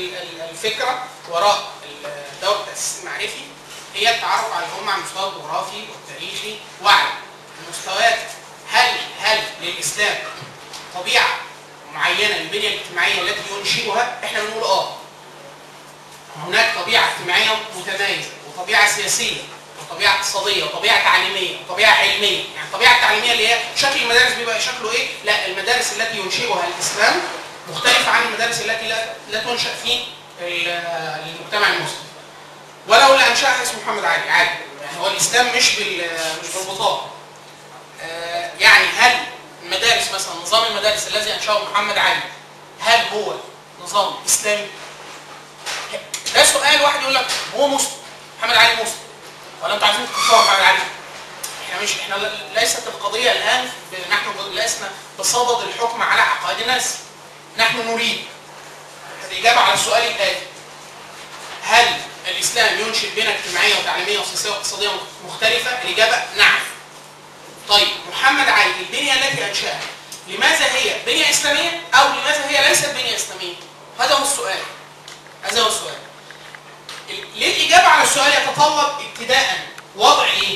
ال- ال- الفكره وراء الدور التاسيسي المعرفي هي التعرف على الامه على المستوى الجغرافي والتاريخي وعلى المستويات هل هل للاسلام طبيعه معينه للبنيه الاجتماعيه التي ينشئها احنا بنقول اه هناك طبيعه اجتماعيه متميزه وطبيعه سياسيه وطبيعه اقتصاديه وطبيعه تعليميه وطبيعه علميه يعني الطبيعه التعليميه اللي هي شكل المدارس بيبقى شكله ايه لا المدارس التي ينشئها الاسلام مختلفه عن المدارس التي لا, لا تنشا في ال- المجتمع المسلم ولو اللي انشاها اسمه محمد علي عادي يعني هو الاسلام مش بال مش بالبطاقه آه، يعني هل المدارس مثلا نظام المدارس الذي انشاه محمد علي هل هو نظام اسلامي؟ ده سؤال واحد يقول لك هو مسلم محمد علي مسلم ولا انتوا عايزين تكفروا محمد علي؟ احنا مش احنا ل- ليست القضيه الان ب- نحن لسنا بصدد الحكم على عقائد الناس نحن نريد الاجابه على السؤال الاتي هل الاسلام ينشئ بنى اجتماعيه وتعليميه وسياسيه واقتصاديه مختلفه؟ الاجابه نعم. طيب محمد علي البنيه التي انشاها لماذا هي بنيه اسلاميه او لماذا هي ليست بنيه اسلاميه؟ هذا هو السؤال. هذا هو السؤال. ال- للاجابه على السؤال يتطلب ابتداء وضع ايه؟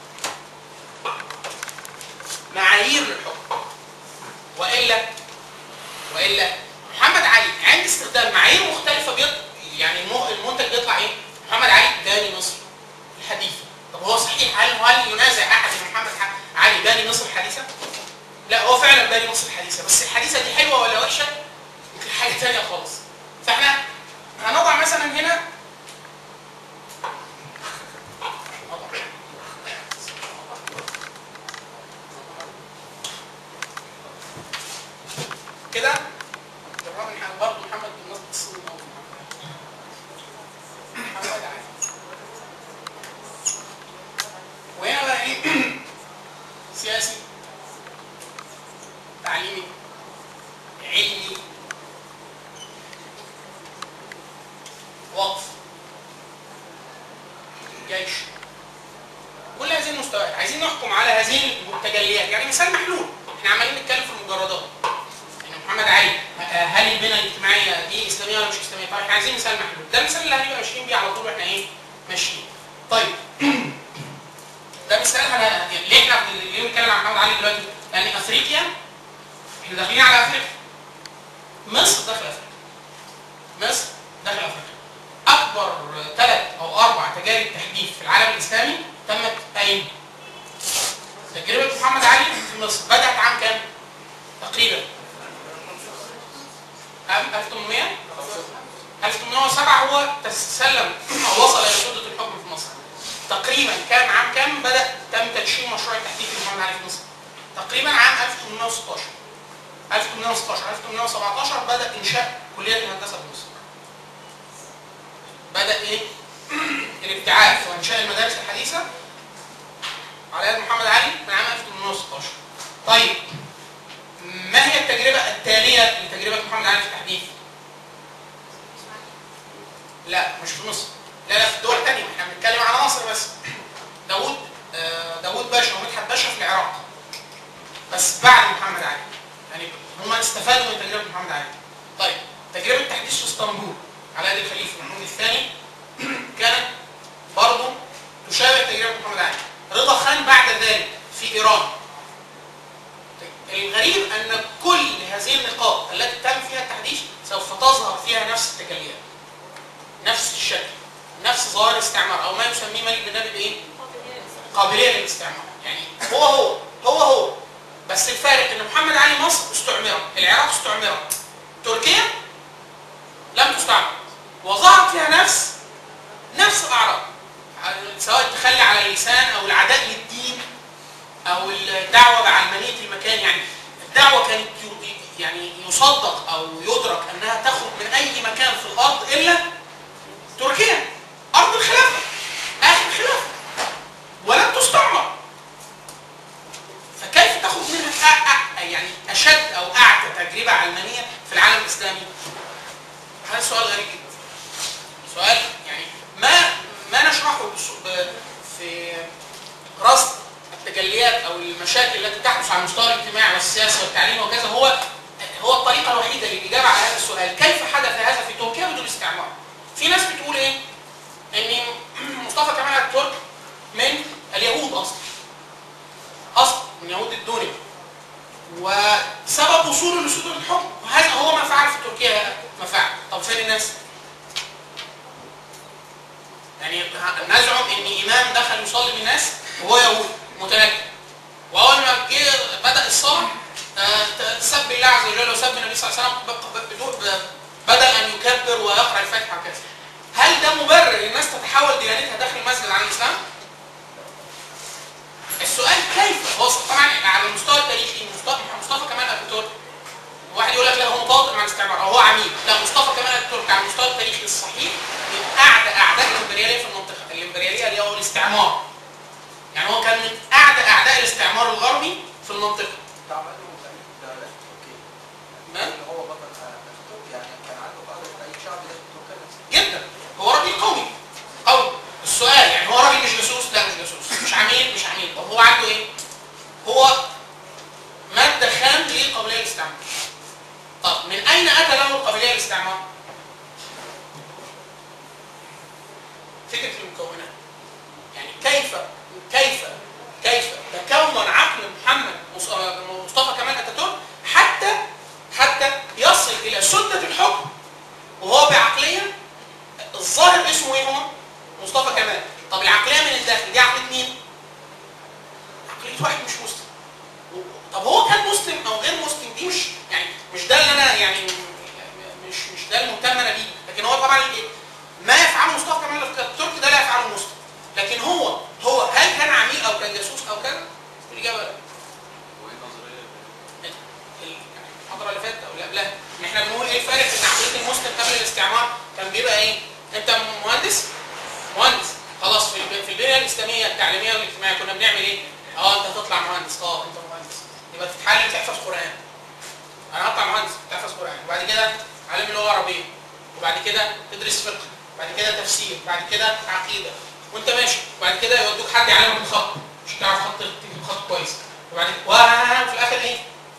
معايير للحكم. والا والا محمد علي عند استخدام معايير مختلفه بيط... يعني الم- المنتج بيطلع ايه؟ محمد علي باني مصر الحديثه. طب هو صحيح هل هل ينازع احد ان محمد ح- علي باني مصر الحديثه؟ لا هو فعلا باني مصر الحديثه بس الحديثه دي حلوه ولا وحشه؟ يمكن حاجه ثانيه خالص. فاحنا هنضع مثلا هنا كده بالرغم ان برضه محمد بن نصر الصين أو محمد علي وهنا بقى ايه سياسي تعليمي علمي وقف جيش كل هذه المستويات عايزين نحكم على هذه التجليات يعني مثال محلول احنا عمالين نتكلم في المجردات يعني محمد علي آه، هل البنى الاجتماعيه دي اسلاميه ولا مش اسلاميه؟ طيب احنا عايزين مثال محلول، ده المثال اللي هنبقى ماشيين بيه على طول واحنا ايه؟ ماشيين. طيب ده مثال هن... يعني ليه احنا بن- ليه بنتكلم عن محمد علي دلوقتي؟ لان افريقيا احنا داخلين على افريقيا. مصر داخل افريقيا. مصر داخل افريقيا. اكبر ثلاث او اربع تجارب تحديث في العالم الاسلامي تمت اين؟ تجربه محمد علي في مصر بدات عام كام؟ تقريبا عام 1800 1807 هو تسلم او وصل الى سده الحكم في مصر تقريبا كان عام كام بدا تم تدشين مشروع التحديث لمحمد علي في مصر تقريبا عام 1816 1816 1817 بدا انشاء كليه الهندسه في مصر بدا ايه الابتعاث وانشاء المدارس الحديثه على يد محمد علي من عام 1816 طيب ما هي التجربة التالية لتجربة محمد علي في التحديث؟ لا مش في مصر لا لا في دول تانية احنا بنتكلم على مصر بس داوود آه، داوود باشا ومدحت باشا في العراق بس بعد محمد علي يعني هم استفادوا من تجربة محمد علي طيب تجربة التحديث في اسطنبول على يد الخليفة محمود الثاني كانت برضه تشابه تجربة محمد علي رضا خان بعد ذلك في ايران الغريب ان كل هذه النقاط التي تم فيها التحديث سوف تظهر فيها نفس التجليات نفس الشكل نفس ظاهر الاستعمار او ما يسميه ملك بن نبي بايه؟ قابليه للاستعمار يعني هو هو هو هو بس الفارق ان محمد علي مصر استعمرت العراق استعمرت تركيا لم تستعمر وظهرت فيها نفس نفس الاعراض سواء التخلي على اللسان او العداء للدين او الدعوه بعلمانيه المكان يعني الدعوه كانت ي- يعني يصدق او يدرك انها تخرج من اي مكان في الارض الا تركيا ارض الخلافه اخر الخلافه ولم تستعمر فكيف تخرج منها أ- أ- يعني اشد او اعتى تجربه علمانيه في العالم الاسلامي؟ هذا سؤال غريب جدا سؤال يعني ما ما نشرحه بص- ب- في رصد التجليات او المشاكل التي تحدث على المستوى الاجتماعي والسياسي والتعليمي وكذا هو هو الطريقه الوحيده للاجابه على هذا السؤال كيف حدث هذا في تركيا بدون بالناس يعني نزعم ان امام دخل يصلي بالناس وهو يهودي متنكر واول ما جه بدا الصلاه آه، سب الله عز وجل وسب النبي صلى الله عليه وسلم ب- ب- بدون- ب- بدل ان يكبر ويقرا الفاتحه وكذا هل ده مبرر للناس تتحول ديانتها داخل المسجد عن الاسلام؟ السؤال كيف؟ هو طبعا على المستوى التاريخي مصطفى مصطفى كمال اتاتورك واحد يقول لك لا هو متواطئ مع الاستعمار او هو عميل لا مصطفى كمال اتاتورك على المستوى التاريخي الصحيح من اعدى اعداء الامبرياليه في المنطقه الامبرياليه اللي هو الاستعمار يعني هو كان من اعدى اعداء الاستعمار الغربي في المنطقه تعمل له تقريب دولات تركيا ما؟ اللي هو بطل اتاتورك يعني كان عنده قدر في اي شعب داخل تركيا نفسه جدا هو راجل قوي قوي السؤال يعني هو راجل مش جاسوس لا مش جاسوس مش عميل مش عميل طب هو عنده ايه؟ هو ماده خام لقابليه الاستعمار طب من اين اتى له القابليه للاستعمار؟ فكره المكونات يعني كيف كيف كيف تكون عقل محمد مص- مصطفى كمال اتاتورك حتى حتى يصل الى سده الحكم وهو بعقليه الظاهر اسمه ايه هو؟ مصطفى كمال طب العقليه من الداخل دي عقليه مين؟ عقليه واحد مش مسلم و- طب هو كان مسلم او غير مسلم دي مش يعني مش ده اللي انا يعني مش مش ده المهتم انا بيه لكن هو طبعا ال- ما يفعله مصطفى كمال التركي ده لا يفعله مسلم لكن هو هو هل كان عميل او كان جاسوس او كذا؟ الاجابه لا وايه النظريه ال- المحاضره اللي فاتت او اللي قبلها ان احنا بنقول ايه الفرق بين عقليه المسلم قبل الاستعمار كان بيبقى ايه؟ انت مهندس مهندس خلاص في الب- في البنيه الاسلاميه التعليميه والاجتماعيه كنا بنعمل ايه؟ اه انت هتطلع مهندس اه انت مهندس يبقى تتحلل تحفظ قران انا هطلع مهندس تحفظ قران وبعد كده عالم لغه عربيه وبعد كده تدرس فقه بعد كده تفسير بعد كده عقيده وانت ماشي وبعد كده يودوك حد يعلمك الخط مش هتعرف خط تكتب خط كويس وبعد كده وفي الاخر ايه؟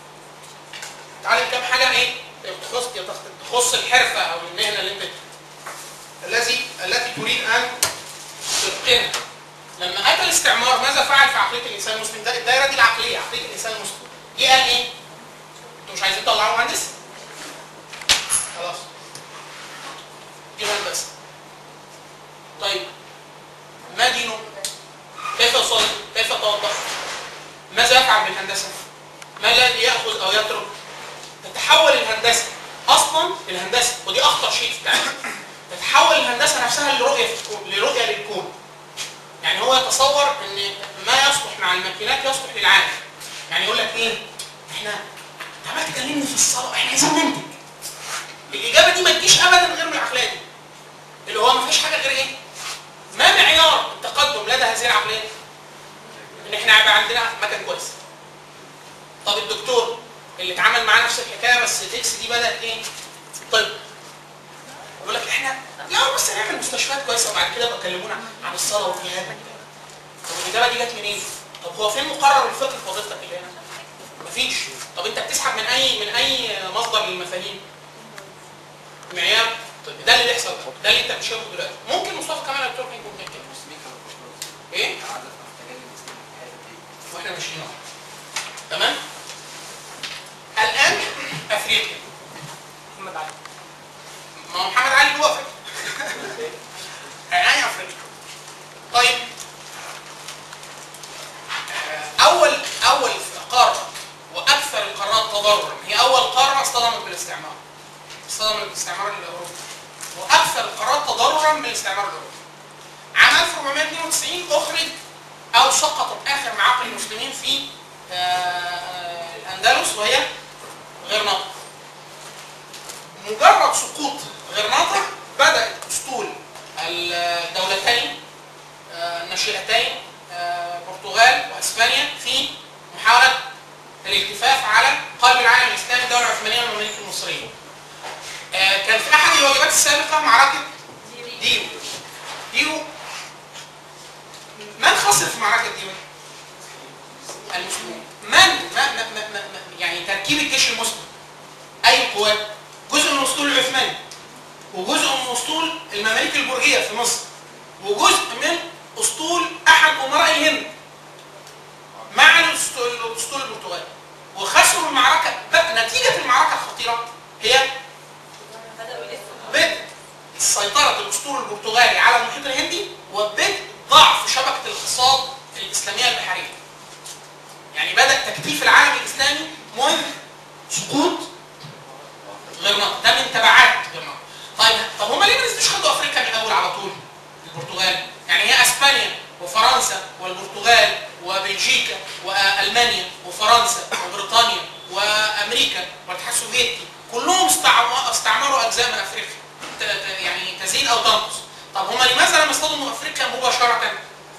تعلم كام حاجه ايه تخص تخص الحرفه او المهنه اللي انت الذي التي تريد ان تتقنها لما اتى الاستعمار ماذا فعل في عقليه الانسان المسلم ده الدائره دي العقليه عقليه الانسان المسلم جه قال ايه انتوا مش عايزين تطلعوا مهندس خلاص دي بس طيب ما دينه كيف يصلي كيف يتوضا ماذا يفعل بالهندسه ما الذي ياخذ او يترك تتحول الهندسه اصلا الهندسه ودي اخطر شيء في التعليم تتحول الهندسه نفسها لرؤيه في الكون لرؤيه للكون يعني هو يتصور ان ما يصلح مع الماكينات يصلح للعالم يعني يقول لك ايه احنا انت عمال تكلمني في الصلاه احنا عايزين ننتج الاجابه دي ما تجيش ابدا غير من العقليه دي اللي هو ما فيش حاجه غير ايه ما معيار التقدم لدى هذه العقليه ان احنا يبقى عندنا مكان كويس طب الدكتور اللي اتعامل معاه نفس الحكايه بس الاكس دي بدات ايه طب يقول لك احنا لا بس نعمل مستشفيات كويسه وبعد كده بقى كلمونا عن الصلاه والجهاد طب الاجابه دي جت منين؟ طب هو فين مقرر الفقه في وظيفتك اللي هنا؟ مفيش طب انت بتسحب من اي من اي مصدر للمفاهيم؟ معيار طب ده اللي بيحصل ده اللي انت بتشوفه دلوقتي ممكن مصطفى كمال التركي يكون كده المسلمين كانوا بيشتغلوا ايه؟ عدد محتاجين المسلمين في الحياه دي واحنا ماشيين اهو تمام الان افريقيا محمد علي ما هو محمد علي هو افريقيا الان افريقيا طيب آه، اول اول قاره واكثر القارات تضررا هي اول قاره اصطدمت بالاستعمار اصطدمت بالاستعمار الاوروبي واكثر القارات تضررا من الاستعمار الاوروبي عام 1492 اخرج او سقطت اخر معاقل المسلمين في آه، الاندلس وهي غرناطه مجرد سقوط غرناطه بدات اسطول الدولتين آه، الناشئتين آه، البرتغال واسبانيا في محاوله الالتفاف على قلب العالم الاسلامي الدوله العثمانيه والمماليك المصريه. آه، كان في احد الواجبات السابقه معركه ديو. ديو من خسر في معركه ديو؟ المسلمون. من ما ما ما ما ما يعني تركيب الجيش المسلم اي قوات؟ جزء من الاسطول العثماني وجزء من اسطول المماليك البرجيه في مصر وجزء من اسطول احد امراء الهند مع الاسطول الأسطول البرتغالي وخسروا المعركه بقى نتيجه المعركه الخطيره هي بدأوا يلفوا بدء سيطره الاسطول البرتغالي على المحيط الهندي وبدء ضعف شبكه الاقتصاد الاسلاميه البحريه. يعني بدا تكتيف العالم الاسلامي منذ سقوط غرناطه ده من تبعات غرناطه. طيب طب هم ليه ما نزلوش خدوا افريقيا من الاول على طول؟ البرتغال يعني هي اسبانيا وفرنسا والبرتغال وبلجيكا والمانيا وفرنسا وبريطانيا وامريكا والاتحاد السوفيتي كلهم استعم- استعمروا اجزاء من افريقيا ت- ت- يعني تزيد او تنقص طب هم لماذا لم يصطدموا افريقيا مباشره؟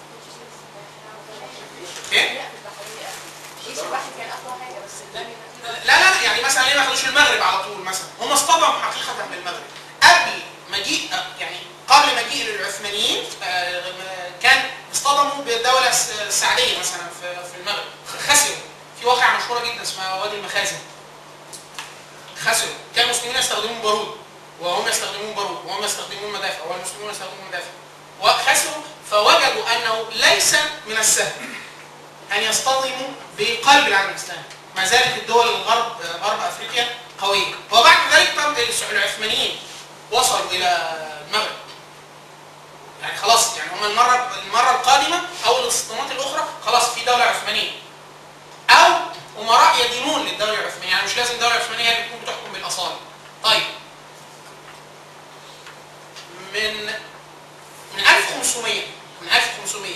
ايه؟ الجيش الواحد كان اقوى حاجه بس الثاني لا لا يعني مثلا ليه ما خدوش المغرب على طول مثلا هم اصطدموا حقيقه بالمغرب قبل مجيء يعني قبل مجيء العثمانيين آه، كان اصطدموا بالدوله الس- السعديه مثلا في في المغرب خسروا في واقعه مشهوره جدا اسمها وادي المخازن خسروا كان المسلمين يستخدمون بارود وهم يستخدمون بارود وهم يستخدمون مدافع والمسلمون يستخدمون مدافع وخسروا فوجدوا انه ليس من السهل ان يصطدموا بقلب العالم الاسلامي ما زالت الدول الغرب غرب افريقيا قويه وبعد ذلك طبعا العثمانيين وصلوا الى المغرب يعني خلاص يعني هم المره المره القادمه او الاستطلاعات الاخرى خلاص في دوله عثمانيه او امراء يدينون للدوله العثمانيه يعني مش لازم الدوله العثمانيه هي اللي تكون بتحكم بالاصاله طيب من من 1500 من 1500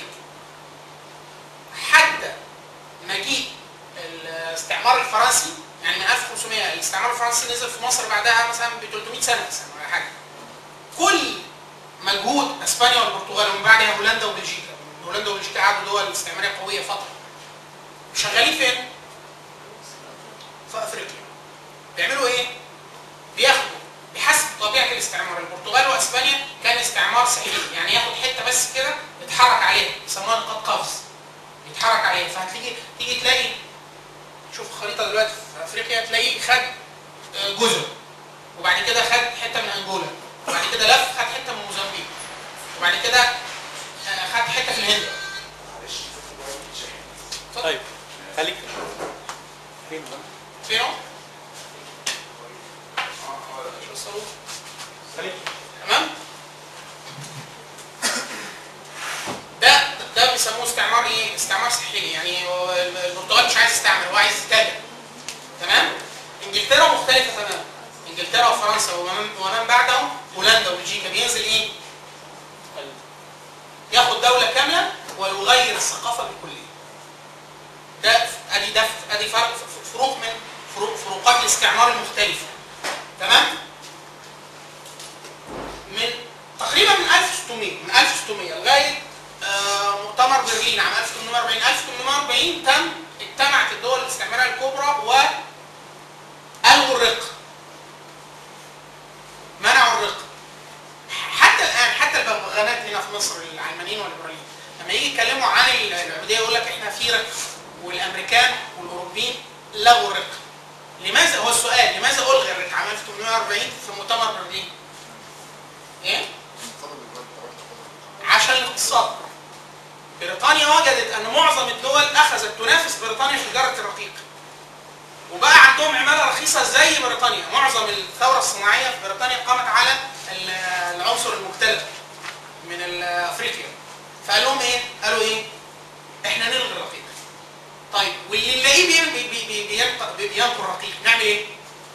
حتى مجيء الاستعمار الفرنسي يعني من 1500 الاستعمار الفرنسي نزل في مصر بعدها مثلا ب 300 سنه مثلا ولا حاجه كل مجهود اسبانيا والبرتغال ومن بعدها هولندا وبلجيكا هولندا وبلجيكا قعدوا دول استعماريه قويه فتره شغالين فين؟ في افريقيا بيعملوا ايه؟ بياخدوا بحسب طبيعه الاستعمار البرتغال واسبانيا كان استعمار سحيلي يعني ياخد حته بس كده يتحرك عليها يسموها نقاط قفز يتحرك عليها فهتيجي تيجي تلاقي شوف الخريطه دلوقتي في افريقيا تلاقيه خد آه، جزر وبعد كده خد حته من انجولا وبعد كده لف خد حته من موزمبيق وبعد كده آه، خد حته في الهند طيب خليك فين بقى؟ فين هو؟ شو الصاروخ؟ خليك تمام ده ده بيسموه استعمار ايه؟ استعمار ساحلي يعني هو البرتغال مش عايز يستعمر هو عايز يتاجر تمام؟ انجلترا مختلفه تماما انجلترا وفرنسا ومن, ومن بعدهم هولندا وبلجيكا بينزل ايه؟ ياخد دوله كامله ويغير الثقافه بالكليه ده ادي ده ادي فرق فروق من فروق فروقات الاستعمار المختلفه تمام؟ من تقريبا من 1600 من 1600 لغايه آه، مؤتمر برلين عام 1840 1840 تم اجتمعت الدول الاستعماريه الكبرى والغوا الرق منعوا الرق حتى الان حتى البغبغانات هنا في مصر العلمانيين والليبراليين لما يجي يتكلموا عن العبوديه يقول لك احنا في رق والامريكان والاوروبيين لغوا الرق لماذا هو السؤال لماذا الغي الرق عام 1840 في مؤتمر برلين؟ ايه؟ عشان الاقتصاد بريطانيا وجدت ان معظم الدول اخذت تنافس بريطانيا في تجاره الرقيق وبقى عندهم عماله رخيصه زي بريطانيا معظم الثوره الصناعيه في بريطانيا قامت على ال- العنصر المختلف من ال- افريقيا فقال لهم ايه قالوا ايه احنا نلغي الرقيق طيب واللي نلاقيه بي- بي- بي- بي- بينق- بي- بينقل الرقيق نعمل ايه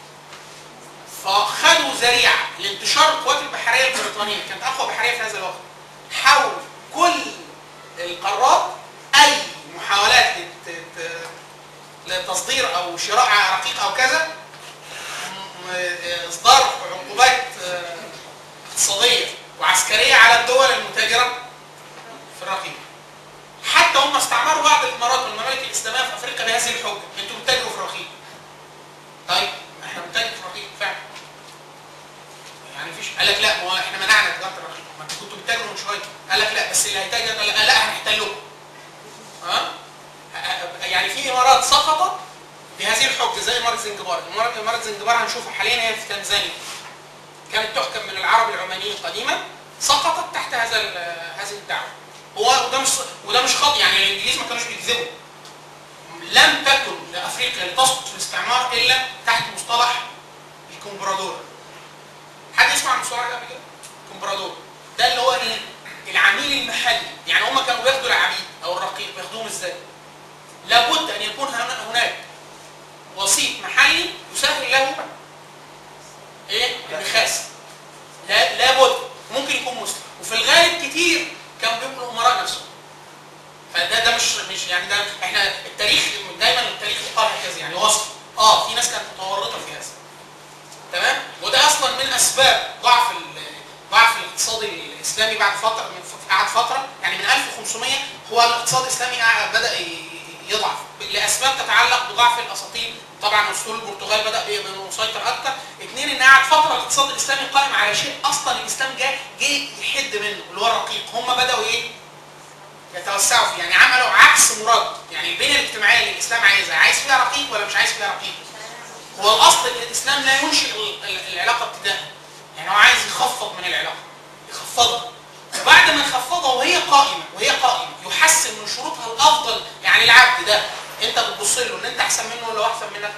فخدوا ذريعه لانتشار القوات البحريه البريطانيه كانت اقوى بحريه في هذا الوقت حول كل القارات اي محاولات لت- ت- لتصدير او شراء رقيق او كذا م- اصدار عقوبات آه، اقتصاديه وعسكريه على الدول المتاجره في الرقيق حتى هم استعمروا بعض الامارات والممالك الاسلاميه في افريقيا بهذه الحجه انتوا بتتاجروا في الرقيق طيب احنا بنتاجر في الرقيق فعلا يعني مفيش قال لك لا ما هو احنا منعنا تجاره الرقيق ما انتوا كنتوا بتتاجروا من شويه قال لك لا بس اللي هيتاجر قال لا, لا هنحتلكم ها يعني في امارات سقطت بهذه الحجه زي اماره زنجبار اماره اماره زنجبار هنشوفها حاليا هي في تنزانيا كانت تحكم من العرب العمانيين قديما سقطت تحت هذا ال- هذه الدعوه هو وده مش وده مش خطأ يعني الانجليز ما كانوش بيكذبوا لم تكن لافريقيا لتسقط في الاستعمار الا تحت مصطلح الكومبرادور حد يسمع عن المصطلح ده قبل كده؟ بيبقوا الامراء نفسهم فده ده مش مش يعني ده احنا التاريخ دايما التاريخ يقال هكذا يعني وصف اه في ناس كانت متورطه في هذا تمام وده اصلا من اسباب ضعف ال- ضعف الاقتصاد الاسلامي بعد فتره من ف- قعد فتره يعني من 1500 هو الاقتصاد الاسلامي قعد- بدا ي- يضعف لاسباب تتعلق بضعف الاساطيل طبعا اسطول البرتغال بدا يبقى مسيطر اكتر اثنين ان قعد فتره الاقتصاد الاسلامي قائم على شيء اصلا الاسلام جه جه يحد منه اللي هو الرقيق هم بداوا ايه يتوسعوا فيه يعني عملوا عكس مراد يعني البنيه الاجتماعيه اللي الاسلام عايزها عايز فيها رقيق ولا مش عايز فيها رقيق هو الاصل ان الاسلام لا ينشئ ال- ال- العلاقه ابتداء يعني هو عايز يخفض من العلاقه يخفضها وبعد ما يخفضها وهي قائمه وهي قائمه يحسن من شروطها الافضل يعني العبد ده انت بتبص له ان انت احسن منه ولا هو احسن منك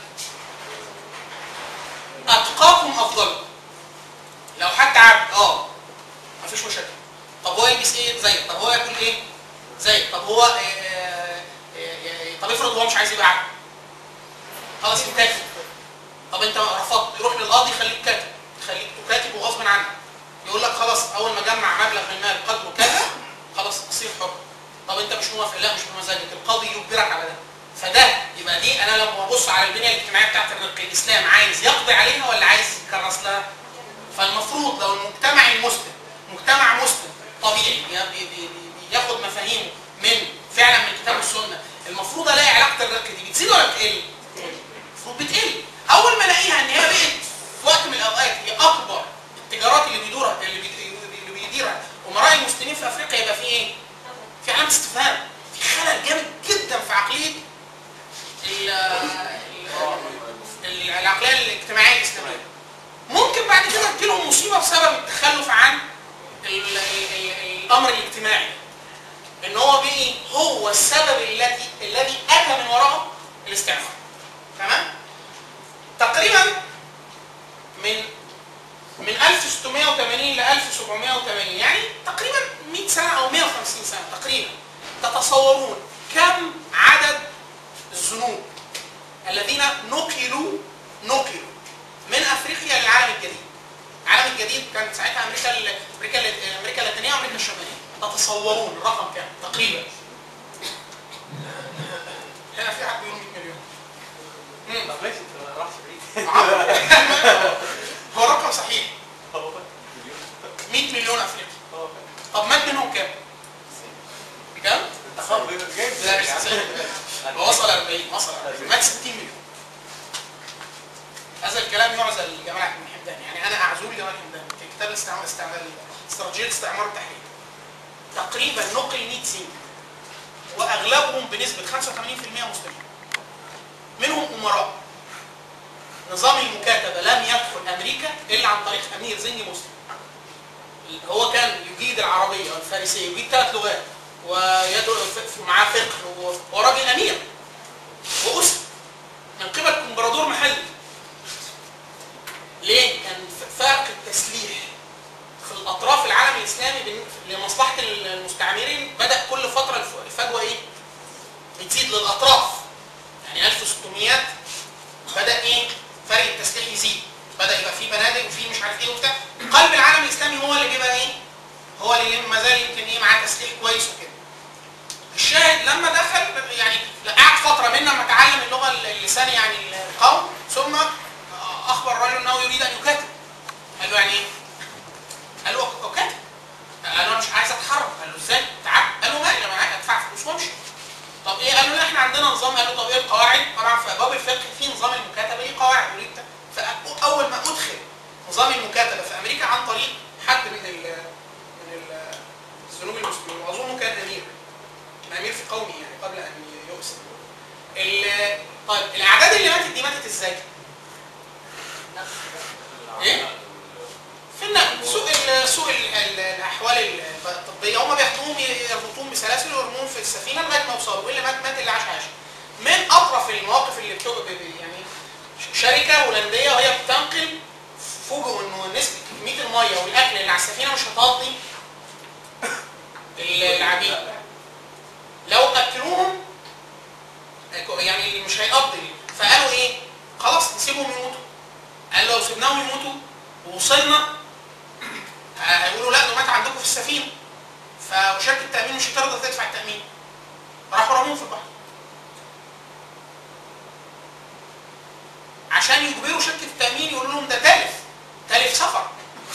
اتقاكم افضل لو حتى عبد اه مفيش مشاكل طب هو يلبس ايه زيك طب هو ياكل ايه زيك طب هو آه، آه، آه، طب افرض هو مش عايز يبقى عبد خلاص يكاتب طب انت رفضت يروح للقاضي يخليك كاتب يخليك تكاتب وغصب عنك يقول لك خلاص اول ما اجمع مبلغ من المال قدره كذا خلاص تصير حر طب انت مش موافق لا مش بمزاجك القاضي يجبرك على ده فده يبقى دي انا لما ببص على البنيه الاجتماعيه بتاعت الرق الاسلام عايز يقضي عليها ولا عايز يكرس لها فالمفروض لو المجتمع المسلم مجتمع مسلم طبيعي بي- بي- بي- بي- بياخد مفاهيمه من فعلا من الكتاب والسنه المفروض الاقي علاقه الرق دي بتزيد ولا بتقل؟ المفروض بتقل اول ما الاقيها ان هي بقت في وقت من الاوقات هي اكبر التجارات اللي بيدورها اللي بي- اللي بيديرها امراء المسلمين في افريقيا يبقى في ايه؟ في علامه استفهام في خلل جامد جدا في عقليه ال- ال- العقليه الاجتماعيه الاسلاميه ممكن بعد كده تجيلهم مصيبه بسبب التخلف عن ال- ال- ال- الامر الاجتماعي ان هو بقي هو السبب الذي الذي اتى من وراءه الاستعمار تمام تقريبا من من 1680 ل 1780 يعني تقريبا 100 سنه او 150 سنه تقريبا تتصورون كم عدد الذنوب الذين نقلوا نقلوا من افريقيا للعالم الجديد العالم الجديد كان ساعتها امريكا ال- امريكا ال- امريكا اللاتينيه وامريكا الشماليه تتصورون الرقم كام تقريبا هنا في حد بيقول 100 مليون مم. طب ماشي انت ما راحش بعيد هو رقم صحيح هو 100 مليون افريقي هو طب مات منهم كام؟ كام؟ انت خلاص جايب لا مش 90 هو وصل 40 وصل 40 مات 60 مليون هذا الكلام يعزل لجمال عبد حمدان يعني انا اعزول جمال حمدان في كتاب الاستعمار استعمال استراتيجيه الاستعمار التحرير تقريبا نقل 100 سنه واغلبهم بنسبه 85% مسلمين منهم امراء نظام المكاتبه لم يدخل امريكا الا عن طريق امير زنجي مسلم هو كان يجيد العربيه والفارسيه يجيد ثلاث لغات ويدعو معاه فقه وهو راجل امير واسر من قبل كومبرادور محلي ليه؟ كان فرق التسليح في الاطراف العالم الاسلامي بن- لمصلحه المستعمرين بدا كل فتره الف- الفجوه ايه؟ بتزيد للاطراف يعني 1600 بدا ايه؟ فرق التسليح يزيد بدا يبقى في بنادق وفي مش عارف ايه وبتاع قلب العالم الاسلامي هو اللي جه ايه؟ هو اللي ما زال يمكن ايه معاه تسليح كويس وكده الشاهد لما دخل يعني قعد فتره من لما تعلم اللغه اللسان يعني القوم ثم اخبر الرجل انه يريد ان يكاتب قال له يعني ايه؟ قال له اكاتب قال له انا مش عايز اتحرك قال له ازاي؟ تعال قال له مالي انا معاك ادفع فلوس وامشي طب ايه؟ قال له لا احنا عندنا نظام قال له طب ايه القواعد؟ طبعا في ابواب الفقه في نظام المكاتبه ليه قواعد يريد فاول ما ادخل نظام المكاتبه في امريكا عن طريق حد من ال من ال- الذنوب المسلمين واظنه كان امير كان امير في قومه يعني قبل ان يؤسر ال- طيب الاعداد اللي ماتت دي ماتت ازاي؟ ايه؟ في النقل سوق ال- سوق ال- ال- الاحوال الطبيه هم بياخدوهم يربطوهم بسلاسل ويرموهم في السفينه لغايه ما يوصلوا واللي مات مات اللي عاش عاش من اطرف المواقف اللي بتبقى يعني ش- شركه هولنديه وهي بتنقل فوجئوا انه نسبه كميه الميه والاكل اللي على السفينه مش هتغطي ال- العبيد لو اكلوهم يعني مش هيقضي فقالوا ايه خلاص نسيبهم يموتوا قال لو سيبناهم يموتوا ووصلنا هيقولوا لا ده مات عندكم في السفينه فشركه التامين مش هترضى تدفع التامين راحوا رموهم في البحر عشان يجبروا شركه التامين يقولوا لهم ده تالف تالف سفر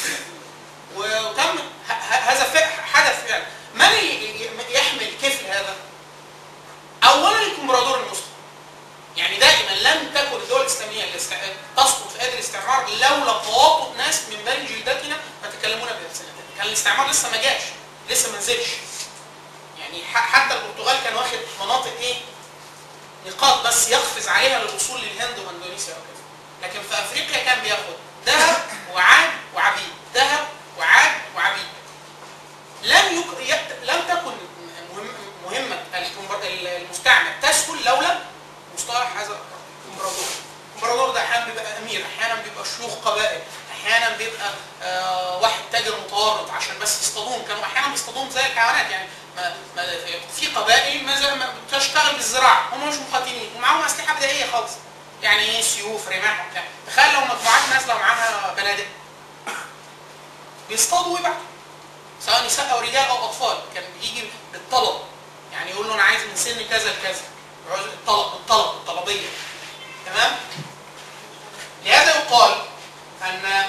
وتم ه- ه- هذا فع- حدث فعلا من ي- ي- يحمل كفل هذا؟ اولا الكمبرادور المسلم يعني دائما لم تكن الدول الاسلاميه اللي است- تسقط في ايدي الاستعمار لولا تواطؤ ناس من بني جلدتنا يتكلمون بألسنتنا كان الاستعمار لسه ما جاش لسه ما نزلش يعني ح- حتى البرتغال كان واخد مناطق ايه نقاط بس يقفز عليها للوصول للهند واندونيسيا وكذا لكن في افريقيا كان بياخد ذهب وعاد وعبيد ذهب وعاد وعبيد لم يك... ي- لم تكن مهم... مهمه الكمبر- المستعمر تسهل لولا مصطلح هذا الكمبرادور الكمبرادور ده احيانا بيبقى امير احيانا بيبقى شيوخ قبائل احيانا بيبقى آه واحد تاجر متورط عشان بس يصطادوهم كانوا احيانا بيصطادوهم زي الحيوانات يعني ما ما في قبائل ما زي ما بتشتغل بالزراعه هم مش مقاتلين ومعاهم اسلحه بدائيه خالص يعني ايه سيوف رماح وبتاع تخيل لو مجموعات نازله ومعاها بنادق بيصطادوا ويبعتوا سواء نساء او رجال او اطفال كان بيجي بالطلب يعني يقول له انا عايز من سن كذا لكذا يعوز الطلب بالطلب بالطلبيه تمام لهذا يقال ان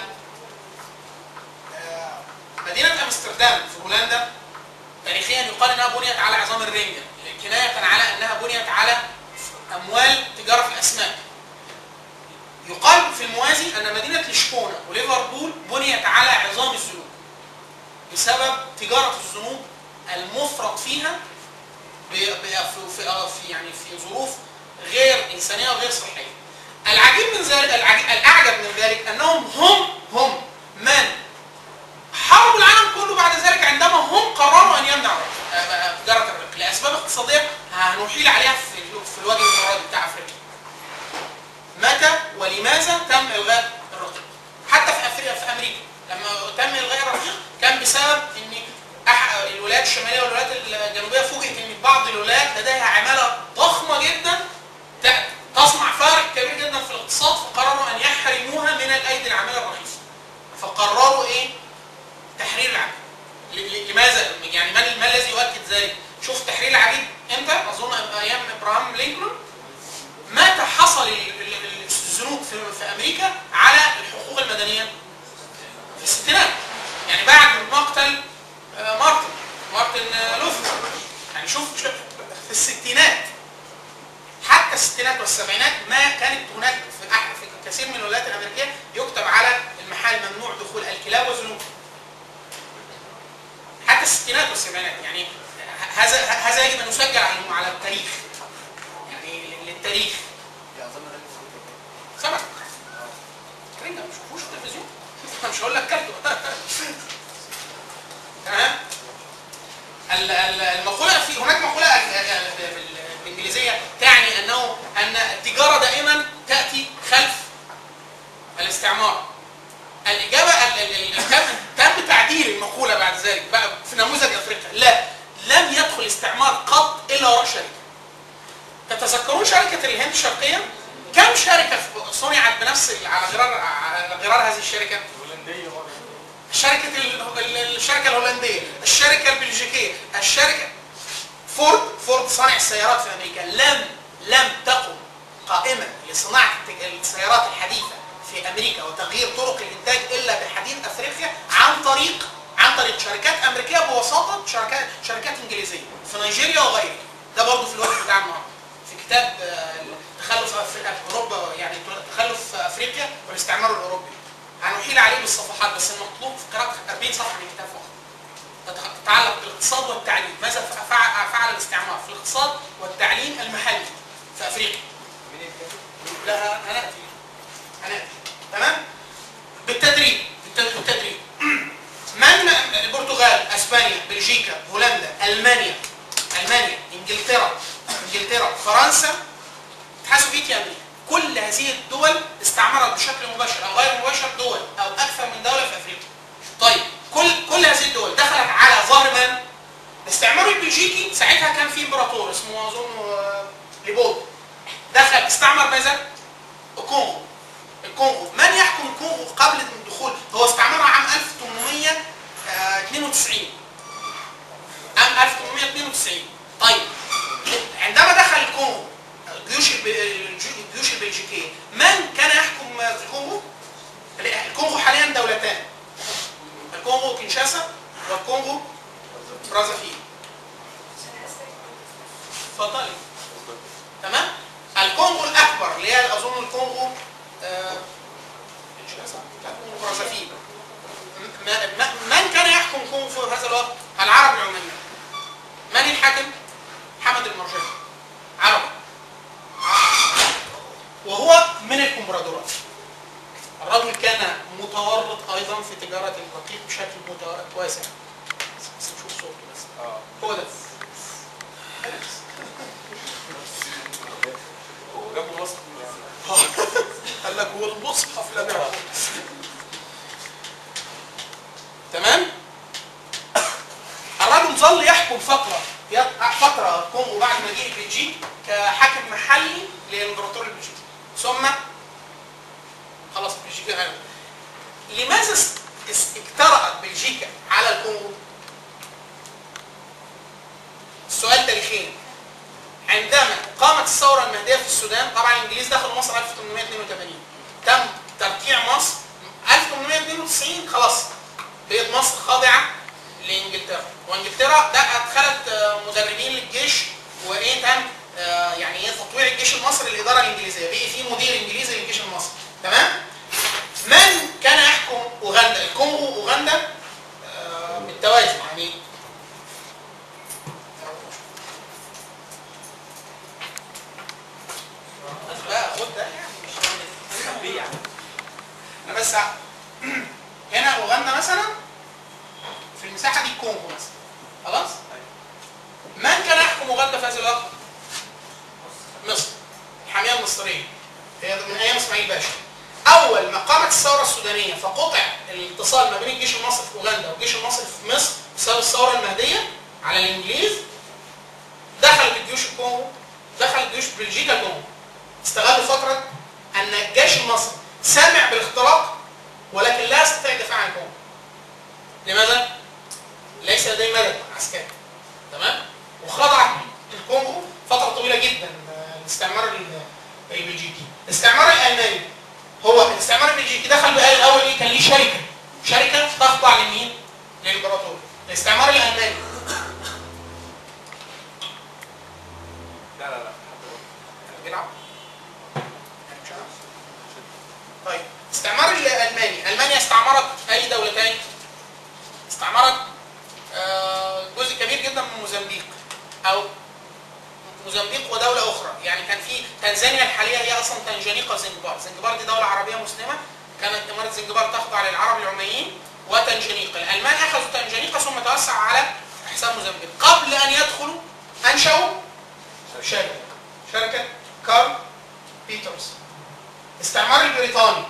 آه، مدينه امستردام في هولندا تاريخيا يقال انها بنيت على عظام الرنجة كنايه على انها بنيت على اموال تجاره الاسماك يقال في الموازي ان مدينه لشبونه وليفربول بنيت على عظام الذنوب بسبب تجاره الذنوب المفرط فيها ب- ب- في, في, في يعني في ظروف غير انسانيه وغير صحيه. العجيب من ذلك العجيب الاعجب من ذلك انهم هم هم من حاربوا العالم كله بعد ذلك عندما هم قرروا ان يمنعوا آه، تجاره الرق لاسباب اقتصاديه هنحيل عليها في ال- في الوجه المراد بتاع افريقيا. متى ولماذا تم الغاء الرقيق؟ حتى في افريقيا في امريكا لما تم الغاء الرقيق كان بسبب ان أح- الولايات الشماليه والولايات الجنوبيه فوجئت ان بعض الولايات لديها عماله ضخمه جدا ت- تصنع فارق كبير جدا في الاقتصاد فقرروا ان يحرموها من الايدي العامله الرخيصه. فقرروا ايه؟ تحرير العبيد. ل- ل- لماذا؟ يعني ما ما الذي يؤكد ذلك؟ شوف تحرير العبيد امتى؟ اظن ايام ابراهام لينكولن متى حصل ال- ال- ال- الذنوب في, في امريكا على الحقوق المدنيه؟ في الستينات يعني بعد مقتل آه، مارتن مارتن آه، لوثر يعني شوف شوف في الستينات حتى الستينات والسبعينات ما كانت هناك في أح- في كثير من الولايات الامريكيه يكتب على المحال ممنوع دخول الكلاب والذنوب حتى الستينات والسبعينات يعني ه- هذا ه- هذا يجب ان يسجل على على التاريخ يعني للتاريخ في عظام الرنجة سمك رنجة مش شوفوش التلفزيون انا مش هقول لك كلته تمام ال- ال- المقولة في هناك مقولة أج- أج- بال- بالإنجليزية تعني أنه أن التجارة دائما تأتي خلف الاستعمار الإجابة ال- ال- ال- تم تم تعديل المقولة بعد ذلك بقى في نموذج أفريقيا لا لم يدخل الاستعمار قط إلا وراء شركة تتذكرون شركة الهند الشرقية؟ كم شركة في- صنعت بنفس ال- على غرار على غرار هذه الشركة؟ هولنديه برضه الشركة ال- ال- الشركة الهولندية، الشركة البلجيكية، الشركة فورد فورد صانع السيارات في أمريكا لم لم تقم قائمة لصناعة التج- السيارات الحديثة في أمريكا وتغيير طرق الإنتاج إلا بحديد أفريقيا عن طريق عن طريق شركات أمريكية بوساطة شركات شركات إنجليزية في نيجيريا وغيرها ده برضه في الوقت بتاع النهارده في كتاب آه، تخلف أفريقيا أوروبا يعني تخلف أفريقيا والاستعمار الأوروبي هنحيل عليه بالصفحات بس المطلوب في قراءة 40 صفحة من الكتاب فقط تتخ- تتعلق بالاقتصاد والتعليم ماذا ف- فع- فعل الاستعمار في الاقتصاد والتعليم المحلي في افريقيا مين الكاتب؟ لا هناتي هناتي تمام بالتدريب بالت- بالتدريب من البرتغال اسبانيا بلجيكا هولندا المانيا المانيا انجلترا انجلترا فرنسا الاتحاد السوفيتي امريكا كل هذه الدول استعمرت بشكل مباشر او غير مباشر دول او اكثر من دوله في افريقيا طيب كل كل هذه الدول دخلت على ظهر من؟ الاستعمار البلجيكي ساعتها كان في امبراطور اسمه اظن آه، ليبولد دخل استعمر ماذا؟ الكونغو الكونغو من يحكم الكونغو قبل الدخول هو استعمرها عام 1892 1892 طيب عندما دخل الكونغو الجيوش الب- الجيو- الجيوش البلجيكيه من كان يحكم الكونغو؟ الكونغو حاليا دولتان الكونغو كينشاسا والكونغو برازافيل اتفضلي تمام الكونغو الاكبر اللي هي اظن الكونغو آه، كينشاسا لا، الكونغو برازافيل م- م- من كان يحكم كونغو في هذا الوقت؟ العرب العمانيين من الحاكم؟ حمد المرجاني عربي وهو من الكمبرادورات الرجل كان متورط ايضا في تجاره الدقيق بشكل متورط واسع بس بس نشوف صوته بس اه هو ده جنب مصر قال لك هو المصحف لا نعرف تمام الرجل ظل يحكم فتره فتره الكونغو بعد ما جه البلجيك كحاكم محلي للامبراطور البلجيكي ثم خلاص بلجيكا غلبت لماذا اس- اس- اجترأت بلجيكا على الكونغو؟ السؤال تاريخيا عندما قامت الثوره المهديه في السودان طبعا الانجليز دخلوا مصر 1882 تم تركيع مصر 1892 خلاص بقت مصر خاضعه لانجلترا وانجلترا ده ادخلت آه، مدربين للجيش وايه تم آه، يعني ايه تطوير الجيش المصري للاداره الانجليزيه بقي في مدير انجليزي للجيش المصري تمام من كان يحكم اوغندا الكونغو واوغندا آه، بالتوازي يعني بقى خد ده يعني مش خبيه يعني انا بس ع- هنا اوغندا مثلا في المساحه دي الكونغو مثلا خلاص من كان يحكم اوغندا في هذا الوقت مصر الحاميه المصريه هي من ايام اسماعيل باشا اول ما قامت الثوره السودانيه فقطع الاتصال ما بين الجيش المصري في اوغندا والجيش المصري في مصر بسبب الثوره المهديه على الانجليز دخلت الجيوش الكونغو دخلت جيوش بلجيكا الكونغو استغلوا فتره ان الجيش المصري سامع بالاختراق ولكن لا يستطيع الدفاع عن الكونغو لماذا؟ ليس لديه مدد عسكري تمام؟ وخضع الكونغو فتره طويله جدا للاستعمار ال- البلجيكي الاستعمار الالماني هو الاستعمار البلجيكي دخل بقى الاول ايه كان ليه شركه شركه تخضع لمين؟ للامبراطور الاستعمار الالماني لا لا لا بيلعب يعني مش عارف. طيب استعمار الالماني المانيا استعمرت اي دولتين استعمرت آه، جزء كبير جدا من موزمبيق او موزمبيق ودوله اخرى يعني كان في تنزانيا الحاليه هي اصلا تنجانيقه زنجبار زنجبار دي دوله عربيه مسلمه كانت اماره زنجبار تخضع للعرب العميين وتنجانيقا الالمان اخذوا تنجانيقا ثم توسعوا على حساب موزمبيق قبل ان يدخلوا انشأوا شركه شركه كارل بيترز الاستعمار البريطاني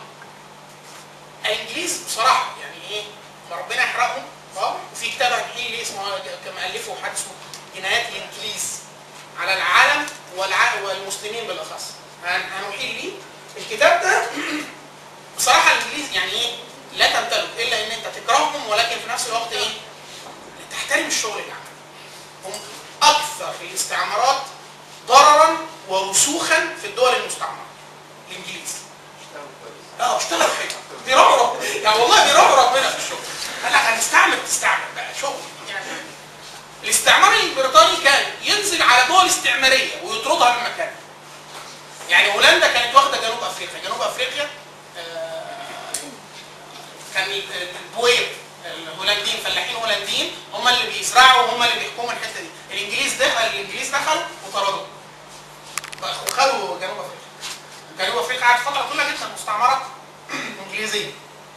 الانجليز بصراحه يعني ايه ما ربنا يحرقهم اه وفي كتاب هنحيل ليه اسمه كان مؤلفه حد اسمه جنايات الانجليز على العالم والع... والمسلمين بالاخص هن- هنحيل ليه الكتاب ده بصراحه الانجليز يعني ايه لا تمتلك الا ان انت تكرههم ولكن في نفس الوقت ايه تحترم الشغل اللي عمله هم اكثر الاستعمارات ضررا ورسوخا في الدول المستعمره الانجليز اه اشتغلوا حلو بيراعوا رب- يعني والله بيراعوا ربنا في الشغل قال لك هنستعمل تستعمل بقى شغل يعني الاستعمار البريطاني كان ينزل على دول استعماريه ويطردها من مكانها يعني هولندا كانت واخده جنوب افريقيا جنوب افريقيا آه، كان ال- البويب الهولنديين فلاحين هولنديين هم اللي بيزرعوا وهم اللي بيحكموا الحته دي الانجليز دخل الانجليز دخلوا وطردوا وخدوا جنوب افريقيا جنوب افريقيا قعدت فتره طويله جدا مستعمره انجليزيه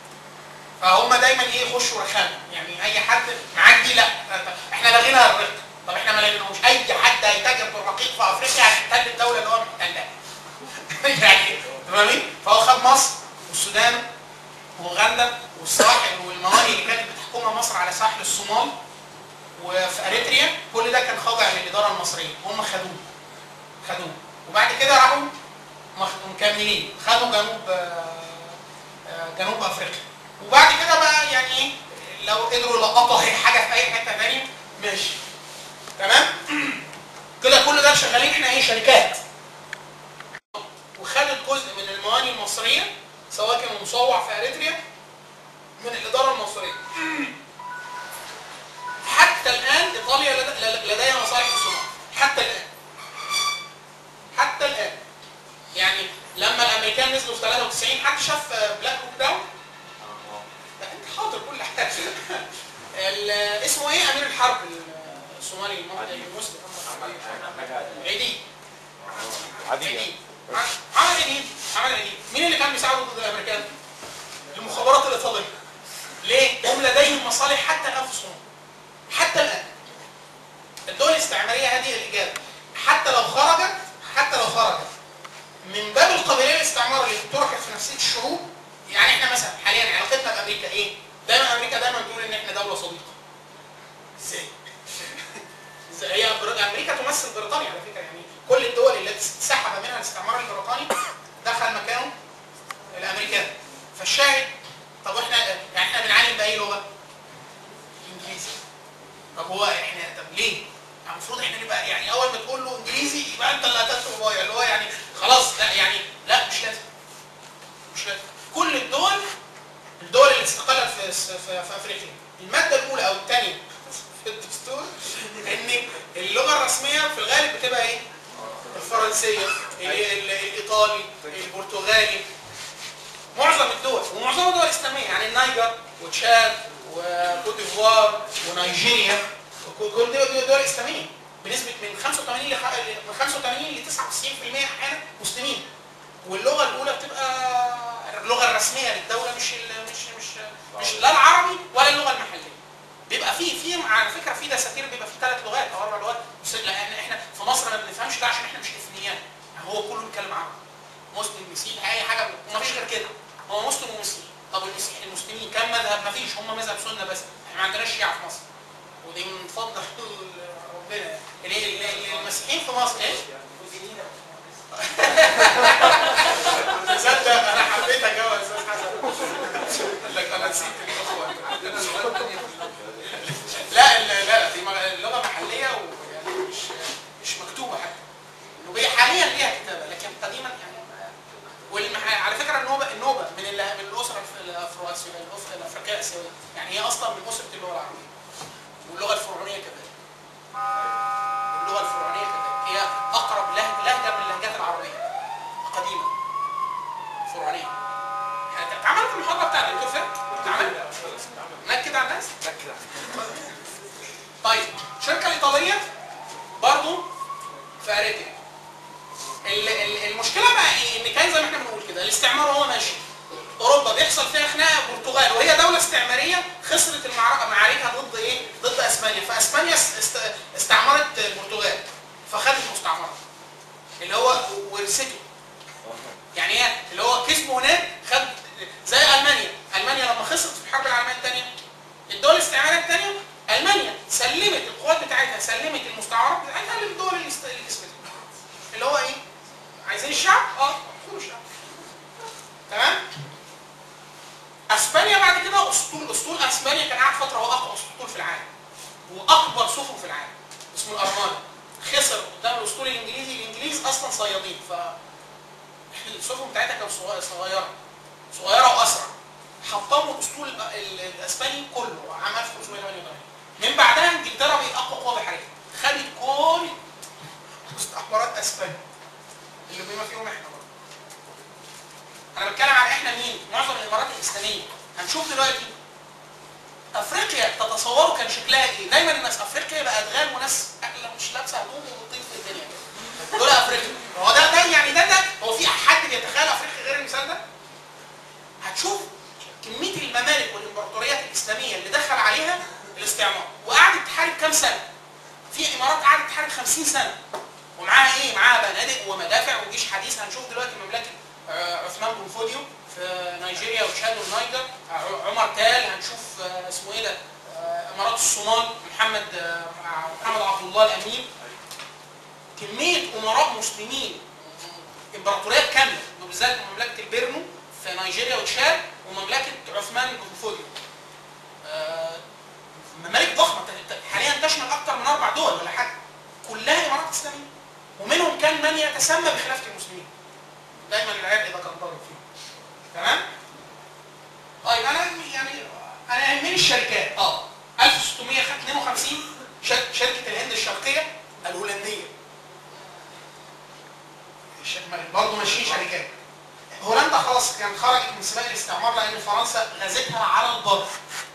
فهم دايما ايه يخشوا رخامه يعني اي حد معاك دي لا احنا لغينا الرق طب احنا ما لغيناهوش اي حد هيتاجر بالرقيق في افريقيا هيحتل الدوله اللي هو محتلها يعني فاهمين فهو خد مصر والسودان واوغندا والساحل والموانئ اللي كانت بتحكمها مصر على ساحل الصومال وفي اريتريا كل ده كان خاضع للاداره المصريه هم خدوه خدوه وبعد كده راحوا مخ- مكملين خدوا جنوب آه، آه، جنوب افريقيا وبعد كده بقى يعني ايه لو قدروا يلقطوا اي حاجه في اي حته ثانيه ماشي تمام ايطاليا لد- لد- لديها مصالح في الصومال حتى الان حتى الان يعني لما الامريكان نزلوا في 93 حد شاف بلاك روك داون؟ لا انت حاضر كل حاجه ال- اسمه ايه امير الحرب الصومالي المصري المسلم عيدي عادية عيدي عمل عيدي عمل عيدي مين اللي كان بيساعده ضد الامريكان؟ المخابرات الايطاليه ليه؟ هم لديهم مصالح حتى الان في الصومال حتى الان الدول الاستعماريه هذه الاجابه حتى لو خرجت حتى لو خرجت من باب القابليه للاستعمار اللي تركت في نفسيه الشعوب يعني احنا مثلا حاليا علاقتنا بامريكا ايه؟ دايما امريكا دايما تقول ان احنا دوله صديقه. ازاي؟ ازاي هي بر- امريكا تمثل بريطانيا على فكره يعني كل الدول اللي سحب منها الاستعمار البريطاني دخل مكانه الامريكان فالشاهد طب واحنا يعني احنا بنعلم باي لغه؟ انجليزي طب هو احنا طب ليه؟ يعني المفروض احنا نبقى يعني اول ما تقول له انجليزي يبقى انت اللي قتلت بابايا اللي هو يعني خلاص لا يعني لا مش لازم مش لازم كل الدول الدول اللي استقلت في في, في افريقيا الماده الاولى او الثانيه في الدستور ان اللغه الرسميه في الغالب بتبقى ايه؟ الفرنسيه ال- ال- الايطالي البرتغالي معظم الدول ومعظم الدول الاسلاميه يعني النيجر وتشاد وكوت ديفوار ونيجيريا كل دول دول دول اسلاميه بنسبه من 85 ل من 85 ل 99% احيانا مسلمين واللغه الاولى بتبقى اللغه الرسميه للدوله مش ال- مش مش مش لا العربي ولا اللغه المحليه بيبقى في في على فكره في دساتير بيبقى في ثلاث لغات او اربع لغات بس لان احنا في مصر ما بنفهمش ده عشان احنا مش اثنيات يعني هو كله بيتكلم عربي مسلم مسيحي اي حاجه ومفيش غير كده هو مسلم ومسيحي طب المسيح المسلمين كم مذهب مفيش هم مذهب سنه بس احنا ما عندناش شيعه في مصر ودي من فضل ربنا يعني ال- ال- المسيحيين في مصر ايه؟ تصدق انا حبيت اجاوب يا استاذ حسن قال لك انا نسيت الاخوه عندنا لغات تانية لا لا لا دي مغ- لغه محليه ويعني مش مش مكتوبه حتى النوبيه حاليا ليها كتابه لكن قديما يعني والمح... على فكره النوبه النوبه من ال... من الاسره الف- الافرو آسيوية- الأف- الافريقيه الاسيويه يعني هي اصلا من اسره اللغه العربيه واللغه الفرعونيه كذلك واللغه الفرعونيه كذلك هي اقرب لهجه لهجه من اللهجات العربيه قديمه فرعونيه يعني اتعملت المحاضره بتاعت الدكتور فهد اتعملت نكد على الناس ركز طيب الشركه الايطاليه برضو في اريتريا ال- ال- المشكله بقى ايه ان كان زي ما احنا بنقول كده الاستعمار وهو ماشي اوروبا بيحصل فيها خناقه البرتغال وهي دوله استعماريه خسرت المعركه معاركها ضد ايه؟ ضد اسبانيا فاسبانيا است- است- استعمرت البرتغال فخدت مستعمرات اللي هو ورثته يعني هي اللي هو كسبه هناك خد زي المانيا المانيا لما خسرت في الحرب العالميه الثانيه الدول الاستعماريه الثانيه المانيا سلمت القوات بتاعتها سلمت المستعمرات بتاعتها للدول اللي است- اللي كسبتها اللي هو ايه؟ عايزين الشعب؟ اه خدوا الشعب تمام؟ اسبانيا بعد كده اسطول اسطول اسبانيا كان قاعد فتره هو اقوى اسطول في العالم واكبر سفن في العالم اسمه الارمادا خسر قدام الاسطول الانجليزي الانجليز اصلا صيادين ف السفن بتاعتها كانت صغيره صغيره صغيره واسرع حطموا الاسطول ال- ال- الاسباني كله عام 1588 من بعدها انجلترا بقت اقوى قوه بحريه خدت كل مستعمرات اسبانيا اللي بما فيهم احنا برضه انا بتكلم عن احنا مين معظم الامارات الاسلاميه هنشوف دلوقتي افريقيا تتصوروا كان شكلها ايه دايما الناس افريقيا بقى ادغال وناس أكلة مش لابسه هدوم وبتطير في الدنيا دول افريقيا هو ده ده يعني ده ده هو في حد بيتخيل افريقيا غير المثال ده هتشوف كميه الممالك والامبراطوريات الاسلاميه اللي دخل عليها الاستعمار وقعدت تحارب كام سنه في امارات قعدت تحارب 50 سنه ومعاها ايه معاها بنادق ومدافع وجيش حديث هنشوف دلوقتي مملكه آه، عثمان بن فوديو في نيجيريا وتشاد والنيجر ع- عمر تال هنشوف آه، اسمه ايه ده آه، امارات الصومال محمد آه، محمد عبد الله الامين كميه امراء مسلمين امبراطوريات كامله وبالذات مملكه البيرنو في نيجيريا وتشاد ومملكه عثمان بن فوديو آه، ممالك ضخمه ت- ت- حاليا تشمل اكثر من اربع دول ولا حاجه كلها امارات اسلاميه ومنهم كان من يتسمى بخلافه المسلمين دايما العرق ده كان ضارب فيه تمام طيب انا يعني انا يهمني الشركات اه 1652 شر- شركه الهند الشرقيه الهولنديه الش- برضه ماشيين شركات هولندا خلاص كانت خرجت من سباق الاستعمار لان فرنسا غزتها على البر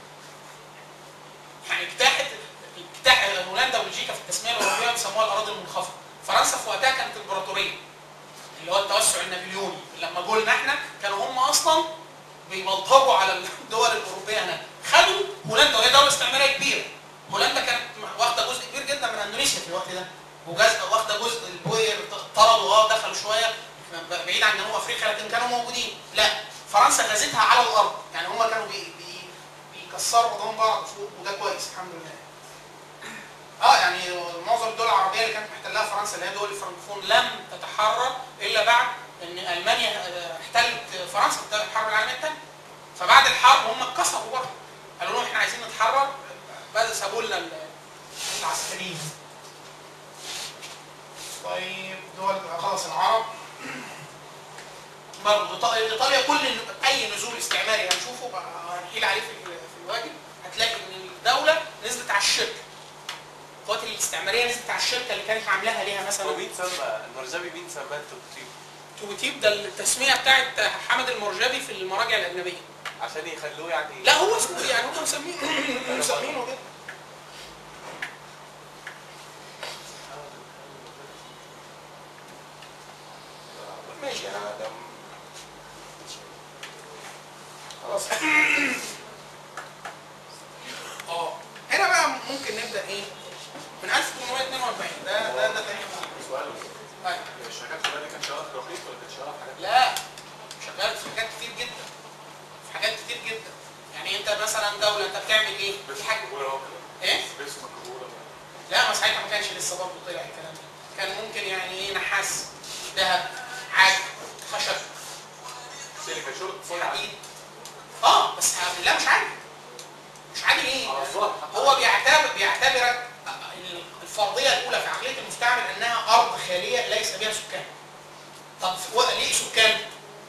يعني اجتاحت اجتاح هولندا وبلجيكا في التسميه الاوروبيه بيسموها الاراضي المنخفضه فرنسا في وقتها كانت امبراطوريه اللي هو التوسع النابليوني لما جولنا احنا كانوا هم اصلا بيبلطجوا على الدول الاوروبيه هناك خدوا هولندا وهي دوله استعماريه كبيره هولندا كانت واخده جزء كبير جدا من اندونيسيا في الوقت ده وجزء واخده جزء البوير طردوا اه دخلوا شويه بعيد عن جنوب افريقيا لكن كانوا موجودين لا فرنسا غزتها على الارض يعني هم كانوا بي بي بيكسروا بعضهم بعض فوق وده كويس الحمد لله اه يعني معظم الدول العربيه اللي كانت محتلها فرنسا اللي هي دول الفرنكفون لم تتحرر الا بعد ان المانيا آه، احتلت فرنسا في الحرب العالميه الثانيه فبعد الحرب هم اتكسروا برضه قالوا لهم احنا عايزين نتحرر بدأ سابوا لنا ال- العسكريين طيب دول خلاص العرب برضه إيطا- ايطاليا كل ال- اي نزول استعماري هنشوفه بقى هنحيل عليه في ال- في الواجب هتلاقي ان الدوله نزلت على الشركه القوات الاستعماريه نزلت على الشركه اللي كانت عاملاها ليها هو مثلا مين سمى المرزبي مين سماه التوتيب توتيب ده التسميه بتاعت حمد المرجبي في المراجع الاجنبيه عشان يخلوه يعني لا هو اسمه إيه؟ يعني هم مسمينه مسمينه كده ماشي انا ده خلاص اه هنا بقى ممكن نبدا ايه من 1842 ده ده ده تاريخ سؤال طيب الشركات كلها دي كانت شغاله في رقيق ولا كانت شغاله في حاجات لا شغال في حاجات كتير جدا في حاجات كتير جدا يعني انت مثلا دوله انت بتعمل ايه؟ بس في حاجه مقبوله اهو كده ايه؟ بس مقبوله لا ما ساعتها ما كانش لسه برضه طلع الكلام ده كان ممكن يعني ايه نحاس ذهب عاد خشب سيليكا شغل اقتصادي عادي حديد اه بس لا مش عادي مش عادي ليه؟ على الظاهر حتى. هو بيعتبر بيعتبرك الفرضيه الاولى في عقليه المستعمر انها ارض خاليه ليس بها سكان. طب و- ليه سكان؟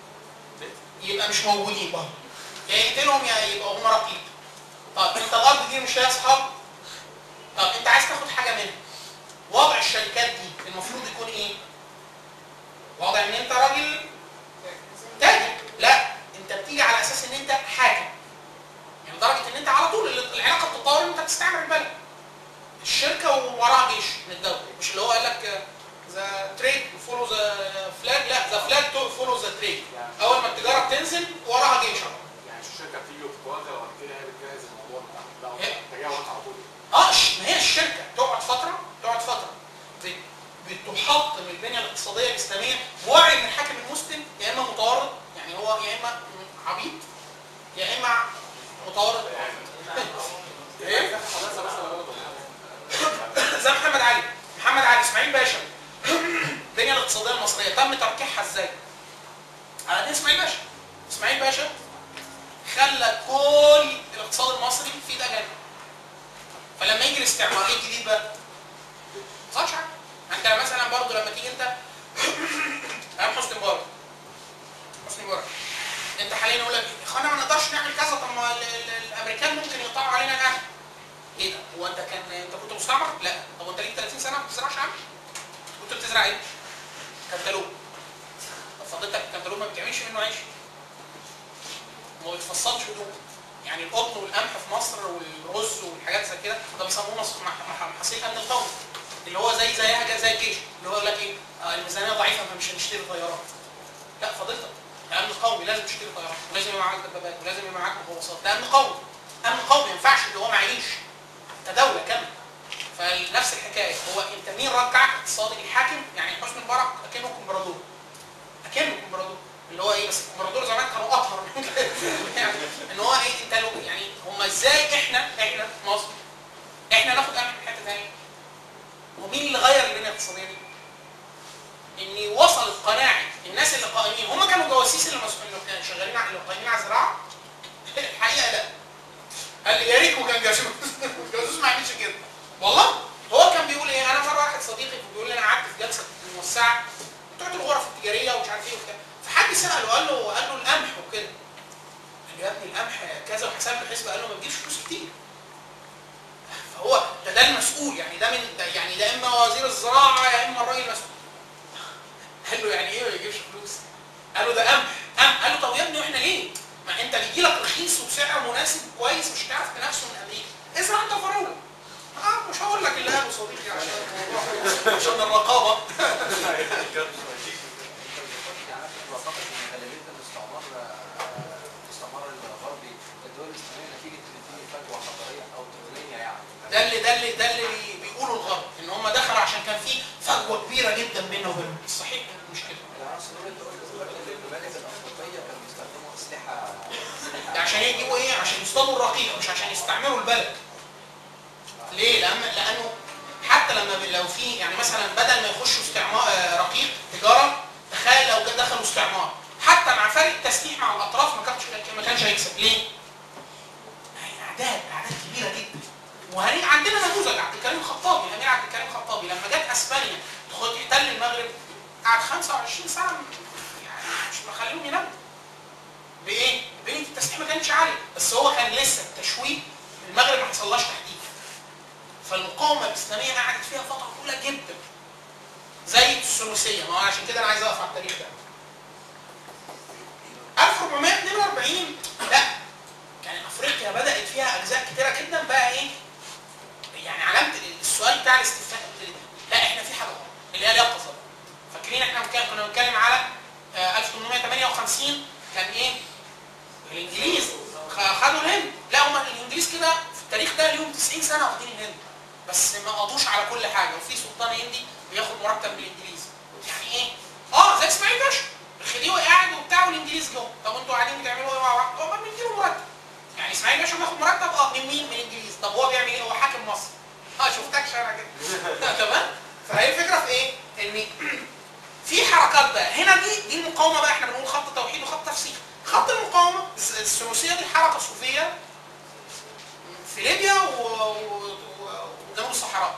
يبقى مش موجودين برضه. يا يقتلهم يا يبقى هم رقيق. طب انت الارض دي مش لها اصحاب؟ طب انت عايز تاخد حاجه منها. وضع الشركات دي المفروض يكون ايه؟ وضع ان انت راجل تاجر لا انت بتيجي على اساس ان انت حاكم يعني لدرجه ان انت على طول ال- العلاقه بتتطور ان انت بتستعمر البلد الشركه ووراها جيش من الدوله مش اللي هو قال لك ذا تريد فولو ذا فلاج لا ذا فلاج فولو ذا تريد يعني اول ما التجاره بتنزل وراها جيش على طول. يعني الشركه بتيجي وتتوغل وبعد كده هي بتجهز الموضوع بتاعها لا إيه؟ هو تجاوز على طول اه ش- ما هي الشركه تقعد فتره تقعد فتره بت- بتحطم البنيه الاقتصاديه الاسلاميه بوعي ان الحاكم المسلم يا اما متورط يعني هو يا اما عبيط يا اما متورط ايه حدث مثلا برضه زي محمد علي محمد علي اسماعيل باشا البنيه الاقتصاديه المصريه تم تركيعها ازاي؟ على دين اسماعيل باشا اسماعيل باشا خلى كل الاقتصاد المصري في ايد اجانب فلما يجي الاستعمار ايه الجديد بقى؟ ما حاجه انت مثلا برضه لما تيجي انت ايام حسني مبارك حسني مبارك انت حاليا يقول لك يا اخوانا ما نقدرش نعمل كذا طب ما ال- ال- الامريكان ممكن يقطعوا علينا الاكل ايه ده؟ هو انت كان انت كنت مستعمر؟ لا طب انت ليك 30 سنه ما بتزرعش عمش؟ كنت بتزرع ايه؟ كنتالوب طب فضلتك الكنتالوب ما بتعملش منه عيش وما بيتفصلش هدوم يعني القطن والقمح في مصر والرز والحاجات زي كده ده بيسموه مصر مح- مح- محاصيل امن القومي اللي هو زي زيها زي الجيش اللي هو يقول لك ايه آه الميزانيه ضعيفه فمش هنشتري طيارات لا فضيلتك ده امن قومي لازم تشتري طيارات ولازم يبقى معاك دبابات ولازم يبقى معاك مخلصات ده امن قومي امن قومي ما ينفعش اللي هو معيش انت دوله كامله فنفس الحكايه هو انت مين رجعك اقتصادي الحاكم يعني حسني مبارك اكنه كومبرادور اكنه كومبرادور اللي هو ايه بس الكومبرادور زمان كانوا اطهر من كده يعني ان هو ايه انت لو يعني هم ازاي احنا احنا في مصر احنا ناخد امن من حته ثانيه ومين اللي غير البنيه الاقتصاديه دي؟ ان وصلت قناعه الناس اللي قائمين هم كانوا جواسيس اللي مسؤولين اللي كانوا شغالين على اللي قائمين على الزراعه الحقيقه لا قال لي يا ريت كان جاسوس الجاسوس ما يعملش كده والله هو كان بيقول ايه انا مره واحد صديقي بيقول لي انا قعدت في جلسه موسعه بتوعت الغرف التجاريه ومش عارف ايه وبتاع فحد ساله قال له قال له القمح وكده قال له يا ابني القمح كذا وحسب له حسبه قال له ما تجيبش فلوس كتير فهو ده ده المسؤول يعني ده من ده يعني ده اما وزير الزراعه يا اما الراجل المسؤول قال له يعني ايه ما يجيبش فلوس؟ قال له ده قمح قمح قال له طب يا ابني واحنا ليه؟ ما انت بيجي لك رخيص وبسعر مناسب كويس مش هتعرف تنافسه من امريكا ازرع انت فراوله اه مش هقول لك اللي قاله صديقي عشان الموضوع عشان الرقابه يعني انا كنت بعتقد ان غالبيه الاستعمار آه، الاستعمار الغربي الدول الاسلاميه نتيجه ان في فجوه حضاريه او تقنيه يعني ده اللي ده اللي ده اللي بي- بيقولوا الغرب ان هم دخلوا عشان كان في فجوه كبيره جدا بيننا وبينهم الصحيح إن مش كده يعني انا اصلا قلت قلت ان الممالك الافريقيه كانوا بيستخدموا اسلحه ده اسلحه عشان يجيبوا ايه عشان يصطادوا الرقيق مش عشان يستعمروا البلد ليه لأن لانه حتى لما ب- لو في يعني مثلا بدل ما يخشوا استعمار آه، رقيق تجاره تخيل لو جا- دخلوا استعمار حتى مع فرق التسليح مع الاطراف ما كانش ما كانش هيكسب ليه؟ يعني اعداد اعداد كبيره جدا وهني عندنا نموذج عبد الكريم الخطابي الامير عبد الكريم الخطابي لما جت اسبانيا تخد تحتل المغرب قعد 25 سنه يعني مش مخليهم يناموا بايه؟ بنيه التسليح ما كانتش عاليه بس هو كان لسه التشويه المغرب ما حصلهاش تحديث فالمقاومه الاسلاميه قعدت فيها فتره طويله جدا زي الثلاثيه ما هو عشان كده انا عايز اقف على التاريخ ده 1442 لا كان افريقيا بدات فيها اجزاء كتيره جدا بقى ايه يعني علامه السؤال بتاع الاستفهام لا احنا في حاجه غلط اللي هي اليقظه فاكرين احنا كان كنا بنتكلم على آه، 1858 كان ايه الانجليز خ- خدوا الهند لا هم الانجليز كده في التاريخ ده ليهم 90 سنه واخدين الهند بس ما قضوش على كل حاجه وفي سلطان هندي بياخد مرتب من الانجليز يعني ايه اه زي اسماعيل باشا الخديوي قاعد وبتاع والانجليز جم طب انتوا قاعدين بتعملوا ايه مع بعض؟ هو بنديله مرتب يعني اسماعيل باشا بياخد مرتب اه من مين؟ من الانجليز طب هو بيعمل ايه؟ هو حاكم مصر اه شفتكش انا كده تمام؟ فهي الفكره في ايه؟ ان في حركات بقى هنا دي دي المقاومه بقى احنا بنقول خط توحيد وخط تفسير خط المقاومه الس- الثلاثيه دي حركه صوفيه في ليبيا و- و- و- وجنوب الصحراء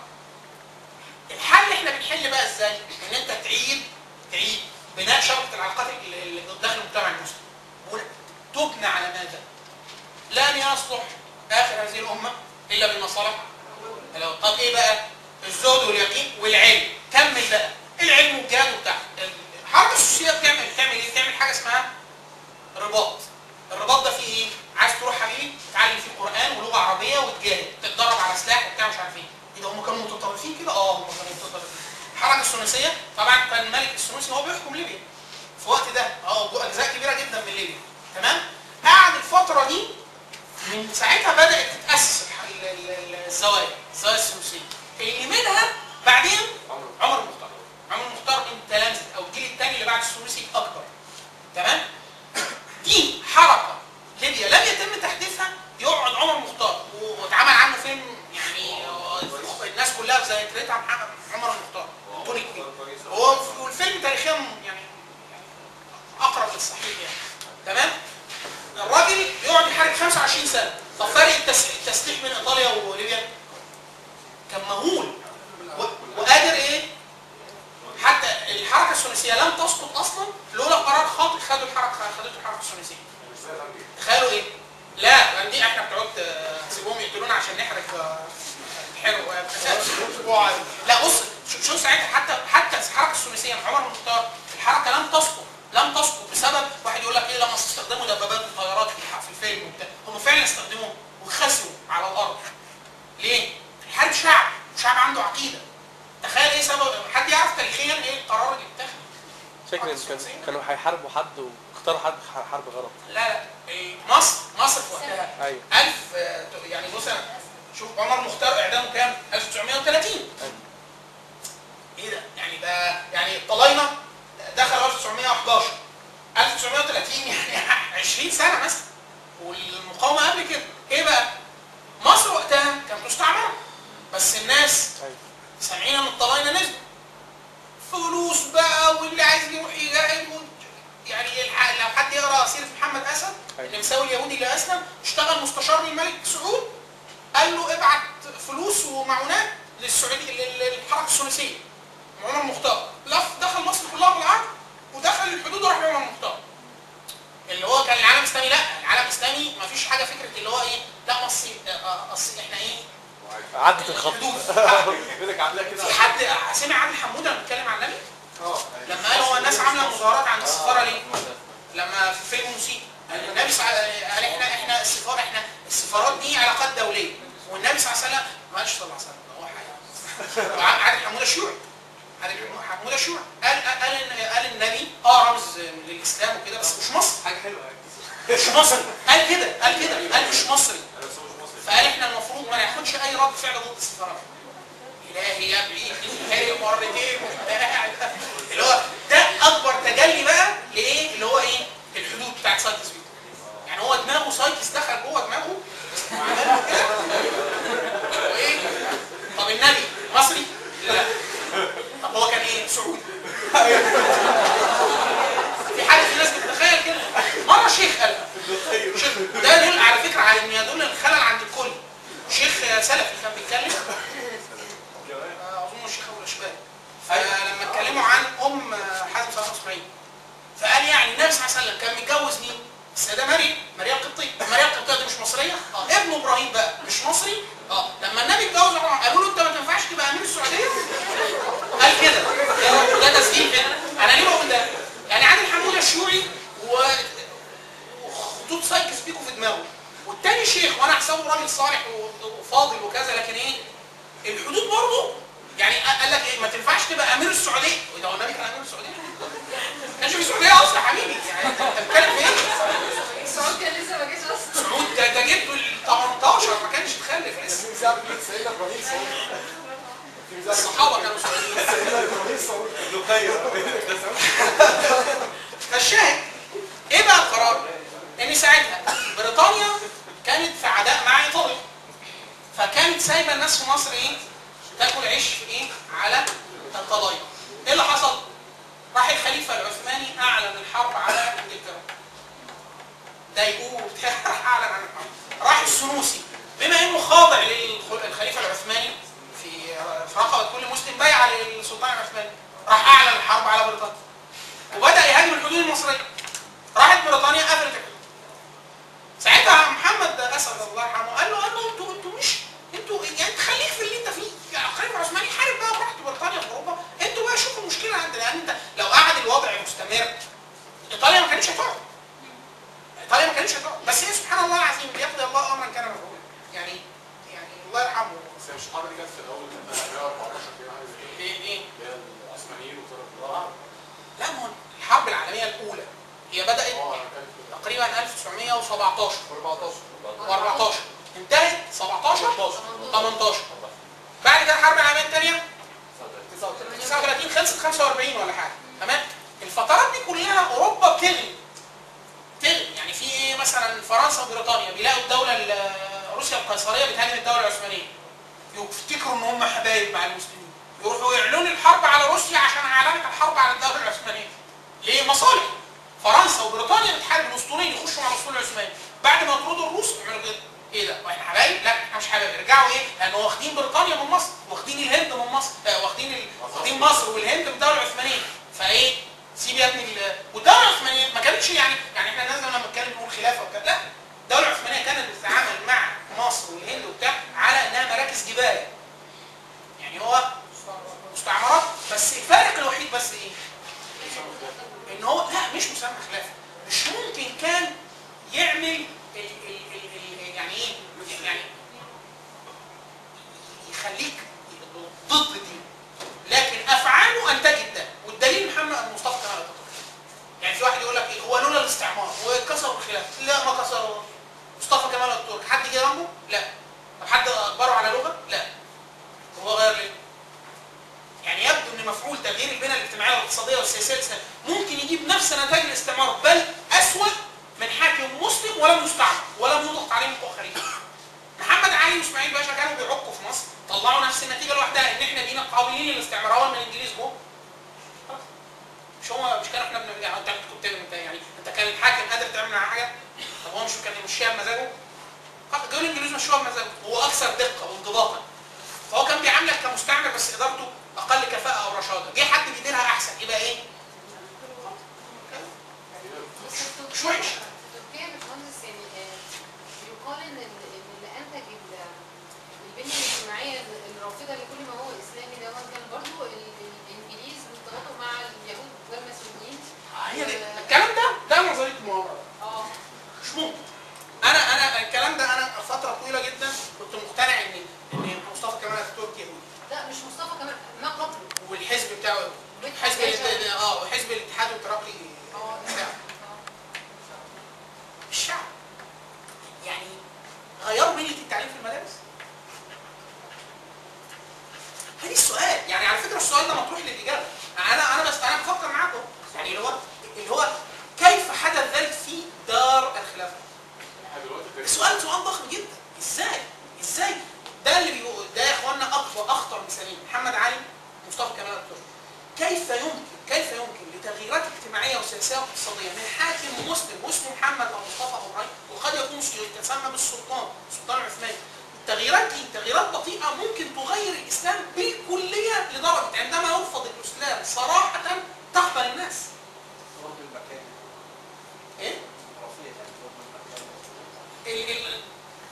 الحل اللي احنا بنحل بقى ازاي؟ ان انت تعيد تعيد بناء شبكه العلاقات اللي اللي داخل المجتمع المسلم بقول تبنى على ماذا؟ لن يصلح اخر هذه الامه الا بالمصالح لو طب ايه بقى؟ الزهد واليقين والعلم كمل بقى العلم والجهاد وبتاع الحركه السوسيه بتعمل بتعمل ايه؟ بتعمل حاجه اسمها رباط الرباط ده فيه ايه؟ عايز تروح حبيبي تتعلم فيه قران ولغه عربيه وتجاهد تتدرب على سلاح وبتاع مش عارف ايه ايه ده هم كانوا متطرفين كده؟ اه هم كانوا متطرفين الحركه الثنائيه طبعا كان الملك الثنائي هو بيحكم ليبيا في الوقت ده اه اجزاء كبيره جدا من ليبيا تمام؟ قعد الفتره دي من ساعتها بدات تتاسس ال- ال- ال- الزوايا الزوايا الثلاثيه اللي منها بعدين عمر المختار عمر المختار من تلامذه او الجيل الثاني اللي بعد الثلاثي اكبر تمام دي حركه ليبيا لم يتم تحديثها يقعد عمر المختار و- واتعمل عنه فيلم يعني آه، الناس كلها ذاكرتها محمد عمر المختار توني كوين هو والفيلم تاريخيا يعني يعني اقرب للصحيح يعني تمام الراجل يقعد يحارب 25 سنه طب فرق التس- التسليح بين ايطاليا وليبيا كان مهول و- وقادر ايه حتى الحركه الثلاثيه لم تسقط اصلا لولا قرار خاطئ خدوا الحركه خدته الحركه الثلاثيه تخيلوا ايه لا لان دي احنا بتوع سيبوهم يقتلونا عشان نحرق آه، نحرق آه، لا بص شوف شوف ساعتها حتى حتى الحركه الثلاثيه عمر بن الخطاب الحركه لم تسقط لم تسقط بسبب واحد يقول لك ايه لما استخدموا دبابات وطيارات في الح- في الفيلم وبتاع هم فعلا استخدموه وخسروا على الارض ليه؟ الحرب شعب شعب عنده عقيده تخيل ايه سبب حد يعرف تاريخيا ايه القرار اللي اتخذ فاكر إن كان كانوا هيحاربوا حد واختاروا حد حرب غلط لا لا إيه، مصر مصر في وقتها ايوه 1000 آه، يعني بص أنا شوف عمر مختار اعدامه كام 1930 أيوة. ايه ده يعني ده يعني الطلاينه دخل 1911 1930 يعني 20 سنه مثلا والمقاومه قبل كده ايه بقى مصر وقتها كانت مستعمره بس الناس ايوه سامعين ان الطلاينه نزلوا فلوس بقى واللي عايز يروح يجاهد و- يعني الح- لو حد يقرا سيره محمد اسد أيوة. النمساوي اليهودي اللي اسلم اشتغل مستشار للملك سعود قال له ابعت فلوس ومعونات للسعودي لل- للحركه الثلاثيه عمر المختار لف دخل مصر كلها بالعرض ودخل الحدود وراح لعمر المختار اللي هو كان العالم الاسلامي لا العالم الاسلامي ما فيش حاجه فكره اللي هو ايه لا مصر آه، آه، اصل احنا ايه عدت الخط الحدود يقول لك عاملاه كده في حد سمع عادل حموده لما بيتكلم عن النبي اه لما قال هو الناس عامله مظاهرات عند السفاره ليه؟ لما في فيلم موسيقى النبي صلى قال احنا احنا السفاره احنا السفارات دي علاقات دوليه والنبي صلى الله عليه وسلم ما قالش صلى الله عليه وسلم هو حاجه وع- عادل حموده شيوعي عادل حموده شيوعي قال قال إن- قال النبي اه رمز للاسلام وكده بس مش مصري حاجه حلوه مش مصري قال كده قال كده قال مش مصري انا بس مش مصري فقال احنا المفروض ما ناخدش اي رد فعل ضد السفارات الهي يا ابني الهي مرتين وبتاع اللي هو ده اكبر تجلي بقى لايه اللي هو ايه الحدود بتاعت سايكس بيتو يعني هو دماغه سايكس دخل جوه دماغه وعمل له كده وايه طب النبي مصري لا طب هو كان ايه سعودي في حد في ناس بتتخيل كده مره شيخ قال شيخ ده يدل على فكره على ان يدل الخلل عند الكل شيخ سلفي كان بيتكلم آه، اظن الشيخ ابو الاشبال فلما اتكلموا عن ام حازم صلاح اسماعيل فقال يعني النبي صلى الله عليه وسلم كان متجوز مين؟ السيده مريم مريم القبطيه مريم القبطيه دي مش مصريه؟ اه ابنه ابراهيم بقى مش مصري؟ اه لما النبي اتجوز إبراهيم، قالوا له انت ما تنفعش تبقى امير السعوديه؟ قال كده ده تسجيل كده انا ليه بقول ده؟ يعني عادل حموده شيوعي و وخطوط سايكس بيكو في دماغه والتاني شيخ وانا احسبه راجل صالح و- وفاضل وكذا لكن ايه الحدود برضه يعني قال لك ايه ما تنفعش تبقى امير السعوديه وده هو النبي كان امير السعوديه ما كانش في السعوديه اصلا يا حبيبي يعني انت بتتكلم في ايه؟ السعود كان لسه ما جاش اصلا سعود ده ده جده ال 18 ما كانش تخلف لسه في مثال سيدنا ابراهيم سعودي في مثال الصحابه كانوا سعوديين سيدنا ابراهيم سعودي فالشاهد ايه بقى القرار؟ ان ساعتها بريطانيا كانت في عداء مع ايطاليا فكانت سايبه الناس في مصر ايه؟ تاكل عيش في ايه؟ على القضايا. ايه اللي حصل؟ راح الخليفه العثماني اعلن الحرب على انجلترا. ده يقول راح اعلن عن الحرب. راح السنوسي بما انه خاضع للخليفه العثماني في في رقبه كل مسلم بايع للسلطان العثماني راح اعلن الحرب على بريطانيا. وبدا يهاجم الحدود المصريه. راحت بريطانيا قفلت الحدود. ساعتها محمد اسد الله يرحمه قال له قال له انتوا انتوا مش انتوا يعني خليك في اللي انت فيه يعني الخليفه العثماني حارب بقى براحته بريطانيا في اوروبا انتوا بقى شوفوا المشكله عندنا لان انت لو قعد الوضع مستمر ايطاليا ما كانتش هتقعد ايطاليا ما كانتش هتقعد بس هي سبحان الله العظيم بيقضي الله امرا كان مفعولا يعني يعني الله يرحمه بس هي مش الحرب دي كانت في الاول كانت 114 كده حاجه زي كده ايه ايه اللي هي العثمانيين وطرف لا ما هو الحرب العالميه الاولى هي بدات اه كانت كده تقريبا 1917 14 و14 انتهت 17 18 بعد كده الحرب العالميه الثانيه 39 خلصت 45 ولا حاجه تمام الفترات دي كلها اوروبا بتغلي تغلي يعني في ايه مثلا فرنسا وبريطانيا بيلاقوا الدوله ال- روسيا القيصريه بتهاجم الدوله العثمانيه يفتكروا ان هم حبايب مع المسلمين يروحوا يعلنوا الحرب على روسيا عشان اعلنت الحرب على الدوله العثمانيه ليه مصالح فرنسا وبريطانيا بتحارب الاسطوريين يخشوا مع الاسطول العثماني بعد ما يطردوا الروس يعملوا كده ايه ده واحنا حبايب لا احنا مش حبايب ارجعوا ايه لان واخدين بريطانيا من مصر واخدين الهند من مصر آه واخدين ال... واخدين مصر والهند من الدوله العثمانيه فايه سيب يا ابني ال- والدوله العثمانيه ما كانتش يعني يعني احنا الناس لما بنتكلم نقول خلافه وكده لا الدوله العثمانيه كانت بتتعامل مع مصر والهند وبتاع على انها مراكز جبال يعني هو مستعمرات بس الفارق الوحيد بس ايه؟ ان هو لا مش مسمى خلافه مش ممكن كان يعمل ال ال ال ال يعني ايه يعني يخليك ضد دي لكن افعاله انتجت ده والدليل محمد مصطفى كمال اتاتورك يعني في واحد يقول لك ايه هو لولا الاستعمار وكسروا الخلافه لا ما كسروا مصطفى كمال اتاتورك حد جه جنبه؟ لا طب حد اجبره على لغه؟ لا طب هو غير ليه؟ يعني يبدو ان مفعول تغيير البنى الاجتماعيه والاقتصاديه والسياسيه الإسلامية ممكن يجيب نفس نتائج الاستعمار بل اسوأ من حاكم مسلم ولم يستعمر ولم يضغط عليه من اخرين. محمد علي واسماعيل باشا كانوا بيعكوا في مصر طلعوا نفس النتيجه لوحدها ان احنا بقينا قابلين للاستعمار اول ما الانجليز جم خلاص. مش هو مش كان احنا بن- يعني انت كنت بتعمل انت يعني انت كان الحاكم قادر تعمل معاه حاجه طب هو مش كان يمشيها بمزاجه؟ خلاص، جاوا الانجليز مشوها بمزاجه هو اكثر دقه وانضباطا فهو كان بيعاملك كمستعمر بس ادارته اقل كفاءه او رشاده جه حد بيديرها احسن يبقى ايه بس في مش وحش. تركيا يا باشمهندس يعني آه، يقال ان ال- إن اللي انتج ال- البنيه بتاعه حزب الات- اه وحزب الاتحاد والترقي بتاعه الشعب يعني غيروا بنية التعليم في المدارس هذه السؤال يعني على فكره السؤال ده مطروح للاجابه انا انا بس انا بفكر معاكم يعني اللي هو اللي هو كيف حدث ذلك في دار الخلافه احنا دلوقتي في سؤال سؤال ضخم جدا ازاي ازاي ده اللي بيقول ده يا اخوانا اكبر اخطر مثالين محمد علي مصطفى كمال الاتاتورك كيف يمكن كيف يمكن لتغييرات اجتماعيه وسياسيه واقتصاديه من حاكم مسلم واسمه محمد او مصطفى او ابراهيم وقد يكون يتسمى بالسلطان السلطان العثماني التغييرات دي تغييرات بطيئه ممكن تغير الاسلام بالكليه لدرجه عندما يرفض الاسلام صراحه تقبل الناس رب المكان ايه جغرافيا يعني رب المكان ال- ال-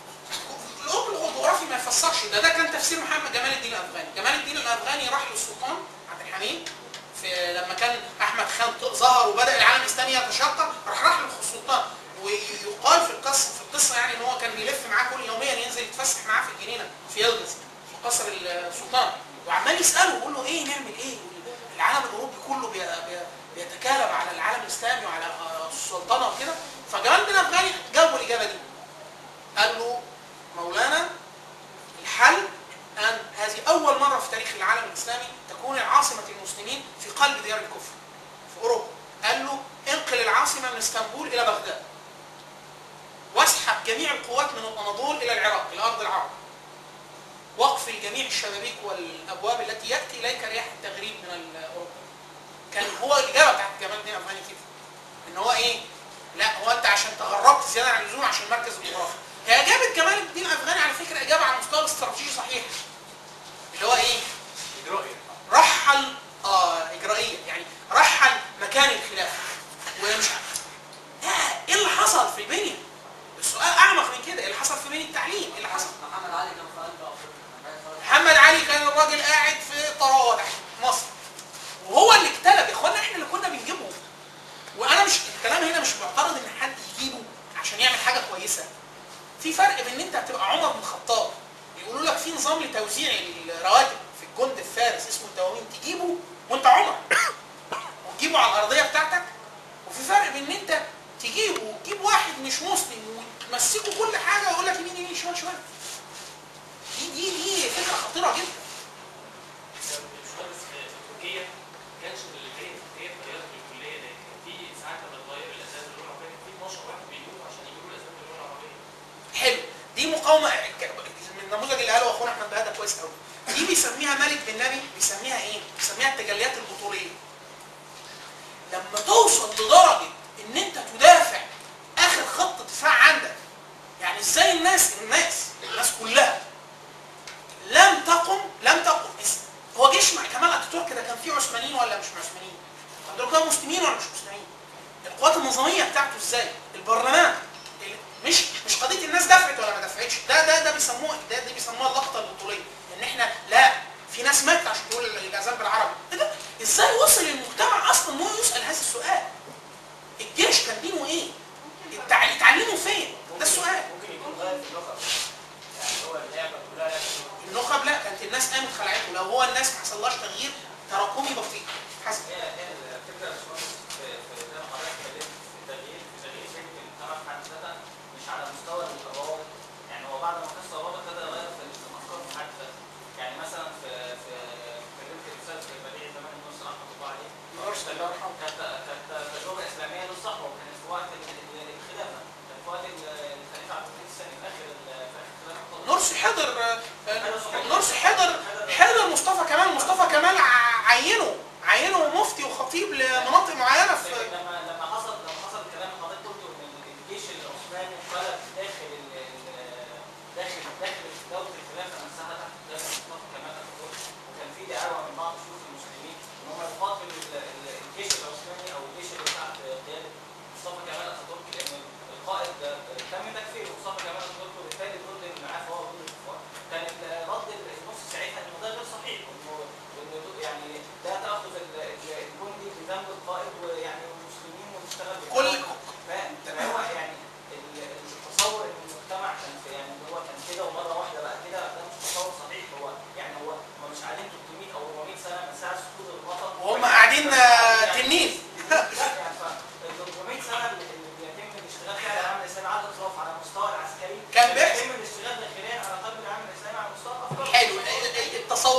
الأب الجغرافي ما يفسرش ده ده كان تفسير محمد جمال الدين الافغاني جمال الدين الافغاني راح للسلطان عبد الحميد في لما كان احمد خان ط- ظهر وبدا العالم الاسلامي يتشقق راح راح للسلطان ويقال في القصه في القصه يعني ان هو كان بيلف معاه كل يوميا ينزل يتفسح معاه في الجنينه في يلدز في قصر السلطان وعمال يساله يقول له ايه نعمل ايه العالم الاوروبي كله بي بي بيتكالب على العالم الاسلامي وعلى آه، السلطنه وكده فجمال الدين الافغاني جاوبه الاجابه دي قال له مولانا الحل أن هذه أول مرة في تاريخ العالم الإسلامي تكون العاصمة المسلمين في قلب ديار الكفر في أوروبا قال له انقل العاصمة من اسطنبول إلى بغداد واسحب جميع القوات من الأناضول إلى العراق إلى أرض العرب واقفل جميع الشبابيك والأبواب التي يأتي إليك رياح التغريب من ال- أوروبا كان هو الإجابة بتاعت جمال الدين الأفغاني كده إن هو إيه لا هو أنت عشان تغربت زيادة عن اللزوم عشان المركز الجغرافي هي اجابه جمال الدين الافغاني على فكره اجابه على المستوى الاستراتيجي صحيح اللي هو ايه اجرائي رحل اه اجرائيا يعني رحل مكان الخلافه ومش عارف آه ايه اللي حصل في البنيه السؤال اعمق من كده ايه اللي حصل في بنيه التعليم ايه اللي حصل محمد علي كان في قلب افريقيا محمد علي كان الراجل قاعد في طراوه تحت مصر وهو اللي اكتلب يا اخوانا احنا اللي كنا بنجيبه وانا مش الكلام هنا مش معترض ان حد يجيبه عشان يعمل حاجه كويسه في فرق بين ان انت هتبقى عمر بن الخطاب يقولوا لك في نظام لتوزيع الرواتب في الجند الفارس اسمه الدواوين تجيبه وانت عمر وتجيبه على الارضيه بتاعتك وفي فرق بين ان انت تجيبه وتجيب واحد مش مسلم وتمسكه كل حاجه ويقول لك يمين يمين شمال شمال دي دي دي فكره خطيره جدا الباشمهندس في تركيا ما كانش اللي هي هي التغييرات في الكليه دي كان في ساعات لما اتغير الاساس اللغه العربيه كان في 12 واحد بيجوا عشان يجيبوا الاساس باللغه العربيه حلو دي مقاومه من النموذج اللي قاله اخونا احمد بهاده كويس قوي دي بيسميها مالك بن نبي بيسميها ايه؟ بيسميها التجليات البطوليه لما توصل لدرجه ان انت تدافع اخر خط دفاع عندك يعني ازاي الناس الناس الناس كلها لم تقم لم تقم إز- هو جيش مع كمال اتاتورك ده كان فيه عثمانيين ولا مش عثمانيين؟ طب دول كانوا مسلمين ولا مش مسلمين؟ القوات النظاميه بتاعته ازاي؟ البرلمان ال- مش مش قضيه الناس دفعت ولا ما دفعتش ده ده ده بيسموه ده دي بيسموها اللقطه البطوليه ان احنا لا في ناس ماتت عشان تقول الاذان بالعربي إيه ده ازاي وصل المجتمع اصلا ان هو يسال هذا السؤال الجيش كان دينه ايه؟ التع- اتعلموا فين؟ ده السؤال ممكن يكون غير في اللغه يعني هو اللعبه كلها لعبه النخب لا كانت الناس قامت خلعته لو هو الناس ما حصلهاش تغيير تراكمي بطيء حسب هي هي الفكره يا باشمهندس في في زي ما حضرتك اتكلمت في تغيير في تغيير فكره المجتمع في حد ذاتها مش على مستوى الروابط يعني هو بعد ما قص الروابط ابتدى يغير في في الافكار في حد ذاتها يعني مثلا في في كلمت الاستاذ بديع زمان النص رحمه الله عليه كانت كانت تجربه اسلاميه للصحوه وكانت في وقت ال- ال- الخلافه كانت في وقت ال- الخليفه عبد الحميد الثاني في اخر ال- في اخر الخلافه نرسي حضر آه، نرسي حضر حضر مصطفى كمال مصطفى كمال ع- عينه عينه مفتي وخطيب لمناطق معينه في لكن لما لما حصل لما حصل الكلام اللي حضرتك قلته ان الجيش العثماني انقلب داخل ال ال- داخل داخل دوله الخلافه نفسها تحت خلافه مصطفى كمال اتاتورك وكان في دعاوى من بعض شيوخ المسلمين ان هم يقاتلوا ال- ال- الجيش العثماني او الجيش اللي تحت قياده مصطفى كمال اتاتورك لان القائد ده تم تكفيره مصطفى كمال اتاتورك وبالتالي ضد اللي معاه فهو ضد الكفار كان ال- رد النص ساعتها انه ده غير صحيح وانه وانه يعني ده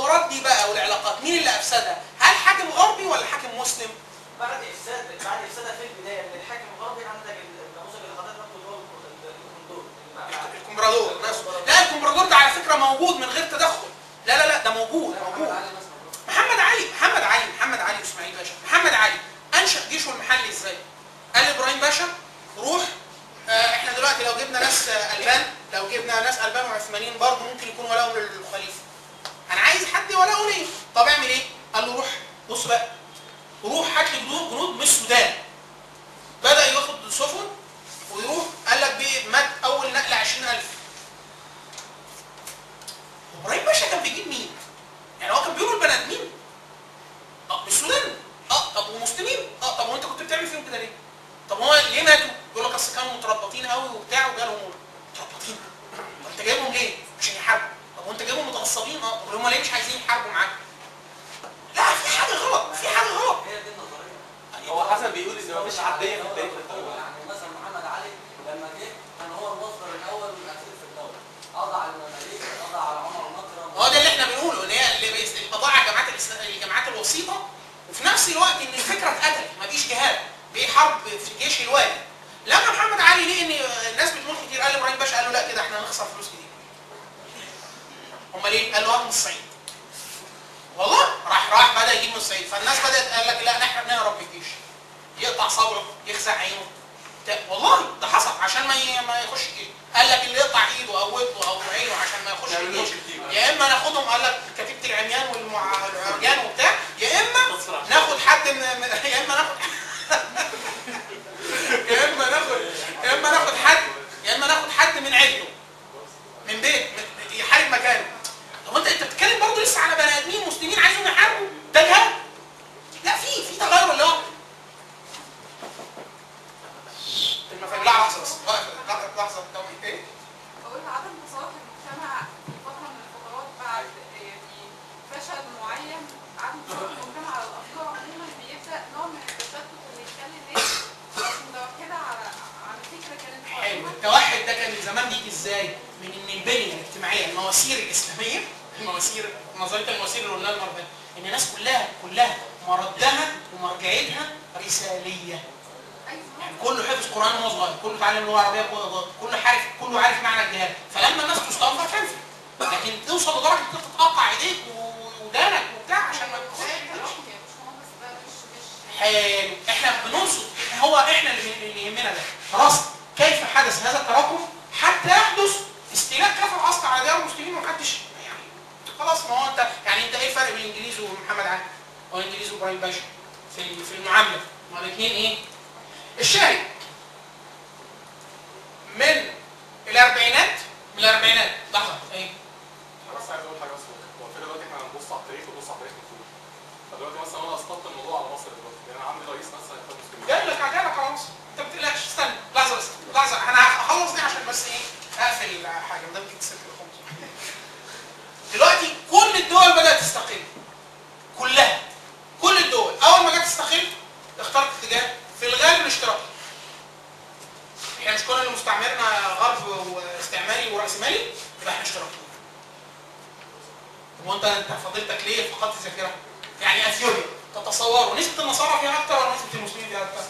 الحوارات دي بقى والعلاقات مين اللي افسدها؟ هل حاكم غربي ولا حاكم مسلم؟ بعد افساد بعد افسادها في البدايه من الحاكم الغربي عندك النموذج اللي حضرتك قلته اللي هو الكوندور الكمبرادور نفسه لا الكمبرادور ده على فكره موجود من غير تدخل لا لا لا ده موجود محمد موجود علي مثلا محمد علي محمد علي محمد علي اسماعيل باشا محمد علي انشا جيشه المحلي ازاي؟ قال ابراهيم باشا روح آه احنا دلوقتي لو جبنا ناس آه البان لو جبنا ناس البان وعثمانيين برضه ممكن يكونوا ولاهم للخليفه انا عايز حد ولاؤه ليه طب اعمل ايه؟ قال له روح بص بقى روح هات لي جنود جنود من السودان بدا ياخد سفن ويروح قال لك بيه مات اول نقله 20000 ابراهيم باشا كان بيجيب مين؟ يعني هو كان بيقول البني ادمين اه من السودان اه طب ومسلمين اه طب وانت كنت بتعمل فيهم كده ليه؟ طب هو ليه ماتوا؟ يقول لك اصل كانوا متربطين قوي وبتاع وجالهم متربطين طب انت جايبهم ليه؟ عشان يحاربوا طب وانت جايبهم متغصبين اه طب هم ليه مش عايزين يحاربوا معاك؟ لا في حاجه غلط في حاجه غلط هي دي النظريه هو حسن بيقول ان مفيش عديه في التاريخ الدولي يعني مثلا محمد علي لما جه كان هو المصدر الاول والاخير في الدوله قضى على المماليك قضى على عمر مكرم هو ده اللي احنا بنقوله ان هي اللي بيس- القضاء على الجامعات الإسلام- الجامعات الوسيطه وفي نفس الوقت ان الفكره اتقتلت مفيش جهاد في حرب في جيش الوالي لما محمد علي لقى ان الناس بتموت كتير قال ابراهيم باشا قال له لا كده احنا هنخسر فلوس كتير امال ايه؟ قال له هات من الصعيد والله راح راح بدا يجيب من الصعيد فالناس بدات قال لك لا احنا بنهرب من الجيش يقطع صبعه يخزع عينه بتاع- والله ده حصل عشان ما ي- ما يخش الجيش قال لك اللي يقطع ايده او ودنه او عينه عشان ما يخش الجيش يا اما ناخدهم قال لك كتيبه العميان والعريان وبتاع يا اما ناخد حد من من- يا اما ناخد يا اما ناخد يا اما ناخد حد يا اما ناخد حد من عيلته من بيت من- يحارب مكانه طب انت انت بتتكلم برضه لسه على بني ادمين مسلمين عايزين يحاربوا ده جهاد لا في في تغير اللي هو المفاهيم لا لحظه بس لحظه لحظه توقيت ايه بقول عدم تصالح المجتمع في فترة من الفترات بعد يعني فشل معين عدم تصالح المجتمع على الأفكار عموما بيبدأ نوع من التشتت اللي يخلي الناس مش متوكلة على على فكرة كانت حلو قائمة التوحد ده كان زمان بيجي ازاي؟ من ان البنيه الاجتماعيه المواسير الاسلاميه المواسير نظريه المواسير اللي قلناها المره اللي فاتت، ان الناس كلها كلها مردها ومرجعيتها رساليه أيوة يعني كله حفظ قران وهو صغير كله اتعلم لغه عربيه وهو صغير كله عارف كله عارف معنى الجهاد فلما الناس تستنفر تنفر لكن توصل لدرجه انك تقطع ايديك ودانك وبتاع عشان ما زي التراكم يعني مش هو بس ده مش مش حلو احنا بننصت هو احنا اللي اللي يهمنا ده خلاص كيف حدث هذا التراكم حتى يحدث استيلاء كافه الاصل على ديار المسلمين ومحدش يعني خلاص ما هو انت يعني انت ايه الفرق بين الانجليز ومحمد علي او الانجليز وابراهيم باشا في في المعامله ما الاثنين ايه الشاهد من الاربعينات من الاربعينات لحظه ايه انا بس عايز اقول حاجه بس هو في دلوقتي احنا هنبص على التاريخ ونبص على التاريخ من فوق فدلوقتي مثلا انا اسقطت الموضوع على مصر دلوقتي يعني انا عندي رئيس مثلا اخوان مسلمين جاي لك جاي لك خلاص انت ما تقلقش استنى لحظه بس لحظه انا هخلص دي عشان بس ايه اقفل حاجه ما دام جبت سيره الخمس دلوقتي كل الدول بدات تستقل كلها كل الدول اول ما جت تستقل اختارت اتجاه في الغالب الاشتراكي احنا مش كنا اللي مستعمرنا غرب واستعماري وراسمالي يبقى احنا اشتراكيين طب وانت انت فضيلتك ليه فقدت الذاكره؟ يعني اثيوبيا تتصوروا نسبه النصارى فيها اكتر ولا نسبه المسلمين فيها اكتر؟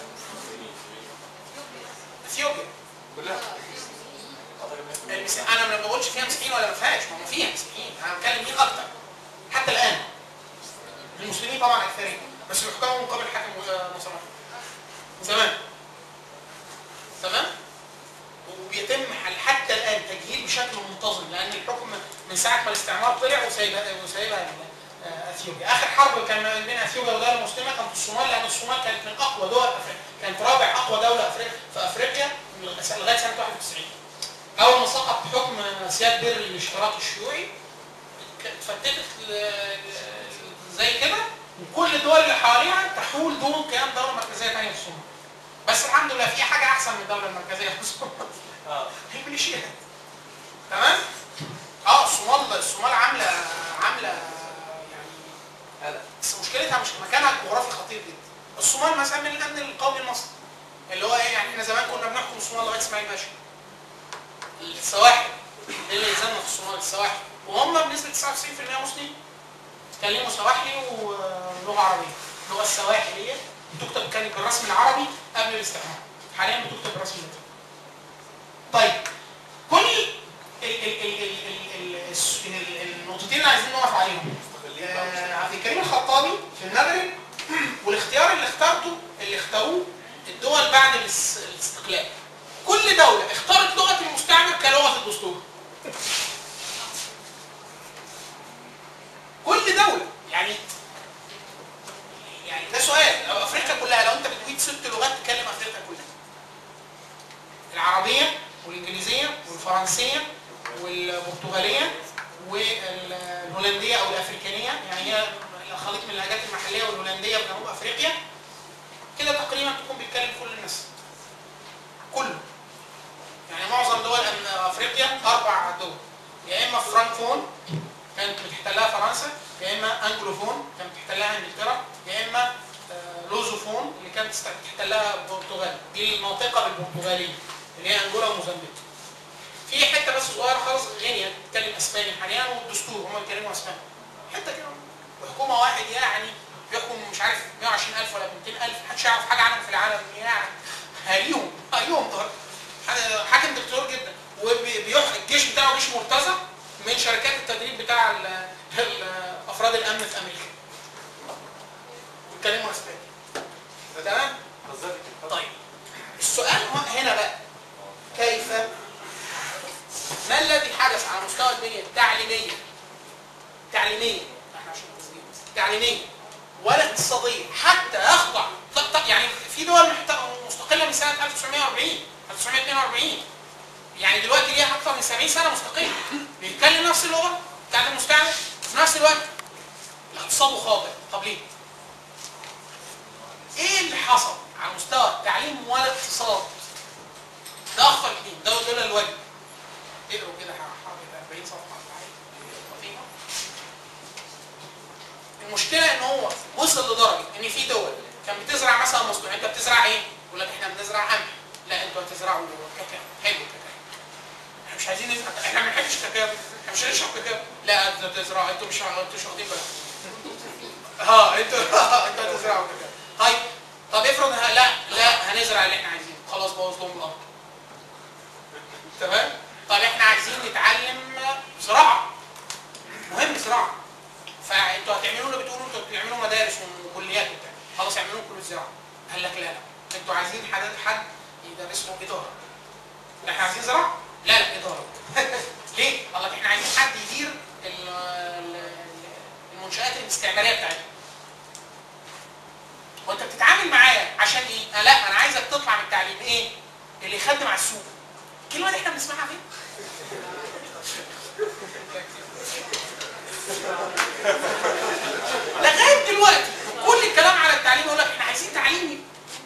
اثيوبيا كلها المس... انا ما بقولش فيها مسيحيين ولا ما فيهاش ما هو فيها مسيحيين انا بتكلم مين اكتر حتى الان المسلمين طبعا اكثرين بس بيحكموا مقابل حاكم نصراني تمام تمام وبيتم حل حتى الان تجهيل بشكل منتظم لان الحكم من ساعه ما الاستعمار طلع وسايبها وسايبها آه، اثيوبيا اخر حرب كان ما بين اثيوبيا والدوله المسلمه كانت في الصومال لان الصومال كانت من اقوى دول افريقيا كانت رابع اقوى دوله أفريقيا في افريقيا لغايه سنه 91 اول ما سقط حكم سياد بيري الاشتراكي الشيوعي كانت اتفتتت ل- ل- زي كده وكل الدول اللي حواليها تحول دون قيام دوله مركزيه ثانيه في الصومال بس الحمد لله في حاجه احسن من الدوله المركزيه في الصومال اه هي الميليشيات تمام اه الصومال الصومال عامله عامله يعني هلا بس مشكلتها مش مكانها الجغرافي خطير جدا الصومال مثلا من الامن القومي المصري اللي هو ايه يعني احنا زمان كنا بنحكم الصومال لغايه اسماعيل باشا السواحل ايه اللي يلزمنا في الصومال السواحل وهم بنسبه 99% مسلمين اتكلموا سواحلي ولغه عربيه اللغه السواحليه بتكتب كانت بالرسم العربي قبل الاستعمار حاليا بتكتب بالرسم اللاتيني طيب كل ال ال ال ال ال ال الس- ال- النقطتين اللي عايزين نقف عليهم آه، عبد الكريم الخطابي في المغرب والاختيار اللي اخترته اللي اختاروه الدول بعد الاس- الاستقلال كل دولة اختارت لغة المستعمر كلغة الدستور كل دولة يعني يعني ده سؤال لو افريقيا كلها لو انت بتقيد ست لغات تكلم افريقيا كلها العربية والانجليزية والفرنسية والبرتغالية والهولندية او الافريكانية يعني هي خليط من اللهجات المحلية والهولندية في جنوب افريقيا كده تقريبا تكون بيتكلم كل الناس كله يعني معظم دول أم- افريقيا اربع دول يا اما فرانكفون كانت بتحتلها فرنسا يا اما انجلوفون كانت بتحتلها انجلترا يا اما آه، لوزوفون اللي كانت تست- بتحتلها البرتغال دي المنطقه بالبرتغاليه اللي هي انجولا وموزمبيق في حته بس صغيره خالص غينيا بتتكلم اسباني حاليا والدستور هم بيتكلموا اسباني حته كده وحكومه واحد يعني بيحكم مش عارف 120000 ولا 200000 محدش يعرف حاجه عنهم في العالم يعني هريهم هريهم طبعا حد- حاكم دكتور جدا والجيش بتاعه جيش مرتزق من شركات التدريب بتاع ال- ال- افراد الامن في امريكا بيتكلموا اسباني ده تمام طيب السؤال هو- هنا بقى كيف ما الذي حدث على مستوى البنيه التعليميه تعليميه احنا عشان تسجيل بس. تعليميه ولا اقتصاديه حتى يخضع ط- ط- يعني في دول محت- مستقله من سنه 1940 1942 يعني دلوقتي ليها اكثر من 70 سنه مستقله بيتكلم نفس اللغه بتاعت المستعمر في نفس الوقت اقتصاده خاضع طب ليه؟ ايه اللي حصل على مستوى التعليم والاقتصاد؟ ده اخطر اثنين ده دول الواجب اقروا كده حوالي 40 صفحه ولا حاجة. لطيفة. المشكله ان هو وصل لدرجه ان في دول كان بتزرع مثلا مصنوع انت بتزرع ايه؟ يقول لك احنا بنزرع قمح لا انتوا هتزرعوا كاكاو حلو الكاكاو احنا مش عايزين نزرع احنا ما بنحبش كاكاو احنا مش هنشرب كاكاو لا انتوا بتزرعوا انتوا مش انتوا مش واخدين بالكم اه انتوا انتوا هتزرعوا كاكاو طيب طب افرض ه- لا لا هنزرع اللي احنا عايزينه خلاص بوظ لهم الارض تمام طب احنا عايزين نتعلم زراعه مهم زراعه فانتوا هتعملوا اللي بتقولوا انتوا بتعملوا مدارس وكليات وبتاع خلاص اعملوا كل الزراعه قال لك لا لا انتوا عايزين حد حد يدرسهم اداره احنا عايزين زراعه لا لا اداره ليه؟ قال لك احنا عايزين حد يدير ال- ال- المنشات الاستعماريه بتاعتنا وانت بتتعامل معايا عشان ايه؟ آه لا انا عايزك تطلع من التعليم ايه؟ اللي يخدم على السوق الكلمه دي احنا بنسمعها فين؟ لغايه دلوقتي كل الكلام على التعليم يقول لك احنا عايزين تعليم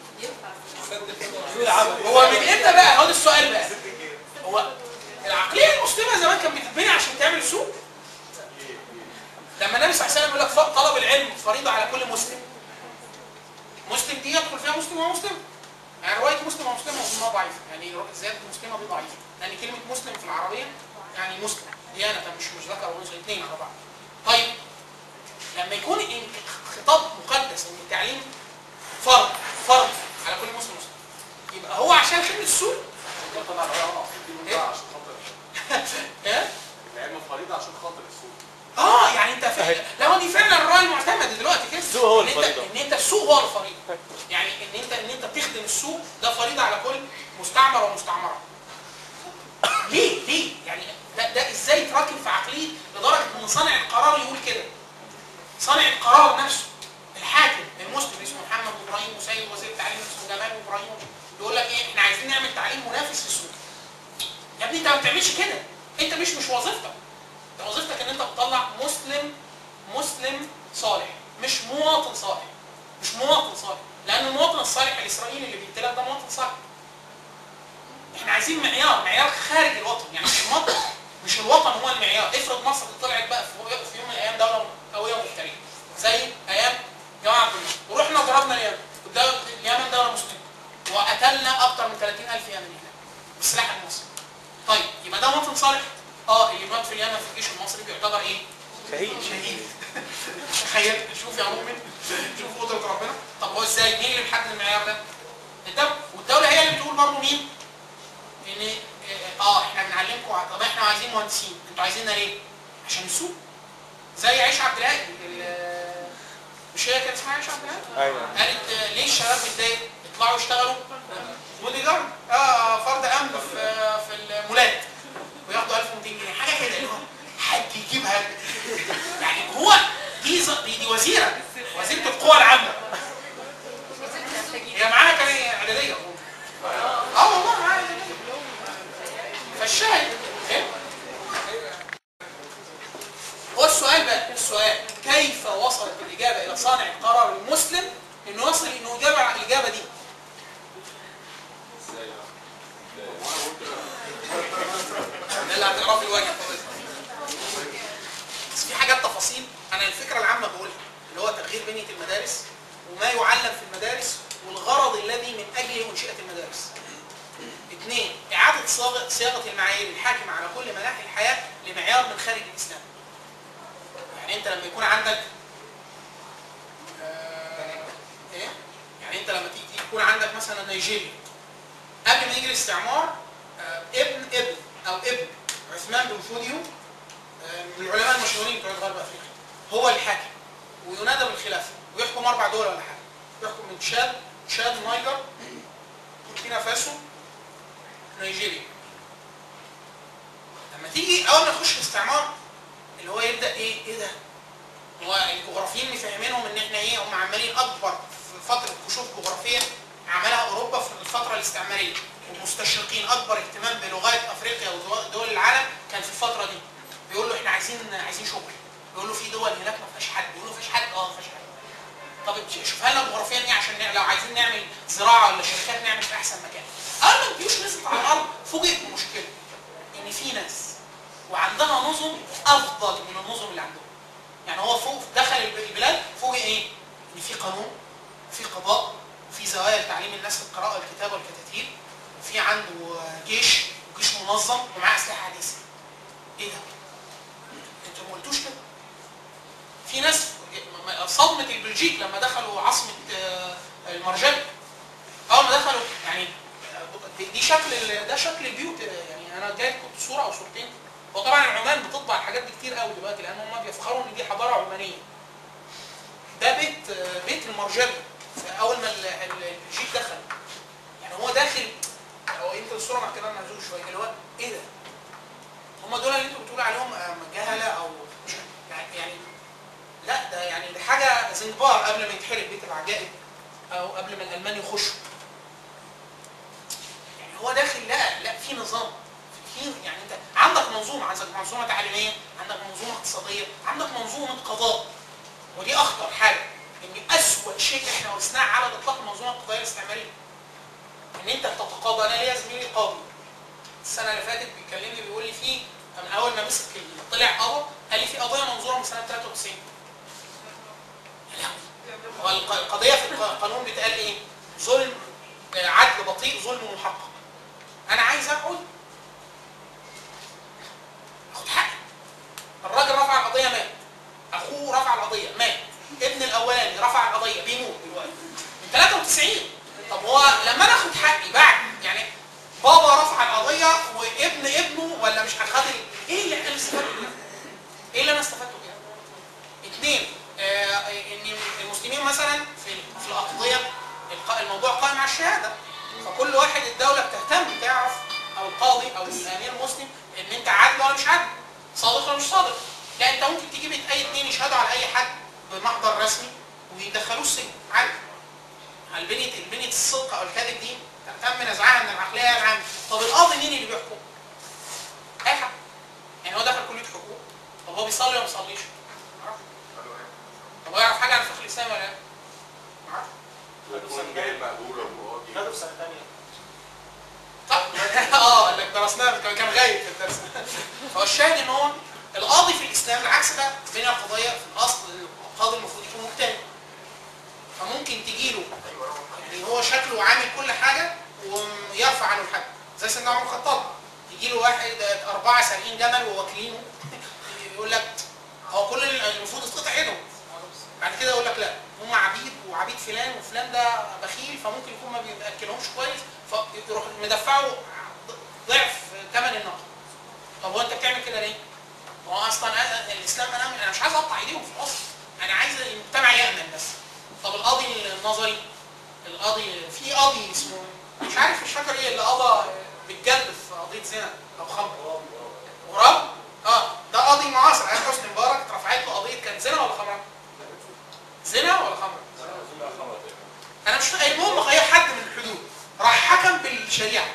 هو من امتى بقى؟ هو ده السؤال بقى هو العقليه المسلمه زمان كانت بتتبني عشان تعمل سوق لما النبي صلى الله عليه وسلم يقول لك طلب العلم فريضه على كل مسلم مسلم دي يدخل فيها مسلم ومسلم يعني روايه مسلم ومسلم مظنها ضعيفه يعني زياده مسلمه دي ضعيفه لان كلمه مسلم في العربيه يعني مسلم ديانه مش مش ذكر وانثى الاثنين على بعض طيب لما يكون إن- خطاب مقدس ان التعليم فرض فرض على كل مسلم مسلم يبقى هو عشان خدمه السوق طبعا اه دي إيه؟ عشان خاطر ايه العلم فريضه عشان خاطر السوق اه يعني انت فعلا لا هو دي فعلا الرأي المعتمد دلوقتي كده السوق هو ان انت الفريضة. ان انت السوق هو الفريضه يعني ان انت ان انت تخدم السوق ده فريضه على كل مستعمر ومستعمره ليه ليه يعني ده, ده ازاي يتراكم في عقليه لدرجه ان صانع القرار يقول كده صانع القرار نفسه الحاكم المسلم اسمه محمد ابراهيم وسيد وزير التعليم اسمه جمال ابراهيم يقول لك ايه احنا عايزين نعمل تعليم منافس في السوق يا ابني انت ما بتعملش كده انت مش مش وظيفتك انت وظيفتك ان انت بتطلع مسلم مسلم صالح مش مواطن صالح مش مواطن صالح لان المواطن الصالح الاسرائيلي اللي بيتلف ده مواطن صالح احنا عايزين معيار معيار خارج الوطن يعني مش الوطن مش الوطن هو المعيار افرض مصر طلعت بقى في في يوم من الايام دوله قويه مفتريه زي ايام جماعه عبد الناصر ورحنا ضربنا اليمن والدولة- اليمن دوله مسلمه وقتلنا اكثر من 30000 يمني هناك بالسلاح المصري طيب يبقى ده مواطن صالح اه اللي مات في اليمن في الجيش المصري بيعتبر ايه؟ شهيد شهيد تخيل شوف يا مؤمن شوف قدره ربنا طب هو ازاي مين اللي محدد المعيار ده الدوله والدوله هي اللي بتقول برضه مين ان اه احنا بنعلمكم ع- طب احنا عايزين مهندسين انتوا عايزيننا ليه عشان السوق زي عيش عبد الهادي ال- مش هي كانت اسمها عيش عبد الهادي ايوه قالت آه، ليه الشباب بتضايق يطلعوا يشتغلوا بودي جارد اه فرد امن في في المولات وياخدوا 1200 جنيه حاجه كده اللي هو حد يجيبها يعني هو دي ز- دي, دي وزيره وزيره القوى العامه هي معاها كان اعداديه اه والله معاها اعداديه فالشاهد إيه؟ هو السؤال بقى السؤال كيف وصلت الاجابه الى صانع القرار المسلم انه يصل انه يجاوب على الاجابه دي ده اللي هتقراه في الواجب بس في حاجات تفاصيل انا الفكره العامه بقولها اللي هو تغيير بنيه المدارس وما يعلم في المدارس والغرض الذي من اجله انشئت المدارس. اثنين اعاده صياغه صياغه المعايير الحاكمه على كل مناحي الحياه لمعيار من خارج الاسلام. يعني انت لما يكون عندك آه، ايه؟ يعني انت لما تيجي يكون عندك مثلا نيجيريا قبل ما يجي الاستعمار آه، ابن ابن او ابن عثمان بن فوديو آه، من العلماء المشهورين بتوع غرب افريقيا هو الحاكم وينادى بالخلافه ويحكم اربع دول ولا حاجه يحكم من تشاد تشاد نيجر بوركينا فاسو نيجيريا لما تيجي اول ما تخش الاستعمار اللي هو يبدا ايه ايه ده هو الجغرافيين مفهمينهم ان احنا ايه هم عمالين اكبر في فتره كشوف جغرافيه عملها اوروبا في الفتره الاستعماريه والمستشرقين اكبر اهتمام بلغات افريقيا ودول العالم كان في الفتره دي بيقول له احنا عايزين عايزين شغل بيقول له في دول هناك ما فيهاش حد بيقول له ما فيش حد اه ما فيش حد طب شوفها لنا جغرافيا ايه عشان نع- لو عايزين نعمل زراعه ولا شركات نعمل في احسن مكان اول ما الجيوش نزلت على الارض فوجئت بمشكله ان في ناس وعندها نظم افضل من النظم اللي عندهم يعني هو فوق دخل الب- البلاد فوجئ ايه؟ ان في قانون في قضاء في زوايا لتعليم الناس القراءه والكتابه والكتاتيب وفي عنده جيش جيش منظم ومعاه اسلحه حديثه ايه ده؟ انتوا ما قلتوش كده في ناس م- م- صدمه البلجيك لما دخلوا عاصمه آه، المرجان اول ما دخلوا يعني آه، دي- دي شكل ال- ده شكل البيوت آه، يعني انا جايب كنت صوره او صورتين هو طبعا عمان بتطبع الحاجات دي كتير قوي دلوقتي لان هم بيفخروا ان دي حضاره عمانيه ده بيت آه، بيت المرجان اول ما ال- ال- البلجيك دخل يعني هو داخل هو يمكن الصوره محتاجه مهزوز شويه اللي هو ايه ده؟ هم دول اللي انتوا بتقولوا عليهم آه، جهله او مش يعني يعني لا ده يعني ده حاجه زنجبار قبل ما يتحرق بيت العجائب او قبل ما الالمان يخشوا يعني هو داخل لا لا في نظام في يعني انت عندك منظومه عندك منظومه تعليميه عندك منظومه اقتصاديه عندك منظومه قضاء ودي اخطر حاجه ان اسوء شيء احنا ورثناه على الاطلاق المنظومه القضائيه الاستعماريه ان انت بتتقاضى انا ليا زميلي قاضي السنه اللي فاتت بيكلمني بيقول لي في من اول ما مسك ال- طلع قضى قال لي في قضيه منظوره من سنه 93 يا لهوي. هو الق- القضيه في الق- القانون بيتقال ايه؟ ظلم آه، عدل بطيء ظلم محقق انا عايز اقعد اخد حقي الراجل رفع القضيه مات اخوه رفع القضيه مات ابن الاولاني رفع القضيه بيموت دلوقتي من 93 طب هو لما انا اخد حقي بعد يعني بابا رفع القضيه وابن ابنه ولا مش هخد ايه اللي احنا استفدنا بيه؟ ايه اللي انا استفدته بيه؟ اثنين آه ان المسلمين مثلا في في الاقضيه الق- الموضوع قائم على الشهاده فكل واحد الدوله بتهتم تعرف او القاضي او الامير المسلم ان انت عادل ولا مش عادل صادق ولا مش صادق لا انت ممكن تجيب اي اثنين يشهدوا على اي حد بمحضر رسمي ويدخلوه السجن عادي البنية البنية الصدق او الكذب دي تم نزعها من العقليه العامه طب القاضي مين اللي بيحكم؟ اي حد يعني هو دخل كليه حقوق طب هو بيصلي ولا ما بيصليش؟ معرفش. طب هو يعرف حاجه عن الفقه الاسلامي ولا لا؟ معرفش. يكون جاي مقبول وقاضي خدوا في سنه ثانيه طب اه اللي درسناه كان كان غايب في الدرس فهو الشاهد ان هو القاضي في الاسلام العكس ده بين القضايا في الاصل القاضي المفروض يكون مجتهد فممكن تجي له يعني هو شكله عامل كل حاجه ويرفع عنه الحد زي سيدنا عمر الخطاب يجي له واحد اربعه سارقين جمل وواكلينه يقول لك هو كل المفروض تتقطع ايدهم بعد كده يقول لك لا هم عبيد وعبيد فلان وفلان ده بخيل فممكن يكون ما بياكلهمش كويس فيروح مدفعه ضعف ثمن النقد طب هو انت بتعمل كده ليه؟ هو اصلا أنا- الاسلام انا انا مش عايز اقطع ايديهم في الاصل انا عايز المجتمع يامن بس طب القاضي النظري القاضي في قاضي اسمه مش عارف مش فاكر ايه اللي قضى بالجلد في قضيه زنا او خمر غراب اه ده قاضي معاصر ايام حسني مبارك اترفعت له قضيه كان زنا ولا خمر؟ زنا ولا خمر؟ انا مش فاهم المهم غير حد من الحدود راح حكم بالشريعه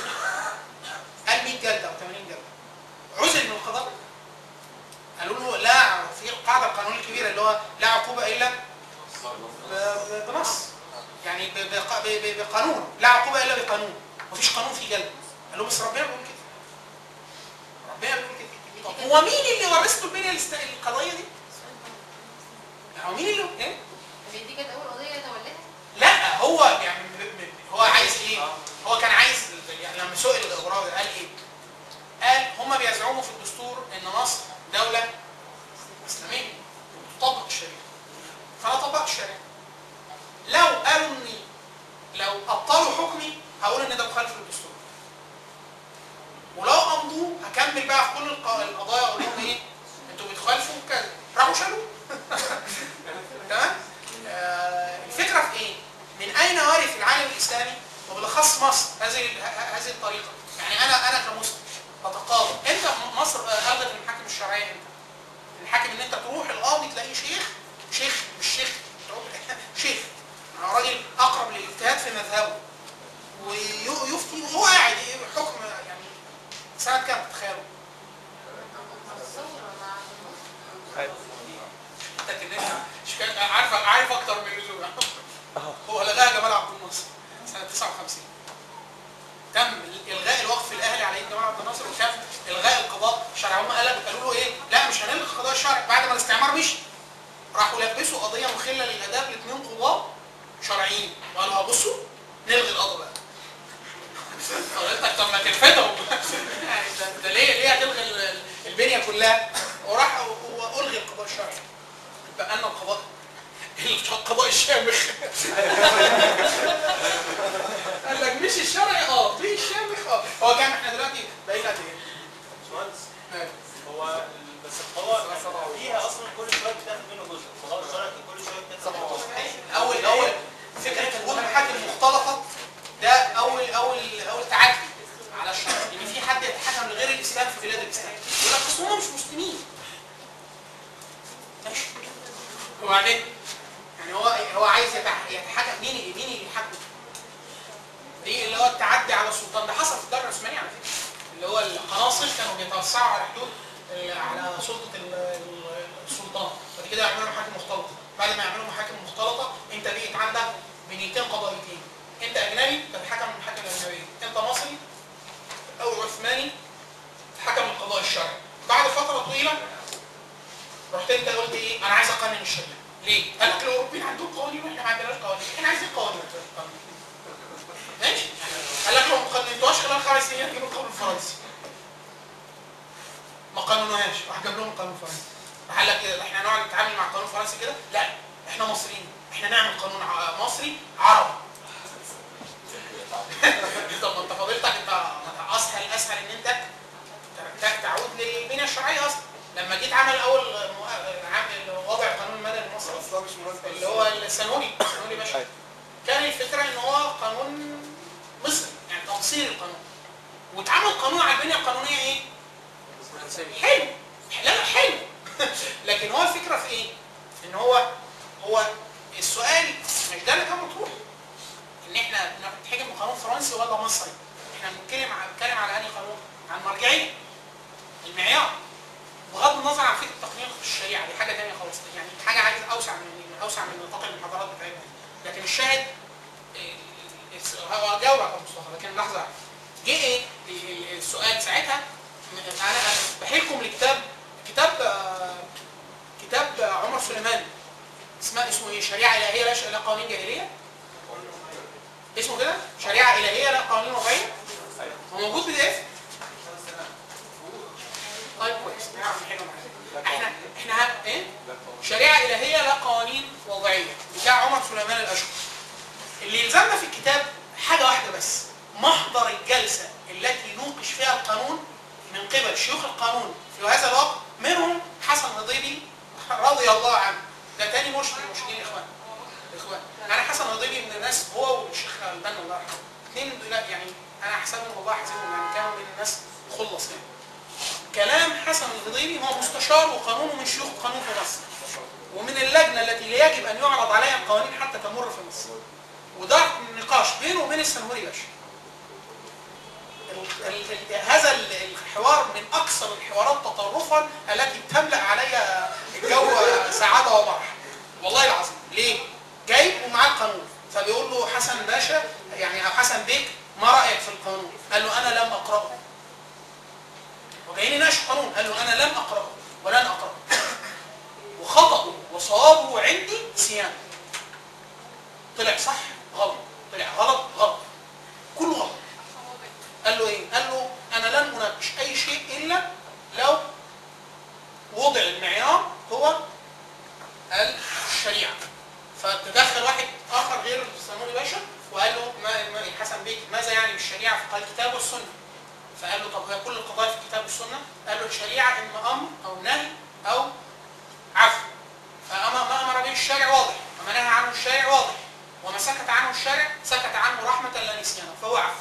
قال 100 جلده او 80 جلده عزل من القضاء قالوا له لا في القاعده القانونيه الكبيره اللي هو لا عقوبه الا ب- ب- بنص يعني ب- بق- ب- ب- بقانون لا عقوبه الا بقانون مفيش قانون فيه جلد قال له بس ربنا بيقول كده ربنا بيقول كده طب هو مين اللي ورثته البنيه الاست- القضيه دي؟ هو مين اللي ايه؟ هي دي كانت اول قضيه توليها لا هو يعني م- م- هو عايز ايه؟ هو كان عايز يعني لما سئل الغرابي قال ايه؟ قال هم بيزعموا في الدستور ان مصر دوله اسلاميه وتطبق الشريعه. فانا طبقت الشريعه. لو قالوا اني لو ابطلوا حكمي هقول ان ده مخالف للدستور. ولو امضوه هكمل بقى في كل الق- القضايا اقول لهم ايه؟ انتوا بتخالفوا كذا. راحوا شالوه. تمام؟ آه، الفكره في ايه؟ من اين وارث العالم الاسلامي وبالاخص مصر هذه ال- ه- هذه الطريقه؟ يعني انا انا كمسلم بتقاضى انت في مصر آه، الغت المحاكم الشرعيه امتى؟ الحاكم ان انت تروح القاضي تلاقيه شيخ شيخ مش شيخ تروح- شيخ يعني راجل اقرب للاجتهاد في مذهبه ويفتي وهو قاعد إيه، حكم يعني سنه كام تتخيلوا؟ الثوره مع النص انت كده مش كان عارف عارف اكتر من اللزوم اه هو لغاها جمال عبد الناصر سنه 59 تم الغاء الوقف الاهلي على يد جمال عبد الناصر وشاف الغاء القضاء الشرعي هم قالوا قالوا له ايه؟ لا مش هنلغي القضاء الشرعي بعد ما الاستعمار مشي راحوا لبسوا قضيه مخله للاداب لاثنين قضاه شرعيين وقالوا بصوا نلغي القضاء بقى حضرتك طب ما ترفضهم يعني ده, ده ليه ليه هتلغي ال- ال- البنيه كلها وراح و- والغي القضاء الشرعي بقى لنا القضاء القضاء الشامخ قال لك مش الشرعي اه في الشامخ اه هو كام احنا دلوقتي بقينا قد ايه؟ باشمهندس ماشي. هو ال- بس القضاء كان فيها اصلا كل شويه بتاخد منه جزء القضاء الشرعي كان كل شويه بتاخد منه جزء اول اول فكره وجود محاكم مختلطه ده اول اول اول تعدي على الشرع ان في حد يتحكم لغير الاسلام في بلاد الاسلام يقول لك اصل هم مش مسلمين ماشي وبعدين يعني هو هو عايز يتح- يتحكم مين اللي مين اللي يحكم دي اللي هو التعدي على السلطان ده حصل في الدوله العثمانيه على فكره اللي هو القناصل كانوا بيتوسعوا على حدود ال- على سلطه ال- ال- السلطان بعد كده يعملوا محاكم مختلطه بعد ما يعملوا محاكم مختلطه انت بقيت عندك بنيتين قضائيتين انت اجنبي تتحكم بالمحاكم الاجنبيه انت مصري او عثماني تتحكم بالقضاء الشرعي بعد فتره طويله رحت انت قلت ايه انا عايز اقنن الشريعه ليه؟ قال لك الاوروبيين عندهم قوانين واحنا ما عندناش قوانين احنا عايزين قوانين ماشي قال لك لو ما قننتوهاش خلال خمس سنين هتجيبوا القانون الفرنسي ما قانونوهاش راح جاب لهم القانون الفرنسي راح قال لك كده احنا هنقعد نتعامل مع القانون الفرنسي كده لا احنا مصريين احنا نعمل قانون ع- مصري عربي طب ما انت فضيلتك انت اسهل اسهل ان انت ت- تعود للبنيه الشرعيه اصلا لما جيت عمل اول مو- عامل وضع القانون المدني المصري اصلا مش مناسبه اللي هو السنوري السنوري باشا أيوة. كان الفكره ان هو قانون مصري يعني تمصير القانون واتعمل قانون على البنيه القانونيه ايه؟ حلو لا لا حلو لكن هو الفكره في ايه؟ ان هو هو السؤال مش ده اللي كان مطروح ان احنا نتحكم بقانون فرنسي ولا مصري احنا بنتكلم عن بنتكلم على انهي قانون؟ عن مرجعيه المعيار بغض النظر عن فكره تقنيه الشريعه دي حاجه ثانيه خالص يعني حاجه عايز اوسع من اوسع من نطاق المحاضرات بتاعتنا لكن الشاهد إيه، الس- هو جاوبك يا مصطفى لكن لحظه واحدة. جه ايه ال- ال- السؤال ساعتها م- انا بحيلكم لكتاب كتاب آه، كتاب آه، عمر سليمان اسمه اسمه ايه شريعه الهيه لا ش- لا قوانين جاهليه اسمه كده شريعه الهيه لا قوانين وضعيه هو موجود بي دي اف طيب كويس نعرف نحله معاك احنا احنا ه- ايه شريعه الهيه لا قوانين وضعيه بتاع عمر سليمان الاشقر اللي يلزمنا في الكتاب حاجه واحده بس محضر الجلسه التي نوقش فيها القانون من قبل شيوخ القانون في هذا الوقت منهم حسن هضيبي رضي الله عنه ده تاني مرشد من مرشدين الاخوان الاخوان انا حسن هضيبي من الناس هو والشيخ البنا الله يرحمه اثنين دول يعني انا احسبهم والله حاسبهم يعني كانوا من الناس مخلص يعني كلام حسن الهضيبي هو مستشار وقانونه من شيوخ القانون في مصر ومن اللجنه التي يجب ان يعرض عليها القوانين حتى تمر في مصر وده نقاش بينه وبين السنهوري باشا ال- ال- ال- هذا ال- الحوار من اكثر الحوارات تطرفا التي تملا علي الجو سعاده ومرح والله العظيم ليه؟ جاي ومعاه القانون فبيقول له حسن باشا يعني او حسن بيك ما رايك في القانون؟ قال له انا لم اقراه وجايين يناقشوا القانون قال له انا لم اقراه ولن اقراه وخطأه وصوابه عندي صيانه طلع صح غلط طلع غلط غلط كله غلط قال له ايه؟ قال له انا لن اناقش اي شيء الا لو وضع المعيار هو الشريعه فتدخل واحد اخر غير السنوري باشا وقال له ما ما- حسن بيك ماذا يعني بالشريعه؟ فقال الكتاب والسنه فقال له طب هي كل القضايا في الكتاب والسنه؟ قال له الشريعه اما امر او نهي او عفو فأما ما امر به الشارع واضح وما نهى عنه الشارع واضح وما سكت عنه الشارع سكت عنه رحمه لا نسيانا فهو عفو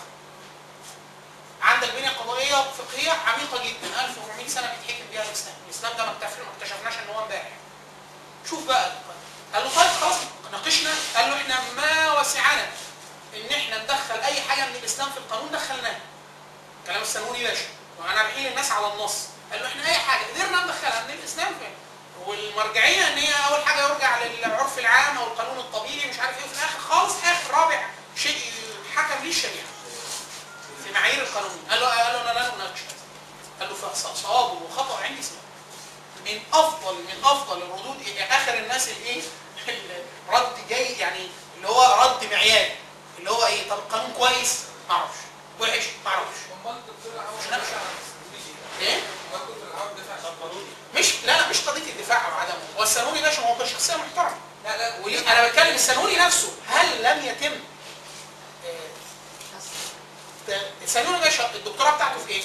عندك بنيه قضائيه فقهيه عميقه جدا 1400 سنه بيتحكم بيها الاسلام، الاسلام ده ما اكتف- ما اكتشفناش ان هو امبارح. شوف بقى قال له طيب خلاص ناقشنا قال له احنا ما وسعنا ان احنا ندخل اي حاجه من الاسلام في القانون دخلناها. كلام السنوري باشا وانا بحيل الناس على النص قال له احنا اي حاجه قدرنا ندخلها من الاسلام في والمرجعيه ان هي اول حاجه يرجع للعرف العام او القانون الطبيعي مش عارف ايه وفي الاخر خالص اخر رابع شيء حكم ليه الشريعه. في معايير القانون قال له قال له انا لن اناقش هذا. قال له فصوابه وخطا عندي سواء من افضل من افضل الردود اخر الناس الايه الرد جاي يعني اللي هو رد معياري اللي هو ايه طب القانون كويس ما اعرفش وحش ما اعرفش امال الدكتور العوض مش نفس ايه امال الدكتور العوض دافع مش لا لا مش قضيه الدفاع او عدمه هو السنوري باشا هو شخصيه محترمه لا لا وليه انا بتكلم السنوري نفسه هل لم يتم آه، ت- السنوري باشا الدكتوراه بتاعته في ايه؟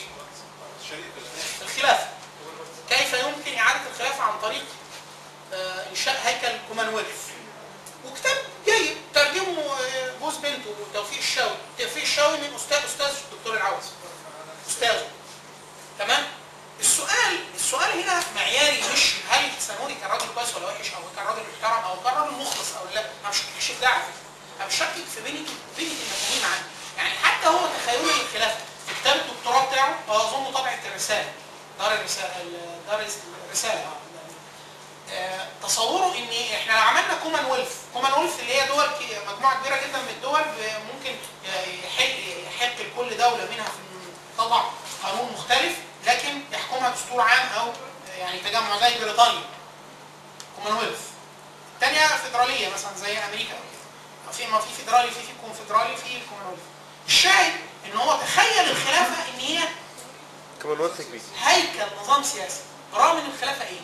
الخلافه كيف يمكن اعاده الخلافه عن طريق آه، انشاء هيكل كومنولث وكتاب جيد ترجمه آه، جوز بنته توفيق الشاوي توفيق الشاوي من استاذ استاذ الدكتور العوض استاذه تمام السؤال السؤال هنا معياري مش هل سنوري كان راجل كويس ولا وحش او كان راجل محترم او كان راجل مخلص او لا انا مش هكتشف ده على فكره انا بشكك في بنيه بنيه المفاهيم عنه يعني حتى هو تخيله للخلافه في كتاب الدكتوراه بتاعه هو اظن طبعه الرساله دار الرساله دار الرساله آه. آه، تصوره ان احنا لو عملنا كومان ويلف كومان ويلف اللي هي دول ك- مجموعه كبيره جدا من الدول ب- ممكن يحق يحق لكل دوله منها في تضع قانون مختلف لكن يحكمها دستور عام او يعني تجمع زي بريطانيا كومان ويلف تانية فيدراليه مثلا زي امريكا في ما في فيدرالي في في كونفدرالي في كومان ويلف الشاهد ان هو تخيل الخلافه ان هي كمان وقت كبير هيكل نظام سياسي رغم ان الخلافه ايه؟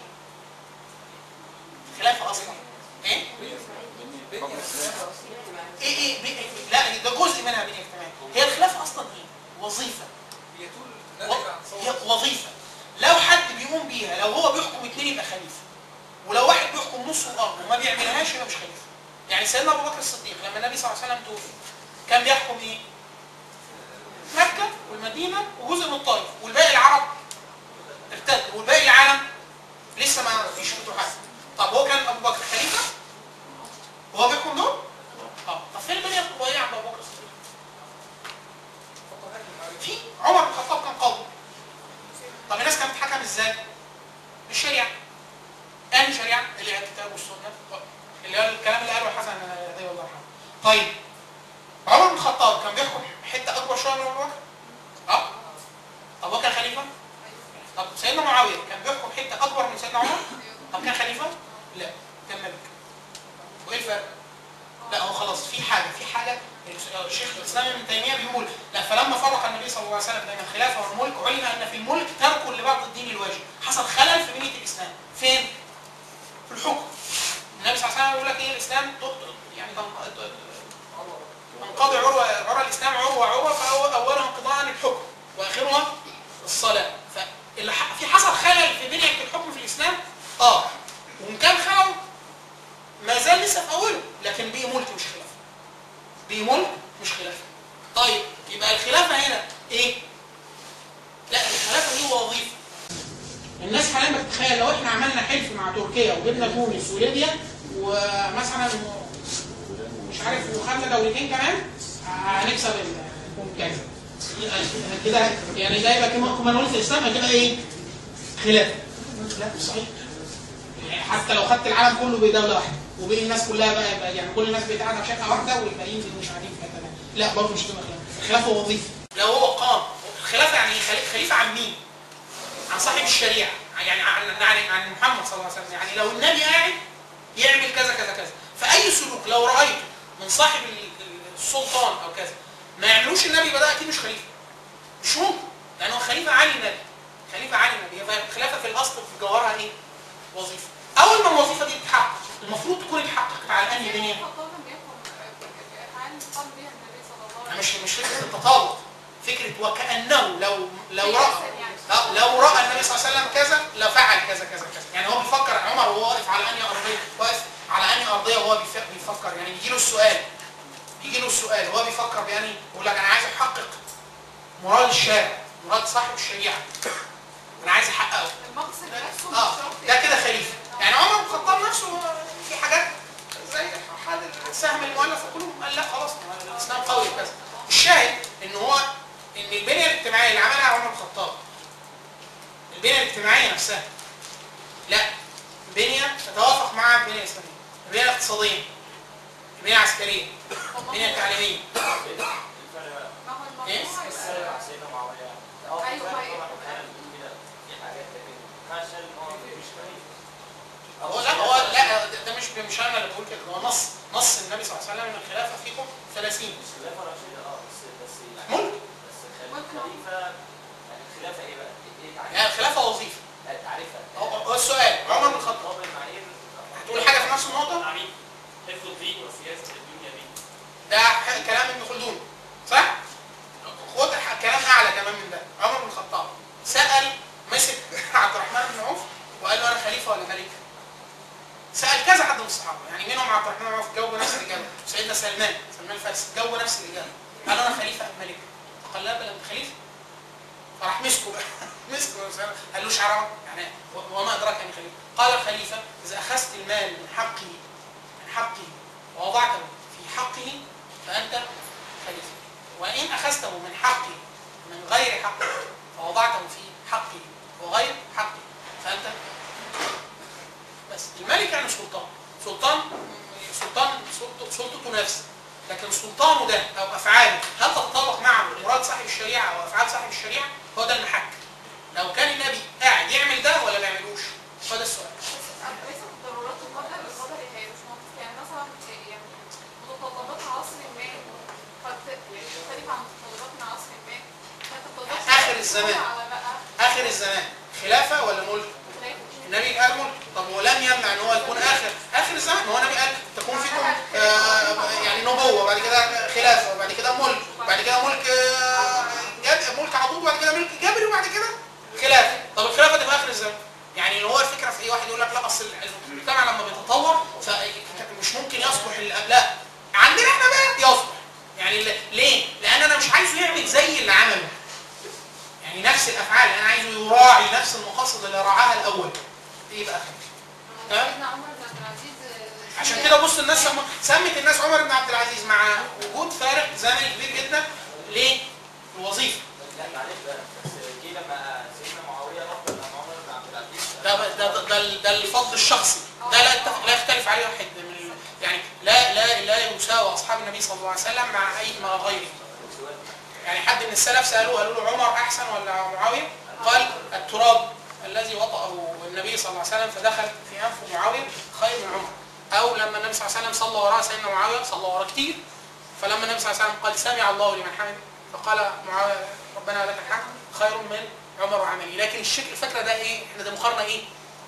الخلافه اصلا ايه؟ ايه ايه بي- إيه؟ لا ده جزء منها بنيه اجتماعيه هي الخلافه اصلا ايه؟ وظيفه هي طول و- ناتج عن هي تصور وظيفه لو حد بيقوم بيها لو هو بيحكم اتنين يبقى خليفه ولو واحد بيحكم نص الارض وما بيعملهاش يبقى مش خليفه يعني سيدنا ابو بكر الصديق لما النبي صلى الله عليه وسلم توفي كان بيحكم ايه؟ مكه والمدينه وجزء من الطائف والباقي العرب ارتد والباقي العالم لسه ما فيش فتوحات طب هو كان ابو بكر خليفه؟ وهو بيحكم دول؟ اه طب فين البنيه القضائيه عند ابو بكر الصديق؟ في عمر بن الخطاب كان قاضي طب الناس كانت بتحكم ازاي؟ بالشريعه انهي شريعه؟ اللي هي الكتاب والسنه اللي هو الكلام اللي قاله حسن هدي الله يرحمه طيب عمر بن الخطاب كان بيحكم حته اكبر شويه من ابو بكر؟ اه طب هو كان خليفه؟ طب سيدنا معاويه كان بيحكم حته اكبر من سيدنا عمر؟ طب كان خليفه؟ لا كان ملك وايه الفرق؟ لا هو خلاص في حاجه في حاجه الشيخ الاسلام ابن تيميه بيقول لا فلما فرق النبي صلى الله عليه وسلم بين الخلافه والملك علم ان في الملك ترك لبعض الدين الواجب حصل خلل في بنيه الاسلام فين؟ في الحكم النبي صلى الله عليه وسلم يقول لك ايه الاسلام تط- يعني تنق- تنقضي عروه عروه الاسلام عروه عروه فهو اولها انقضاء الحكم واخرها الصلاه فاللي ح- في حصل خلل في بنيه الحكم في الاسلام اه وان كان خلل ما زال لسه في اوله لكن بيه ملك مش خلافه بيه ملك مش خلافه طيب يبقى الخلافه هنا ايه؟ لا الخلافه دي وظيفه الناس حاليا بتتخيل لو احنا عملنا حلف مع تركيا وجبنا تونس وليبيا ومثلا مش عارف وخدنا دولتين كمان هنكسب الكذا كده يعني ده يبقى كما كما نقول في الاسلام كده ايه؟ خلافه لا مش صحيح يعني حتى لو خدت العالم كله بدوله واحده وبين الناس كلها بقى يبقى يعني كل الناس بتاعنا في شقه واحده والباقيين مش قاعدين في حته ثانيه لا برضه مش تبقى خلافه الخلافه وظيفه لو هو قام الخلافه يعني إيه؟ خلي- خليفه عن مين؟ عن صاحب الشريعه يعني عن عن عن محمد صلى الله عليه وسلم يعني لو النبي قاعد يعمل كذا كذا كذا فاي سلوك لو رايته من صاحب ال- ال- السلطان او كذا ما يعملوش النبي يبقى ده اكيد مش خليفه مش ممكن لانه خليفه علي النبي خليفه علي النبي فالخلافه في الاصل في جوهرها ايه؟ وظيفه اول ما الوظيفه دي تتحقق المفروض تكون اتحققت على انهي بنيه؟ الخطاب لم يكن افعال قام بها النبي صلى الله عليه مش مش فكره التطابق فكره وكانه لو لو راى قياساً يعني. لا، لو راى النبي صلى الله عليه وسلم كذا لفعل كذا كذا كذا يعني هو بيفكر عمر وهو واقف على انهي ارضيه واقف على انهي ارضيه وهو بيف- بيفكر يعني بيجي له السؤال بيجي له السؤال وهو بيفكر يعني يقول لك انا عايز احقق مراد الشارع مراد صاحب الشريعه انا عايز احققه المقصد نفسه مش اه شرط ده كده خليفه يعني عمر بن الخطاب نفسه في حاجات زي حال السهم المؤلف في قلوبهم قال لا خلاص ما الاسلام قوي كذا الشاهد ان هو ان البنيه الاجتماعيه اللي عملها عمر بن الخطاب البنيه الاجتماعيه نفسها لا بنيه تتوافق مع البنيه الاسلاميه البنيه الاقتصاديه البنيه العسكريه البنيه التعليميه ما هو إيه؟ الموضوع السر يبقى- مع سيدنا معاويه اه في أيوة، فرق أيوة. طبعا كان بيقول كده في حاجات لكن ما شال ان هو مش خليفه هو لا هو لا ده- ده مش مش انا اللي بقول كده هو نص نص النبي صلى الله عليه وسلم ان الخلافه فيكم 30 مش خلافه راشده اه بس بس يعني ملك بس خل- خليفه يعني الخلافه ايه بقى؟ ايه يعني تعريفها؟ الخلافه وظيفه لا، تعريفها هو هو السؤال عمر بن الخطاب طب المعايير هتقول حاجه في نفس النقطه عميد حفظ الدين وسياسه الدنيا دين ده ح- كلام ابن خلدون صح؟ خد ح- كلام اعلى كمان من ده عمر بن الخطاب سال مسك عبد الرحمن بن عوف وقال له انا خليفه ولا ملك؟ سال كذا حد من الصحابه يعني منهم عبد الرحمن بن عوف جاوب نفس الاجابه سيدنا سلمان سلمان الفارسي جاوب نفس الاجابه قال له انا خليفه ام ملك؟ قال لا بل انت خليفه فراح مسكه بقى مسكه قال له شعره يعني و- وما ادراك يعني خليفه قال الخليفه اذا اخذت المال من حقه من حقه ووضعته في حقه فانت خليفه وان اخذته من حقه من غير حقه فوضعته في حقه وغير حقه فانت بس الملك يعني سلطان سلطان سلطان سلطته- سلطته نفس لكن سلطانه ده او افعاله هل تتطابق مع مراد صاحب الشريعه او افعال صاحب الشريعه هو ده المحك لو كان النبي قاعد يعمل ده ولا ما يعملوش هو ده السؤال بس ليست الضرورات تقدر بقدر هي مش منطق يعني مثلا يعني متطلبات عصر ما قد يعني تختلف عن متطلبات عصر ما فانت بتقدرش آخر الزمان. تحكم على بقى اخر الزمان خلافه ولا ملك خلاف. النبي قال ملك طب هو لم يمنع ان هو يكون اخر اخر الزمان ما هو النبي قال تكون فيكم آه يعني نبوه وبعد كده خلافه وبعد كده ملك وبعد كده ملك آه جاب ملك عضوض وبعد كده ملك جبري وبعد كده خلافه طب الخلافه تبقى اخر الزمان يعني اللي هو الفكره في ايه واحد يقول لك لا اصل المجتمع لما بيتطور فمش ممكن يصلح اللي لا عندنا احنا بقى يصلح يعني ل- ليه؟ لان انا مش عايزه يعمل زي اللي عمله يعني نفس الافعال انا عايزه يراعي نفس المقاصد اللي راعاها الاول دي يبقى خير تمام؟ سيدنا عمر بن عبد العزيز آه، عشان كده بص الناس سم... سمت الناس عمر بن عبد العزيز مع وجود فارق زمني كبير جدا ليه؟ الوظيفه لا معلش بقى بس جه لما سيدنا معاويه افضل من عمر بن عبد العزيز ده ده ده, ده, ده الفضل الشخصي ده لا يتفق لا يختلف عليه واحد من ال- يعني لا لا لا يساوي اصحاب النبي صلى الله عليه وسلم مع اي مع غيره يعني حد من السلف سالوه قالوا له عمر احسن ولا معاويه؟ قال التراب الذي وطأه النبي صلى الله عليه وسلم فدخل في انف معاويه خير من عمر او لما النبي صلى الله عليه وسلم صلى وراء سيدنا معاويه صلى وراء كتير فلما النبي صلى الله عليه وسلم قال سمع الله لمن حمده فقال معاويه ربنا لك الحمد خير من عمر وعملي لكن الشكل الفكره ده ايه احنا ده مقارنه ايه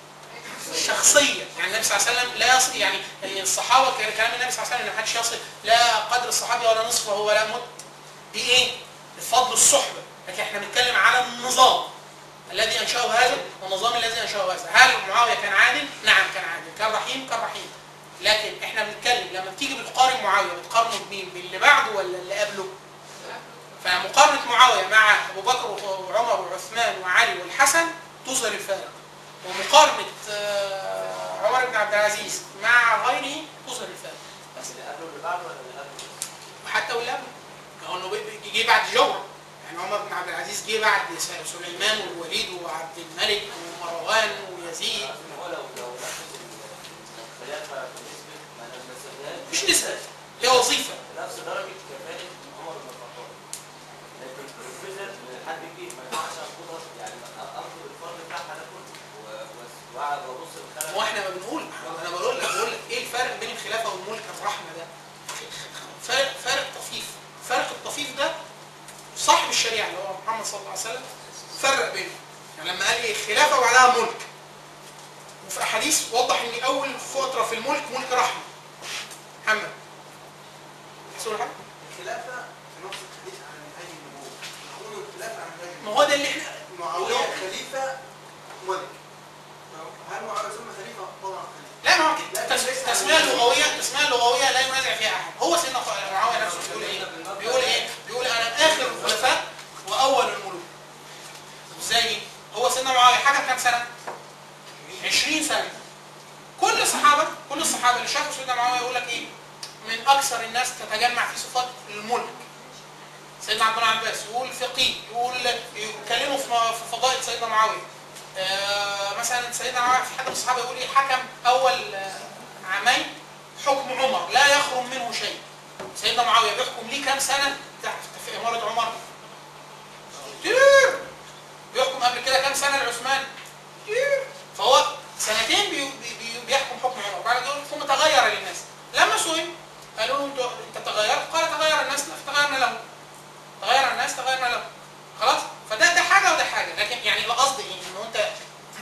شخصيه يعني النبي صلى الله عليه وسلم لا يصل يعني الصحابه كان كلام النبي صلى الله عليه وسلم ان ما حدش يصل لا قدر الصحابي ولا نصفه ولا مد دي ايه بفضل الصحبه لكن احنا بنتكلم على النظام الذي انشاه هذا والنظام الذي انشاه هذا هل معاويه كان عادل نعم كان عادل كان رحيم كان رحيم لكن احنا بنتكلم لما بتيجي بتقارن معاويه بتقارنه بمين باللي بعده ولا اللي قبله فمقارنه معاويه مع ابو بكر وعمر وعثمان وعلي والحسن تظهر الفارق ومقارنه آه، عمر بن عبد العزيز مع غيره تظهر الفارق بس اللي قبله اللي بعده ولا اللي قبله؟ وحتى واللي قبله ما هو انه بي- بي- جه بعد جوهر يعني عمر بن عبد العزيز جه بعد س- سليمان والوليد وعبد الملك ومروان ويزيد هو لو لو نفذ الخلافه بنسبه ما نفذهاش مش نسبه هي وظيفه نفس درجه كفاءه عمر بن الخطاب لكن الفكره ان حد يجي ما ينفعش اخدها يعني اخد الفرد بتاعها ده كله و- و- واقعد وابص الخلافه هو احنا ما بنقول انا بقول لك بقول لك ايه الفرق بين الخلافه والملك الرحمه ده فرق فرق طفيف فرق الطفيف ده صاحب الشريعه اللي هو محمد صلى الله عليه وسلم فرق بينهم يعني لما قال لي خلافه وبعدها ملك وفي احاديث وضح ان اول فتره في الملك ملك رحمه محمد تقول حاجه الخلافة في نص الحديث عن نهاية النبوة نقول الخلافة عن نهاية ما هو ده اللي احنا معاوية خليفة ملك هل معاوية ثم خليفة؟ طبعا خليفة لا ما هو كده. تس- التسميه اللغويه التسميه اللغويه لا ينازع فيها احد هو سيدنا خ- معاويه نفسه بيقول ايه بيقول ايه بيقول انا اخر الخلفاء واول الملوك ازاي هو سيدنا معاويه حكم كام سنه 20 سنه كل الصحابه كل الصحابه اللي شافوا سيدنا معاويه يقول لك ايه من اكثر الناس تتجمع في صفات الملك سيدنا عبد الله عباس يقول فقيه يقول يتكلموا في في فضائل سيدنا معاويه آه، مثلا سيدنا معاويه في حد من الصحابه يقول ايه حكم اول آه، عامين حكم عمر لا يخرم منه شيء سيدنا معاويه بيحكم ليه كام سنه تحت في اماره عمر كتير بيحكم قبل كده كام سنه لعثمان كتير فهو سنتين بي بي بي بيحكم حكم عمر بعد كده ثم تغير للناس لما سئل قالوا له انت انت تغيرت قال تغير الناس فتغيرنا له تغير الناس تغيرنا له خلاص فده ده حاجه وده حاجه لكن يعني القصد ايه انه انت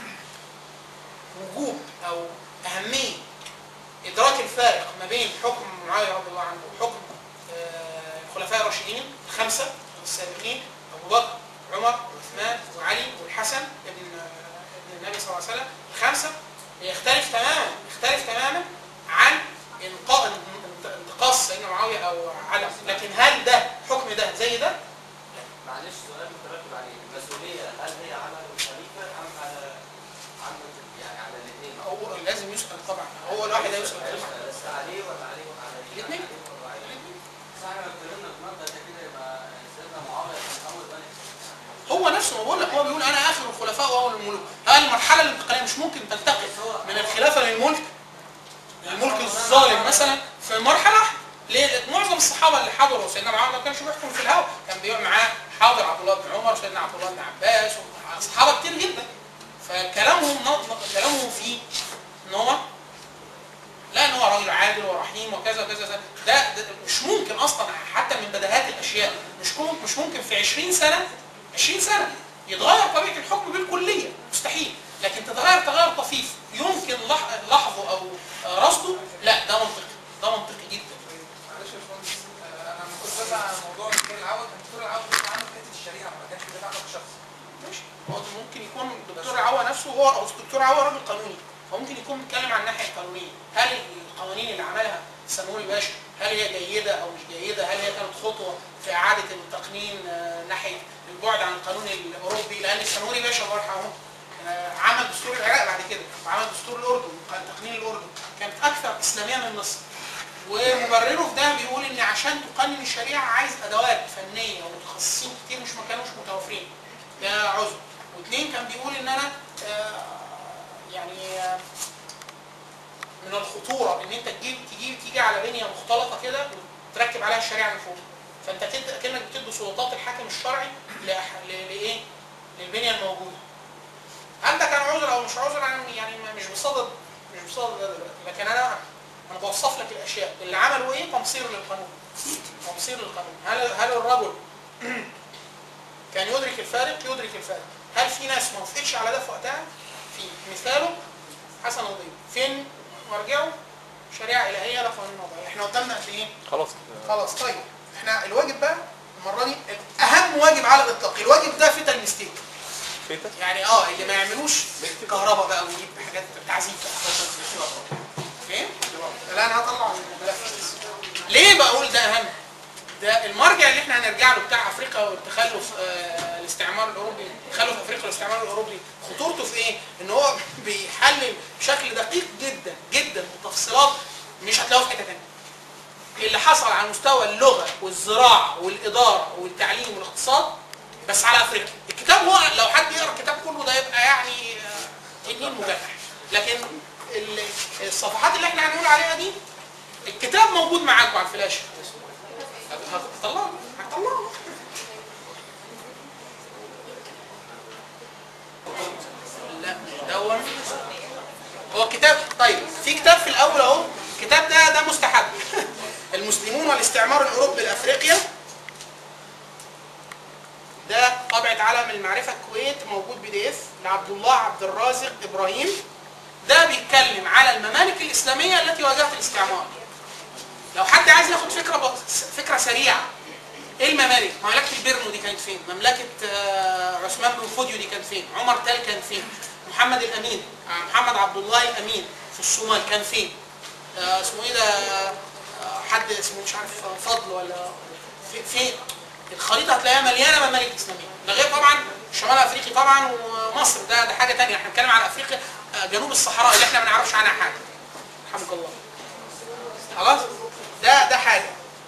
وجوب او اهميه ادراك الفارق ما بين حكم معاويه رضي الله عنه وحكم آه، الخلفاء الراشدين الخمسه السابقين ابو بكر عمر وعثمان وعلي والحسن ابن آه، ابن النبي صلى الله عليه وسلم الخمسه يختلف تماما يختلف تماما عن انقاء انتقاص سيدنا معاويه او عدم لكن هل ده حكم ده زي ده؟ معلش سؤال مترتب عليه المسؤوليه هل هي على الخليفه ام على عامه يعني على الاثنين؟ هو لازم يسال طبعا هو الواحد هيسال طبعا بس عليه ولا عليه ولا على الاثنين. بس احنا لو اتكلمنا في مبدا زي كده يبقى سيدنا معاويه كان اول بني هو نفسه ما بقول لك هو بيقول انا اخر الخلفاء واول الملوك هل المرحله الانتقاليه مش ممكن تنتقل من الخلافه للملك الملك الظالم مثلا في مرحله ليه؟ معظم الصحابه اللي حضروا سيدنا معاويه ما كانش بيحكم في الهوى كان بيقعد معاه حاضر عبد الله بن عمر وسيدنا عبد الله بن عباس وصحابه كتير جدا فكلامهم ن- كلامهم فيه ان هو لا ان هو راجل عادل ورحيم وكذا وكذا وكذا. ده, ده مش ممكن اصلا حتى من بديهيات الاشياء مش ممكن مش ممكن في 20 سنه 20 سنه يتغير طبيعه الحكم بالكليه مستحيل لكن تتغير تغير طفيف يمكن لح- لحظه او رصده لا ده منطقي ده منطقي جدا معلش يا باشمهندس آه، انا لما كنت بسال عن موضوع الدكتور العوض كان الدكتور العوض بيدافع عنه في حته الشريعه ما كانش بيدافع عنه كشخص ماشي هو ممكن يكون الدكتور عوا نفسه هو أو الدكتور عوا راجل قانوني فممكن يكون بيتكلم عن الناحيه القانونيه هل القوانين اللي عملها سموني باشا هل هي جيده او مش جيده هل هي كانت خطوه في اعاده التقنين آه، ناحيه البعد عن القانون الاوروبي لان السموني باشا الله يرحمه آه، عمل دستور العراق بعد كده وعمل دستور الاردن قال تقنين الاردن كانت اكثر اسلاميه من مصر ومبرره في ده بيقول ان عشان تقنن الشريعه عايز ادوات فنيه ومتخصصين كتير مش ما كانوش متوفرين ده عذر واثنين كان بيقول ان انا آه، يعني آه، من الخطوره ان انت تجيب تجيب تيجي على بنيه مختلطه كده وتركب عليها الشريعه من فوق فانت تد- كانك بتدي سلطات الحاكم الشرعي لأح- ل- لايه؟ للبنيه الموجوده هل ده كان عذر او مش عذر انا يعني ما- مش بصدد مش بصدد ده دلوقتي لكن انا انا انا بوصف لك الاشياء اللي عملوا ايه تمصير للقانون تمصير للقانون هل هل الرجل كان يدرك الفارق يدرك الفارق هل في ناس ما وافقتش على ده في وقتها في مثاله حسن الضيب فين مرجعه شريعه الهيه ده قانون وضعي احنا قدامنا قد ايه خلاص خلاص طيب احنا الواجب بقى المره دي اهم واجب على الاطلاق الواجب ده فيتال ميستيك فيتا يعني اه اللي ما يعملوش كهرباء بقى ويجيب حاجات تعذيب اوكي لا انا هطلع الملف ليه بقول ده اهم ده المرجع اللي احنا هنرجع له بتاع افريقيا والتخلف آه الاستعمار الاوروبي تخلف افريقيا والاستعمار الاوروبي خطورته في ايه ان هو بيحلل بشكل دقيق جدا جدا وتفصيلات مش هتلاقوها في حته ثانيه اللي حصل على مستوى اللغه والزراعه والاداره والتعليم والاقتصاد بس على افريقيا الكتاب هو لو حد يقرا الكتاب كله ده يبقى يعني آه، تنين مجرح لكن ال- الصفحات اللي احنا هنقول عليها دي الكتاب موجود معاكم على الفلاشه هطلعه هطلعه لا مش دون هو كتاب طيب في كتاب في الاول اهو الكتاب ده ده مستحب المسلمون والاستعمار الاوروبي لافريقيا ده طبعة علم المعرفة الكويت موجود بي دي اف لعبد الله عبد الرازق ابراهيم ده بيتكلم على الممالك الاسلامية التي واجهت الاستعمار لو حد عايز ياخد فكرة بط... فكرة سريعة ايه الممالك؟ مملكة البرنو دي كانت فين؟ مملكة آه، عثمان بن فوديو دي كانت فين؟ عمر تال كان فين؟ محمد الامين آه، محمد عبد الله الامين في الصومال كان فين؟ آه، اسمه ايه ده؟ آه، حد اسمه مش عارف آه، فضل ولا في- فين؟ الخريطه هتلاقيها مليانه ممالك اسلاميه ده غير طبعا شمال افريقيا طبعا ومصر ده ده حاجه ثانيه احنا بنتكلم على افريقيا آه، جنوب الصحراء اللي احنا ما نعرفش عنها حاجه رحمك الله خلاص ده ده حاجه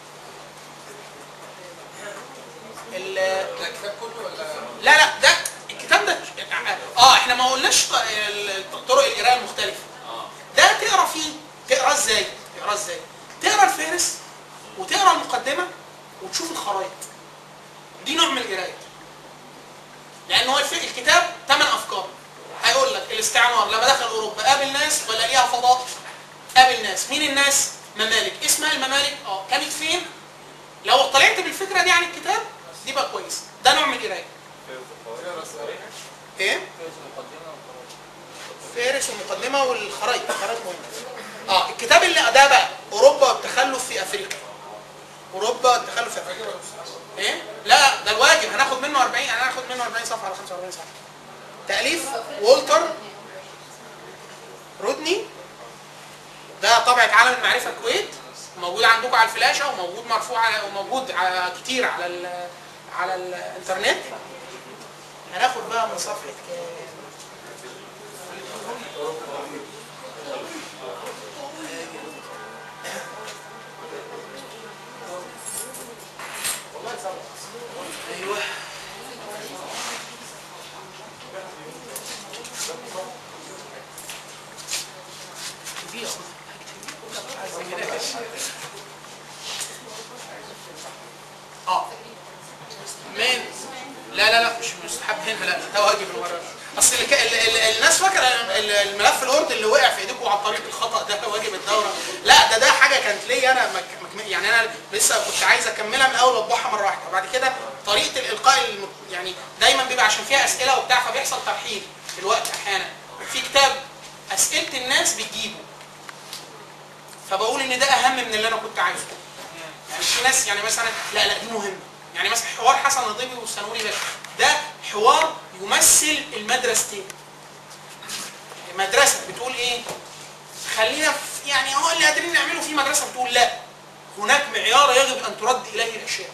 ال- ده الكتاب كله ولا لا لا ده الكتاب ده اه احنا ما قلناش ط- ال- طرق القراءه المختلفه ده تقرا فيه تقرا ازاي تقرا ازاي تقرا الفهرس وتقرا المقدمه وتشوف الخرائط دي نوع من القرايه لان هو الف- الكتاب ثمان افكار هيقول لك الاستعمار لما دخل اوروبا قابل ناس ولا ليها فضاء قابل ناس مين الناس ممالك اسمها الممالك اه كانت فين لو طلعت بالفكره دي عن الكتاب دي بقى كويس ده نوع من القرايه ايه فارس والمقدمه والخرايط الخرايط مهمه اه الكتاب اللي ده بقى اوروبا والتخلف في افريقيا اوروبا والتخلف في افريقيا ايه لا ده الواجب هناخد منه 40 هناخد منه 40 صفحه على 45 صفحه تاليف والتر رودني ده طبعة عالم المعرفة الكويت موجود عندكم على الفلاشة وموجود مرفوع على وموجود على كتير على ال على الانترنت هناخد بقى من صفحة كام والله سبعة ايوه دي اه من لا لا لا مش مستحب هنا لا ده واجب المره اصل الك... ال... ال... الناس فاكره ال- الملف الورد اللي وقع في ايديكم عن طريق الخطا ده واجب الدوره لا ده ده حاجه كانت ليا انا مك... مك... يعني انا لسه كنت عايز اكملها من الاول واطبعها مره واحده بعد كده طريقه الالقاء الم... يعني دايما بيبقى عشان فيها اسئله وبتاع فبيحصل ترحيل في الوقت احيانا في كتاب اسئله الناس بتجيبه فبقول ان ده اهم من اللي انا كنت عايزه يعني في ناس يعني مثلا لا لا دي مهمه يعني مثلا حوار حسن الضيبي والسنوري ده ده حوار يمثل المدرستين مدرسه بتقول ايه خلينا في يعني هو اللي قادرين نعمله في مدرسه بتقول لا هناك معيار يجب ان ترد اليه الاشياء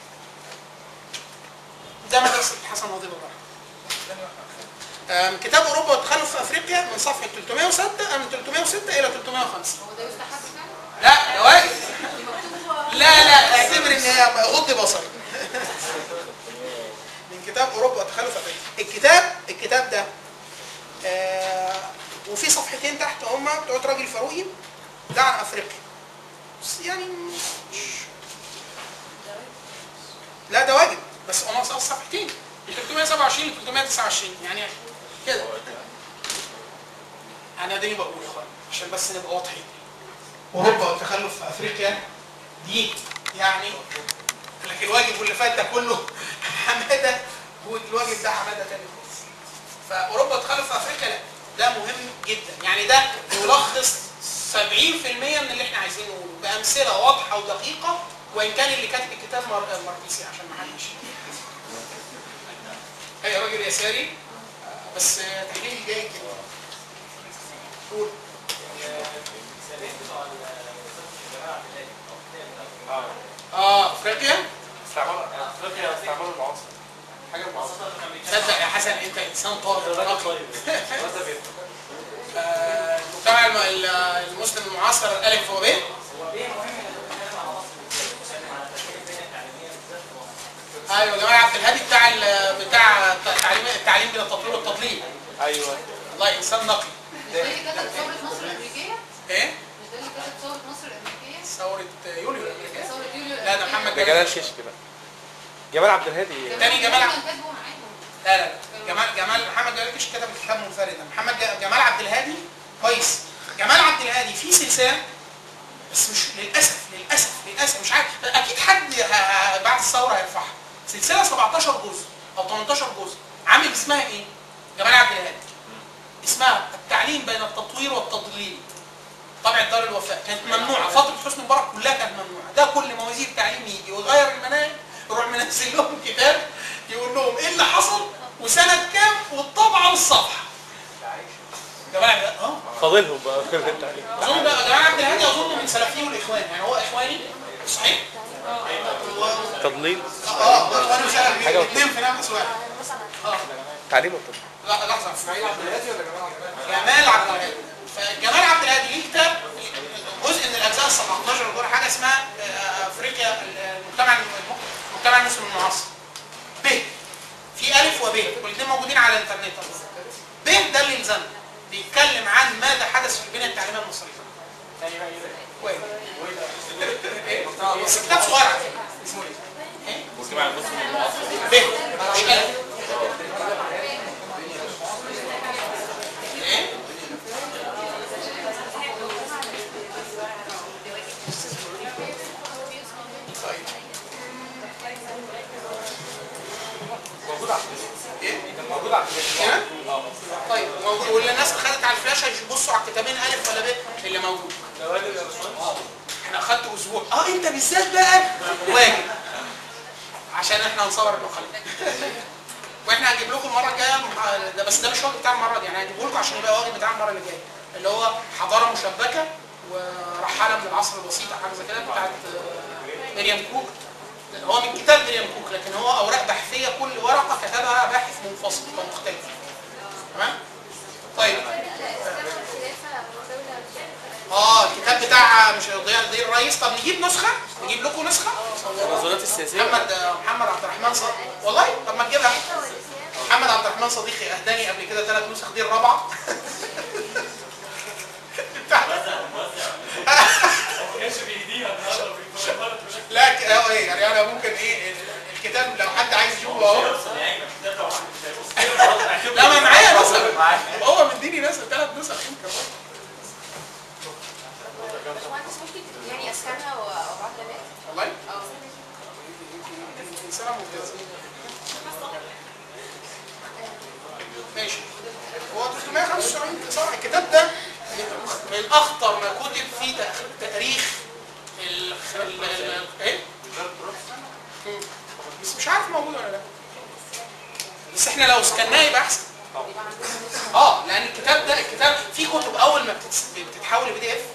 ده مدرسه حسن الضيبي الرحمه أم، كتاب اوروبا والتخلف في افريقيا من صفحه 306 من 306 الى 350 هو ده يستحب فعلا؟ لا ده واجب مكتوب هو- لا لا اعتبر ان هي غض بصري من كتاب اوروبا والتخلف افريقيا الكتاب الكتاب ده آه وفي صفحتين تحت هما بتوع راجل فاروقي ده عن افريقيا بس يعني مش لا ده واجب بس هما أصلاً صفحتين من 327 ل 329 يعني كده انا دي بقول يا اخوان عشان بس نبقى واضحين اوروبا والتخلف في افريقيا دي يعني لكن الواجب واللي فات ده كله حماده والواجب ده حماده تاني خالص فاوروبا والتخلف في افريقيا لا ده مهم جدا يعني ده يلخص 70% من اللي احنا عايزين نقوله بامثله واضحه ودقيقه وان كان اللي كاتب الكتاب مار- ماركسي عشان ما حدش هي راجل يساري آه، بس آه، تحليل جيد جدا قول المثالين بتوع الجماعه البلاد او الكتاب ده. اه اه افريقيا استعمال افريقيا استعمال المعاصر حاجه معاصره خاصه كان بيتكلم تصدق يا حسن انت انسان طاهر راجل نقي. طيب الواد ده بيفهم آه، المجتمع الم- ال- المسلم المعاصر الف وب هو ليه مهم انك تتكلم على مصر بالذات بتتكلم على تربيه البنيه التعليميه بالذات في مصر ايوه جمال عبد الهادي بتاع ال- بتاع التعليم التعليم بين التطوير والتضليل ايوه والله انسان نقي مش ده اللي كتب ثورة مصر الأمريكية؟ ايه مش ده اللي كتب ثورة مصر الأمريكية؟ ثوره يوليو الامريكيه ثورة يوليو لا ده محمد ده جلال كشك بقى جمال عبد الهادي تاني جمال عبد- كان كاتبه معاهم لا لا لا جمال جمال محمد جلال كش كتب الكتاب منفردا محمد ج- جمال عبد الهادي كويس جمال عبد الهادي في سلسله بس مش للاسف للاسف للاسف مش عارف اكيد حد ه- ه- بعد الثوره هيرفعها سلسله 17 جزء او 18 جزء عامل اسمها ايه؟ جمال عبد الهادي اسمها التعليم بين التطوير والتضليل طبع دار الوفاء كانت ممنوعه فتره حسني مبارك كلها كانت ممنوعه ده كل ما وزير تعليم يجي ويغير المناهج يروح منزل لهم كتاب يقول لهم ايه اللي حصل وسنه كام والطبعه والصفحه جمال عبد الهادي اه فاضلهم بقى في التعليم اظن ده جمال عبد الهادي اظن من سلفيه والاخوان يعني هو اخواني صحيح و- تضليل اه وانا سلفي حاجة الاثنين في نفس واحد اه تعليم والتضليل لا لحظه اسماعيل عبد الهادي ولا جمال عبد الهادي؟ جمال عبد الهادي فجمال عبد الهادي ليه كتاب جزء من الاجزاء ال 17 دول حاجه اسمها آه، افريقيا المجتمع الم- المجتمع المسلم المعاصر ب في الف وب والاثنين موجودين على الانترنت ب ده اللي يلزمنا بيتكلم عن ماذا حدث في البنيه التعليميه المصريه كويس إيه؟ بس كتاب صغير على فكره اسمه ايه؟ المجتمع المسلم المعاصر ب مش الف ايه؟ طيب موجود على ايه؟ موجود على هنا؟ طيب موجود واللي الناس خدت على الفلاشه يبصوا على الكتابين الف ولا ب اللي موجود ده واجب يا باشمهندس احنا اخدت اسبوع اه انت بالذات بقى واجب عشان احنا هنصور المقالة واحنا هنجيب لكم المره الجايه مح- ده بس ده مش واجب بتاع المره دي يعني هنجيبه لكم عشان يبقى واجب بتاع المره اللي جايه اللي هو حضاره مشبكه ورحاله من العصر الوسيط او حاجه زي كده بتاعت آه، مريم كوك هو من كتاب مريم كوك لكن هو اوراق بحثيه كل ورقه كتبها باحث منفصل ومختلف تمام طيب اه الكتاب بتاع مش ضياء ضياء الرئيس طب نجيب نسخه نجيب لكم نسخه النظريات السياسيه محمد محمد عبد الرحمن صديقي والله طب ما تجيبها محمد عبد الرحمن صديقي اهداني قبل كده ثلاث نسخ دي الرابعه ما كانش بيديها النهارده بيتفرج بشكل لا ك- هو ايه يعني انا ممكن ايه الكتاب لو حد عايز يشوفه اهو يعني كتاب لو عندك لا ما معايا نسخ هو مديني نسخ ثلاث نسخ يمكن باشمهندس ممكن يعني اسكانها وابعت لك والله اه انسانه ممتازه ماشي هو 375 صفحه الكتاب ده من اخطر ما كتب في تأخ- تاريخ ال ال- ال- ايه؟ مم. بس مش عارف موجود ولا لا بس احنا لو سكناه يبقى احسن اه لان الكتاب ده الكتاب في كتب اول ما بتتس- بتتحول لبي دي اف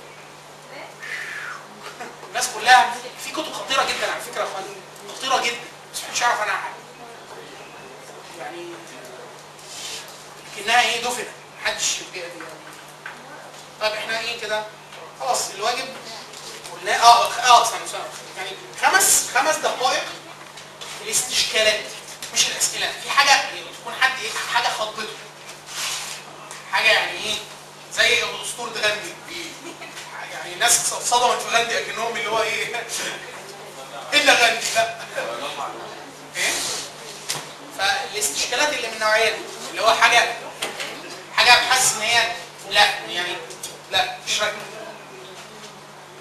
الناس كلها في كتب خطيره جدا على فكره يا اخوان خطيره جدا بس محدش يعرف عنها حاجه يعني لكنها ايه دفنه محدش بي- بي- طيب احنا ايه كده خلاص الواجب قلنا اه اه استنى استنى يعني خمس خمس دقائق الاستشكالات مش الاسئله في حاجه تكون حد ايه حاجه خضته حاجه يعني ايه زي اسطوره غاندي يعني ناس صدمت في غاندي اكنهم اللي هو ايه الا غاندي لا ايه فالاستشكالات اللي من النوعيه دي اللي هو حاجه حاجه بحس ان هي لا يعني لا مش راكبه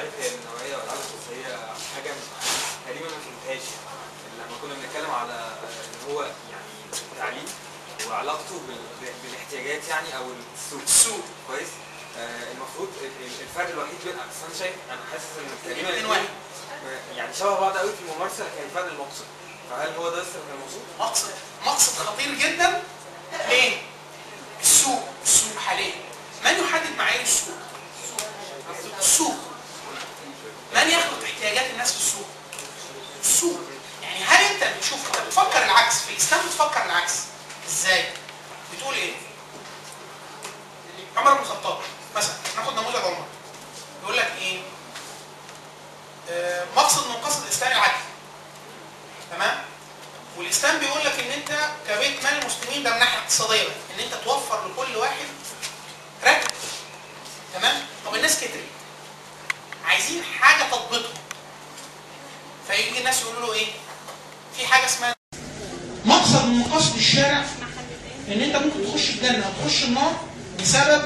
عارف هي النوعيه ولا لا بس هي حاجه تقريبا ما فهمتهاش يعني لما كنا بنتكلم على آه، ان هو يعني التعليم وعلاقته بال- بالاحتياجات يعني او السوق السوق كويس آه، المفروض ال- ال- الفرق الوحيد بين بس انا شايف انا حاسس ان تقريبا الاتنين واحد. آه، يعني شبه بعض قوي في الممارسه لكن الفرق المقصد فهل هو ده السر من المقصود؟ مقصد مقصد خطير جدا ليه؟ السوق السوق حاليا من يحدد معايير السوق؟ السوق من يخلق احتياجات الناس في السوق؟ السوق يعني هل انت بتشوف انت بتفكر العكس في الاسلام بتفكر العكس ازاي؟ بتقول ايه؟ عمر بن الخطاب مثلا ناخد نموذج عمر يقول لك ايه؟ آه، مقصد من مقاصد الاسلام العدل تمام؟ والاسلام بيقول لك ان انت كبيت مال المسلمين ده من ناحيه اقتصاديه بقى ان انت توفر لكل واحد راتب تمام طب الناس كترت عايزين حاجه تضبطهم فيجي الناس يقولوا له ايه في حاجه اسمها مقصد من مقاصد الشارع ان انت ممكن تخش الجنه او تخش النار بسبب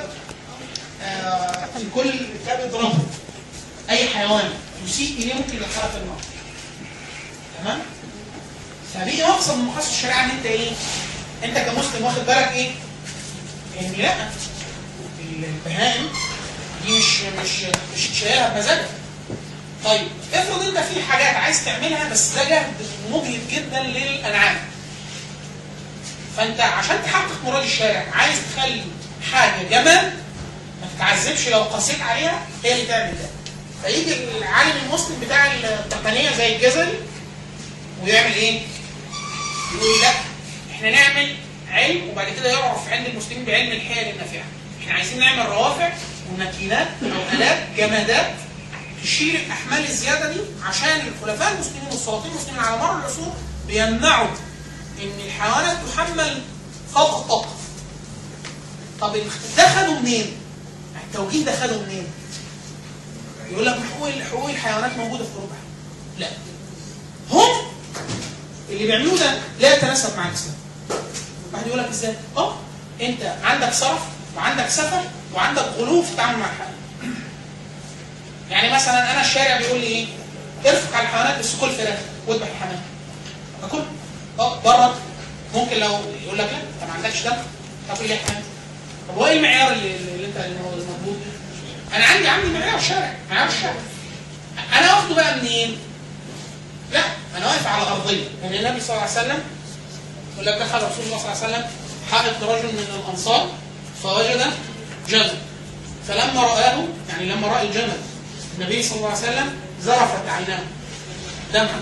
آه في كل كتاب اضرابه اي حيوان يسيء اليه ممكن يدخلك النار تمام فدي مقصد من مقاصد الشريعه ان انت ايه؟ انت كمسلم واخد بالك ايه؟ ان لا البهائم دي مش مش مش شايلها بمزاجك. طيب افرض انت في حاجات عايز تعملها بس ده جهد مجهد جدا للانعام. فانت عشان تحقق مراد الشارع عايز تخلي حاجه جمال ما تتعذبش لو قسيت عليها هي اللي تعمل ده. فيجي العالم المسلم بتاع التقنيه زي الجزري ويعمل ايه؟ يقول لا احنا نعمل علم وبعد كده يعرف عند المسلمين بعلم الحيل النافعه. احنا عايزين نعمل روافع وماكينات او الات جمادات تشيل الاحمال الزياده دي عشان الخلفاء المسلمين والسلاطين المسلمين على مر العصور بيمنعوا ان الحيوانات تحمل فوق الطاقه. طب ده خدوا منين؟ التوجيه ده خدوا منين؟ يقول لك حقوق حقوق الحيوانات موجوده في اوروبا. لا هم اللي بيعملوه ده لا يتناسب مع الاسلام. واحد يقول لك ازاي؟ اه انت عندك صرف وعندك سفر وعندك غلو في التعامل مع الحيوان. يعني مثلا انا الشارع بيقول لي ايه؟ ارفق على الحيوانات بس كل فراخ واذبح الحمام. اكل؟ اه بره ممكن لو يقول لك لا انت ما عندكش دم تاكل ليه حمام؟ طب هو ايه المعيار اللي, اللي انت اللي هو المظبوط؟ انا عندي عندي معيار شارع معيار الشارع. انا واخده بقى منين؟ لا انا واقف على ارضيه يعني النبي صلى الله عليه وسلم يقول لك دخل رسول الله صلى الله عليه وسلم حائط رجل من الانصار فوجد جمل فلما رآه يعني لما رأى الجمل النبي صلى الله عليه وسلم زرفت عيناه دمعا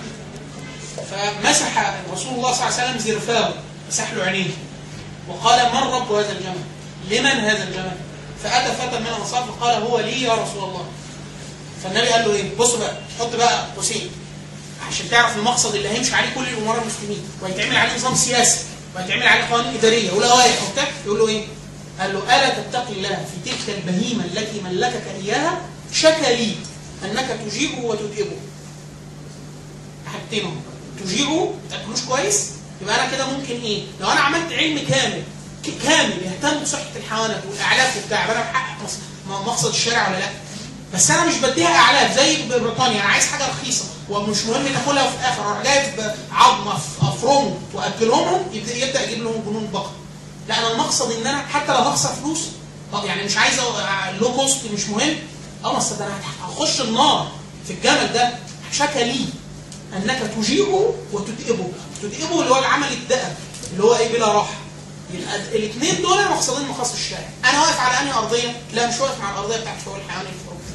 فمسح رسول الله صلى الله عليه وسلم زرفاه مسح له عينيه وقال من رب هذا الجمل؟ لمن هذا الجمل؟ فأتى فتى من الأنصار فقال هو لي يا رسول الله فالنبي قال له ايه؟ بص بقى حط بقى قوسين عشان تعرف المقصد اللي هيمشي عليه كل الامراء المسلمين وهيتعمل عليه نظام سياسي وهيتعمل عليه قوانين اداريه ولوائح وبتاع يقول له ايه؟ قال له الا تتقي الله في تلك البهيمه التي ملكك اياها شكى لي انك تجيبه وتدئبه. حاجتين هم تجيبه ما تاكلوش كويس يبقى انا كده ممكن ايه؟ لو انا عملت علم كامل ك- كامل يهتم بصحه الحيوانات والاعلاف وبتاع يبقى انا بحقق مص- مقصد الشارع ولا لا؟ بس انا مش بديها اعلاف زي بريطانيا انا عايز حاجه رخيصه ومش مهم تاكلها في الاخر اروح جايب عظمه في افرمه واكلهم يبدا يبدا اجيب لهم جنون بقر لا انا المقصد ان انا حتى لو هخسر فلوس طب يعني مش عايز لو كوست مش مهم اه بس ده انا هخش النار في الجمل ده شكى لي انك تجيبه وتدئبه تدئبه اللي هو العمل الدأب اللي هو ايه بلا راحه يبقى الاثنين دول مقصدين مقاصد الشارع انا واقف على انهي ارضيه لا مش واقف مع الارضيه بتاعت حقوق الحيوان اللي في اوروبا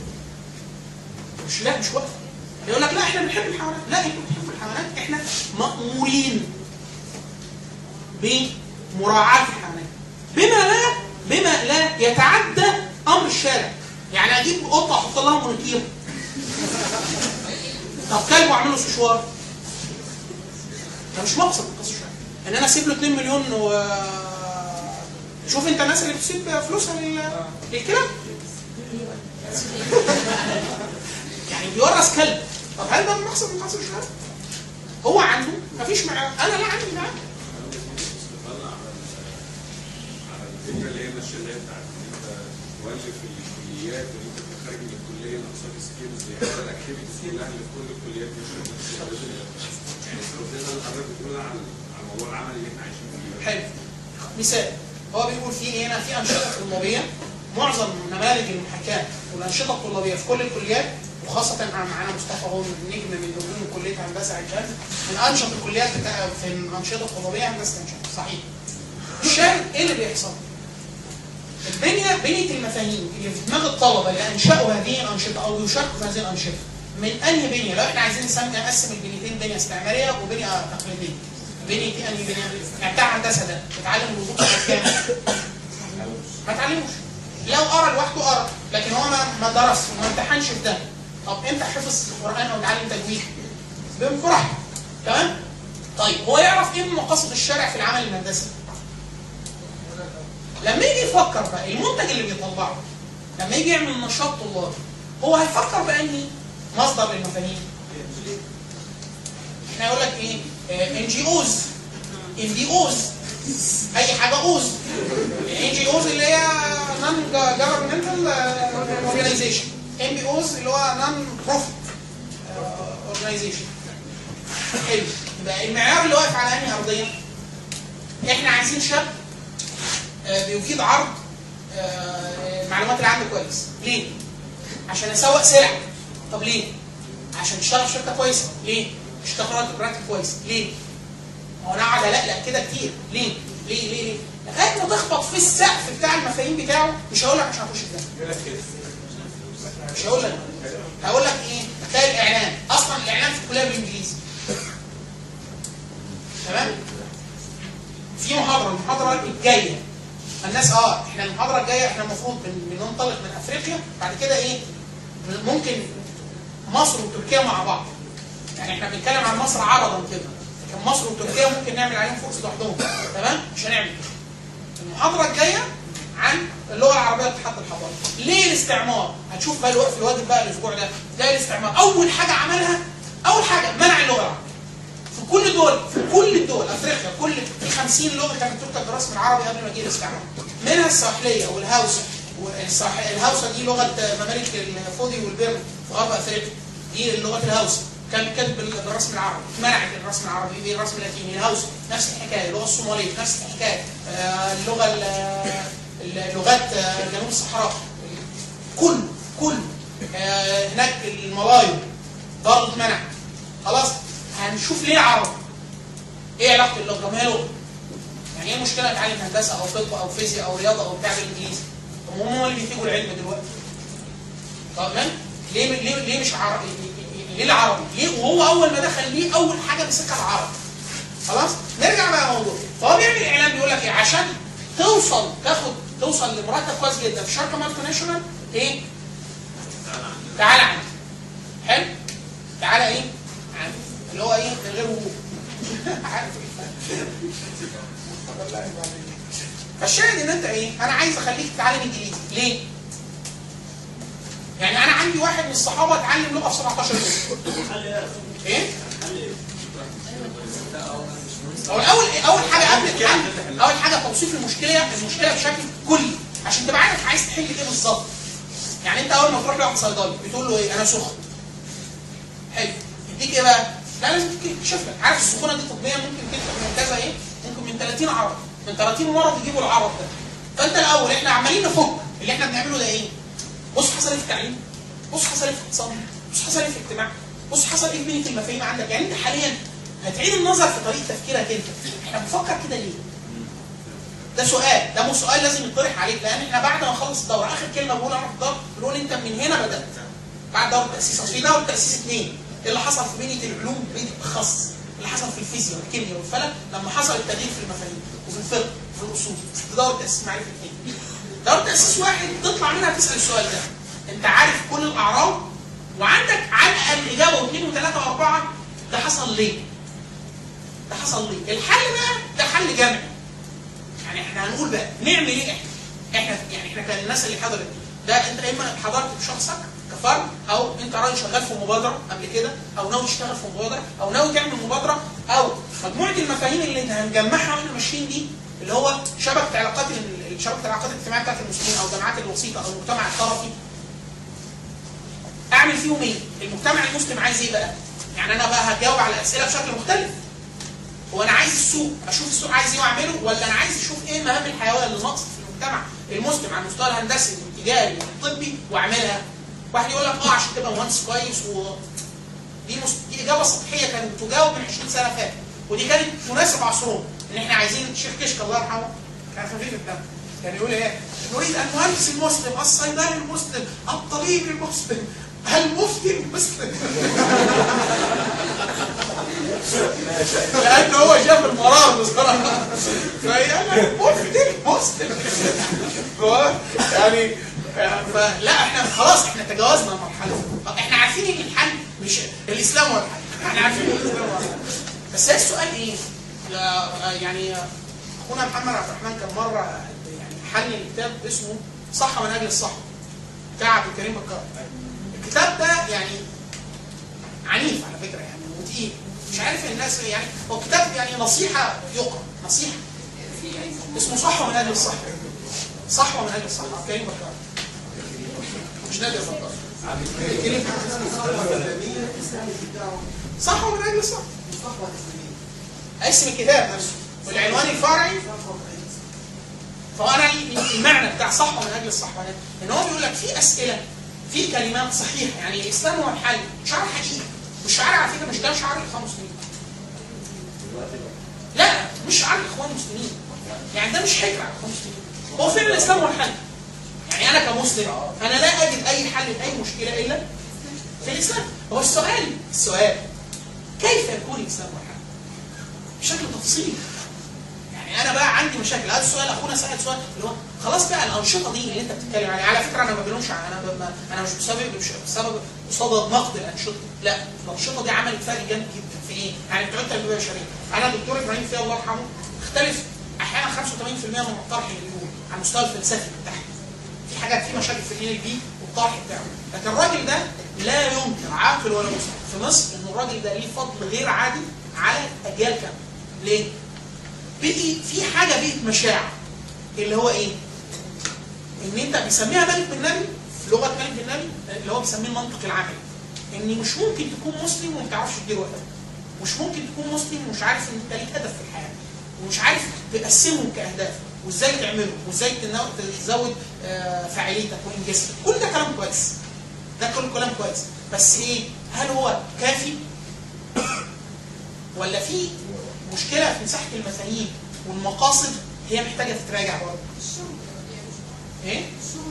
مش لا مش واقف يقول لك لا احنا بنحب الحيوانات لا انتوا بتحبوا الحيوانات احنا مأمورين بمراعاة الحيوانات بما لا بما لا يتعدى امر الشارع يعني اجيب قطه احط لها مونوكير طب كلب واعمل له سشوار ده مش مقصد من قصه الشارع ان انا اسيب له 2 مليون و شوف انت الناس اللي بتسيب فلوسها لل- للكلاب يعني بيورث كلب طب هل ده المقصد من قصر الشهاده؟ هو عنده مفيش معاه انا لا عندي معاه الفكره اللي هي ماشيه اللي هي بتاعت ان انت وقال لي في الكليات اللي انت بتبقى خارج من الكليه ناقصاك سكيلز يعني الاكتيفيتيز كلها اللي في كل الكليات مش نفس الوظيفة. يعني استرداد اللي حضرتك بتقول على على الموضوع العملي اللي احنا عايشين فيه حلو مثال هو بيقول في هنا في انشطه طلابيه معظم نماذج المحاكاه والانشطه الطلابيه في كل الكليات وخاصه مع- معانا مصطفى هو نجم من نجوم كليه هندسه عين شمس من انشط الكليات بتاع في الانشطه الطلابيه هندسه عين شمس صحيح الشاهد ايه اللي بيحصل؟ البنيه بنيه المفاهيم اللي في دماغ الطلبه اللي انشأوا هذه الانشطه او يشاركوا في هذه الانشطه من انهي بنيه؟ لو احنا عايزين نسمي نقسم البنيتين بنيه استعماريه وبنيه تقليديه. بنيه دي انهي بنيه؟ يعني بتاع هندسه ده اتعلم الوضوء كام؟ ما اتعلموش. لو قرا لوحده قرا لكن هو ما ما درس وما امتحنش في ده. طب امتى حفظ القران او اتعلم تجويد؟ بانفراح تمام؟ طيب هو يعرف ايه من مقاصد الشارع في العمل الهندسي؟ لما يجي يفكر بقى المنتج اللي بيطلعه لما يجي يعمل نشاط طلابي هو هيفكر بانهي مصدر للمفاهيم احنا يقول لك ايه ان جي اوز ان دي اوز اي حاجه اوز ان جي اوز اللي هي نون جفرمنتال اورجانيزيشن ام بي اوز اللي هو نون بروفيت اورجانيزيشن حلو يبقى المعيار اللي واقف على انهي ارضيه احنا عايزين شاب آه، بيفيد عرض آه، المعلومات اللي عنده كويس ليه؟ عشان اسوق سلع طب ليه؟ عشان تشتغل في شركه كويسه ليه؟ تشتغل راتب راتب كويس ليه؟ هو انا قاعد اقلق كده كتير ليه؟ ليه ليه ليه؟ لغايه ما تخبط في السقف بتاع المفاهيم بتاعه مش هقول لك مش هخش في ده يقول لك كده مش هقول لك هقول لك ايه؟ تلاقي الاعلان اصلا الاعلان في الكليه بالانجليزي تمام؟ في محاضره المحاضره الجايه الناس اه احنا المحاضره الجايه احنا المفروض بن- بننطلق من افريقيا بعد كده ايه ممكن مصر وتركيا مع بعض يعني احنا بنتكلم عن مصر عرضا كده لكن مصر وتركيا ممكن نعمل عليهم فورس لوحدهم تمام مش هنعمل كده المحاضره الجايه عن اللغه العربيه للاتحاد الحضاري ليه الاستعمار هتشوف بقى الوقت في الواجب بقى الاسبوع ده تلاقي الاستعمار اول حاجه عملها اول حاجه منع اللغه العربيه في كل دول في كل الدول افريقيا كل في 50 لغه كانت تكتب بالرسم العربي قبل ما يجي الاستعمار منها الساحليه والهاوسه والساح- الهاوسه دي لغه ممالك الفودي والبيرم في غرب افريقيا دي لغه الهاوسه كان كاتب بال- بالرسم العربي منعت الرسم العربي دي الرسم اللاتيني الهاوسه نفس الحكايه اللغه الصوماليه نفس الحكايه آه، اللغه ال- اللغات آه، جنوب الصحراء كل كل آه، هناك الملايو برضه اتمنع خلاص هنشوف ليه عربي ايه علاقه اللغه ما هي لغه يعني ايه المشكله اتعلم هندسه او طب او فيزياء او رياضه او بتاع بالانجليزي طب هم اللي بينتجوا العلم دلوقتي تمام ليه ليه ليه مش عربي ليه العربي ليه وهو اول ما دخل ليه اول حاجه مسكها العربي خلاص نرجع بقى للموضوع فهو بيعمل اعلان بيقول لك ايه عشان توصل تاخد توصل لمرتب كويس جدا في شركه مالتي ناشونال ايه تعالى عندي حلو تعالى ايه عندي اللي هو ايه من غير وجود عارف فالشاهد ان انت ايه انا عايز اخليك تتعلم انجليزي ليه يعني انا عندي واحد من الصحابه اتعلم لغه في 17 يوم ايه هو الاول اول حاجه قبل الحل اول حاجه توصيف المشكله المشكله بشكل كلي عشان تبقى عارف عايز تحل ايه بالظبط يعني انت اول ما تروح لواحد صيدلي بتقول له ايه انا سخن حلو يديك ايه بقى لا لازم تكشف لك عارف السخونه دي طبيا ممكن تكتب من كذا ايه ممكن من 30 عرض من 30 مرض يجيبوا العرض ده فانت الاول احنا عمالين نفك اللي احنا بنعمله ده ايه بص حصل ايه في التعليم بص حصل ايه في الاقتصاد بص حصل ايه في الاجتماع بص حصل ايه في بنيه المفاهيم عندك يعني انت حاليا هتعيد النظر في طريقه تفكيرك انت احنا بنفكر كده ليه ده سؤال ده مش سؤال لازم يطرح عليك لان احنا بعد ما نخلص الدوره اخر كلمه بقولها انا في الدوره بنقول انت من هنا بدات بعد دوره التاسيس اصل في دوره التاسيس اثنين ايه اللي حصل في بنيه العلوم بالاخص اللي حصل في الفيزياء والكيمياء والفلك لما حصل التغيير في المفاهيم وفي الفقه وفي الاصول في دوره تاسيس معرفه اثنين دوره تاسيس واحد تطلع منها تسال السؤال ده انت عارف كل الاعراض وعندك على الاقل اجابه واثنين وثلاثه واربعه ده حصل ليه؟ ده حصل ليه؟ الحل بقى ده حل جمعي يعني احنا هنقول بقى نعمل ايه احنا؟ احنا يعني احنا كان الناس اللي حضرت ده انت اما حضرت بشخصك كفرد او انت راجل شغال في مبادره قبل كده او ناوي تشتغل في مبادره او ناوي تعمل مبادره او مجموعه المفاهيم اللي هنجمعها واحنا ماشيين دي اللي هو شبكه علاقات ال- شبكه العلاقات الاجتماعيه بتاعت المسلمين او الجماعات الوسيطه او المجتمع الطرفي اعمل فيهم ايه؟ المجتمع المسلم عايز ايه بقى؟ يعني انا بقى هجاوب على الاسئله بشكل مختلف هو انا عايز السوق اشوف السوق عايز ايه واعمله ولا انا عايز اشوف ايه مهام الحيويه اللي ناقصه في المجتمع المسلم على المستوى الهندسي والتجاري والطبي واعملها واحد يقول لك اه عشان تبقى مهندس كويس و دي, مس... دي اجابه سطحيه كانت تجاوب من 20 سنه فاتت ودي كانت تناسب عصرهم ان احنا عايزين الشيخ كشك الله يرحمه كان خفيف الدم كان يقول ايه؟ نريد المهندس المسلم، الصيدلي المسلم، الطبيب المسلم، المفتي المسلم. لان هو شاف المرار بصراحه. فهي المفتي المسلم. هو يعني فلا احنا خلاص احنا تجاوزنا المرحله دي. طب احنا عارفين ان الحل مش الاسلام هو الحل، احنا عارفين ان الاسلام هو الحل. بس هي السؤال ايه؟ لا- يعني اخونا محمد عبد الرحمن كان مره يعني حل كتاب اسمه صحة من اجل الصحة بتاع عبد الكريم بكار الكتاب ده يعني عنيف على فكره يعني وتقيل مش عارف الناس يعني هو كتاب يعني نصيحه يقرا نصيحه اسمه صحوه من اجل الصحه صحوه من اجل الصحه عبد الكريم بكار مش نادر بكار عبد الكريم صحوه من اجل الصحه اسم الكتاب نفسه والعنوان الفرعي فهو انا المعنى بتاع صحوه من اجل الصحوه ده ان هو بيقول لك في اسئله في كلمات صحيحه يعني الاسلام هو الحل شعار حقيقي والشعار على فكره مش ده شعار الاخوان المسلمين لا مش شعار الاخوان المسلمين يعني ده مش حكر على الاخوان المسلمين هو فعلا الاسلام هو الحل يعني انا كمسلم انا لا اجد اي حل لاي مشكله الا في الاسلام هو السؤال السؤال كيف يكون الاسلام هو الحل بشكل تفصيلي يعني انا بقى عندي مشاكل هذا السؤال اخونا سال سؤال اللي هو خلاص بقى الانشطه دي اللي انت بتتكلم عليها على فكره انا ما بلومش انا ب- ب- انا مش بسبب مش بسبب بصدد نقد الانشطه لا الانشطه دي عملت فرق جامد جدا في ايه؟ يعني بتوع التربيه البشريه انا الدكتور ابراهيم فيا الله يرحمه اختلف احيانا 85% من الطرح اللي بيقول على المستوى الفلسفي بتاعه في حاجات في مشاكل في ال بي والطرح بتاعه لكن الراجل ده لا ينكر عاقل ولا مسلم في مصر ان الراجل ده ليه فضل غير عادي على اجيال كامله ليه؟ بقي في حاجه بقت مشاعر اللي هو ايه؟ ان انت بيسميها ملك بن نبي لغه ملك بن نبي اللي هو بيسميه المنطق العملي ان مش ممكن تكون مسلم وما تعرفش تدير وقتك مش ممكن تكون مسلم ومش عارف ان انت ليك هدف في الحياه ومش عارف تقسمهم كاهداف وازاي تعملهم وازاي تنو- تزود آه، فاعليتك وانجازك كل ده كلام كويس ده كل كلام كويس بس ايه هل هو كافي ولا في مشكله في مساحه المفاهيم والمقاصد هي محتاجه تتراجع برضه ايه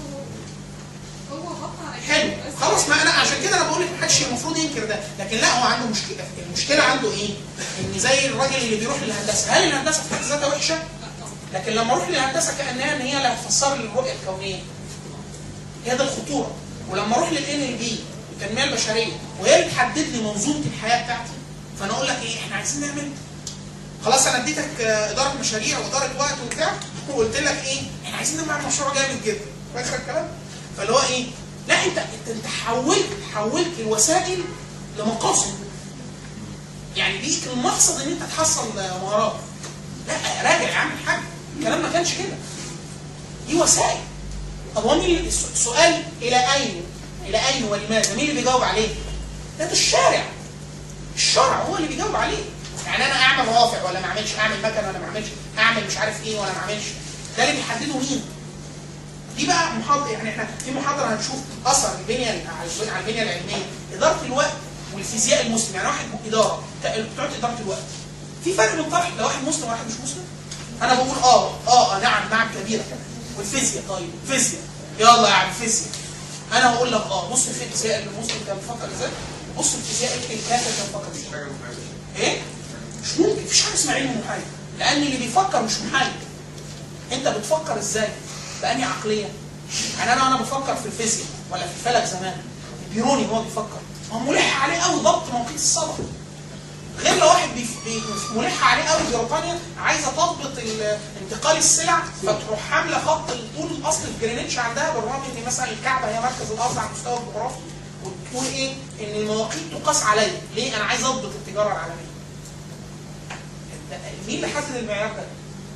هو غطى على حلو خلاص ما انا عشان كده انا بقول لك محدش المفروض ينكر ده لكن لا هو عنده مشكله المشكله عنده ايه ان زي الراجل اللي بيروح للهندسه هل الهندسه في حد ذاتها وحشه لكن لما اروح للهندسه كانها ان هي اللي هتفسر لي الرؤيه الكونيه هي دي الخطوره ولما اروح للان ال بي التنميه البشريه وهي اللي تحدد لي منظومه الحياه بتاعتي فانا اقول لك ايه احنا عايزين نعمل خلاص انا اديتك آه، اداره مشاريع واداره وقت وبتاع وقلت لك ايه احنا عايزين نعمل مشروع جامد جدا فاكر الكلام فاللي هو ايه لا انت انت انت حولت حولت الوسائل لمقاصد يعني بيك المقصد ان انت تحصل آه، مهارات لا راجع يا عم الحاج الكلام ما كانش كده دي وسائل طب هو مين اللي- الس- السؤال الى اين الى اين ولماذا مين اللي بيجاوب عليه ده ده الشارع الشرع هو اللي بيجاوب عليه يعني انا اعمل رافع ولا ما اعملش اعمل مكن ولا ما اعملش اعمل مش عارف ايه ولا ما اعملش ده اللي بيحدده مين دي بقى محاضره يعني احنا في محاضره هنشوف اثر البنيه على البنيه- على البنيه العلميه اداره الوقت والفيزياء المسلم يعني واحد اداره بتوع اداره الوقت في فرق بين طرح لو واحد مسلم وواحد مش مسلم انا بقول اه اه آه، نعم نعم كبيره كمان والفيزياء طيب فيزياء يلا يا عم فيزياء انا هقول لك اه بص في الفيزياء اللي المسلم كان بيفكر ازاي بص الفيزياء اللي الكافر كان بيفكر ازاي ايه مش ممكن مفيش حاجه اسمها علم محايد لان اللي بيفكر مش محايد انت بتفكر ازاي بأني عقليه يعني انا انا بفكر في الفيزياء ولا في الفلك زمان البيروني هو بيفكر هو ملح عليه قوي ضبط موقيت الصلاه غير لو واحد بيف- بي- ملح عليه قوي بريطانيا عايزه تضبط ال- انتقال السلع فتروح حامله خط الطول الاصلي في جرينتش عندها بالرغم ان مثلا الكعبه هي مركز الارض على المستوى الجغرافي وتقول ايه ان المواقيت تقاس عليا ليه انا عايز اضبط التجاره العالميه ده- مين اللي حدد المعيار ده؟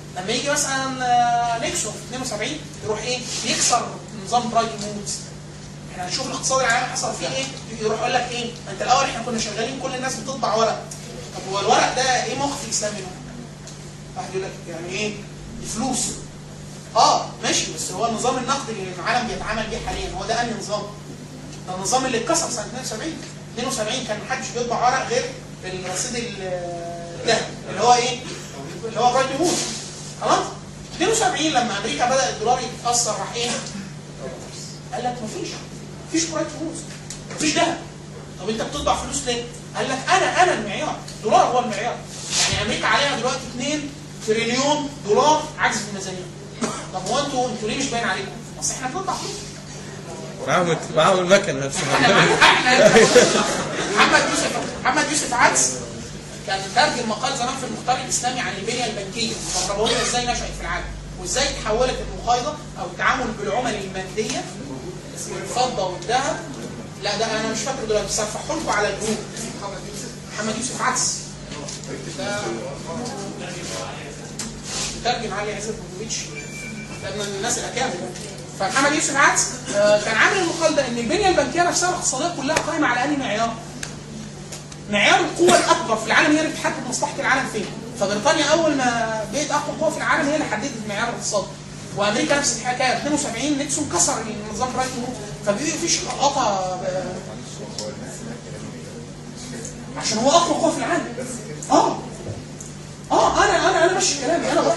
لما يجي مثلا آه، نيكسون في 72 يروح ايه يكسر نظام برايت مودز احنا هنشوف الاقتصاد العالمي حصل فيه ايه يروح يقول لك ايه انت الاول احنا كنا شغالين كل الناس بتطبع ورق طب هو الورق ده ايه موقف الاسلام منه؟ واحد يقول لك يعني ايه الفلوس اه ماشي بس هو النظام النقدي اللي العالم بيتعامل بيه حاليا هو ده انهي نظام؟ ده النظام اللي اتكسر سنه 72 72 كان محدش بيطبع ورق غير الرصيد الذهب اللي هو ايه؟ اللي هو برايت مود خلاص؟ 72 لما امريكا بدا الدولار يتاثر راح ايه؟ قال لك مفيش مفيش برايت مود مفيش ذهب طب انت بتطبع فلوس ليه؟ قال لك انا انا المعيار الدولار هو المعيار يعني امريكا عليها دلوقتي 2 تريليون دولار عجز في الميزانيه طب هو انتوا انتوا ليه مش باين عليكم؟ اصل احنا بنطبع فلوس معاهم معاهم المكنه نفسها محمد يوسف محمد يوسف عدس كان ترجم مقال زمان في المختار الاسلامي عن البنيه البنكيه الربويه ازاي نشات في العالم وازاي تحولت المقايضه او التعامل بالعمل الماديه الفضه والذهب لا ده انا مش فاكر دلوقتي بس هرفعه لكم على الجروب محمد يوسف عدس ده ترجم علي عزت بوفيتش ده من الناس الاكابر فمحمد يوسف عدس آه، كان عامل المقال ده ان البنيه البنكيه نفسها الاقتصاديه كلها قائمه على انهي معيار؟ معيار القوه الاكبر في العالم هي اللي بتحدد مصلحه العالم فين فبريطانيا اول ما بقت اقوى قوه في العالم هي اللي حددت المعيار الاقتصادي وامريكا نفس الحكايه 72 نيكسون كسر النظام رايت مود فبيبقى في شقاقه آه، عشان هو اقوى قوه في العالم اه اه انا انا انا ماشي كلامي انا بقى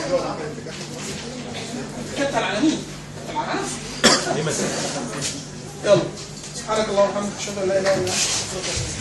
كابتن العالمين كابتن العالمين يلا سبحانك اللهم وبحمدك اشهد ان لا اله الا انت استغفرك واتوب إليك.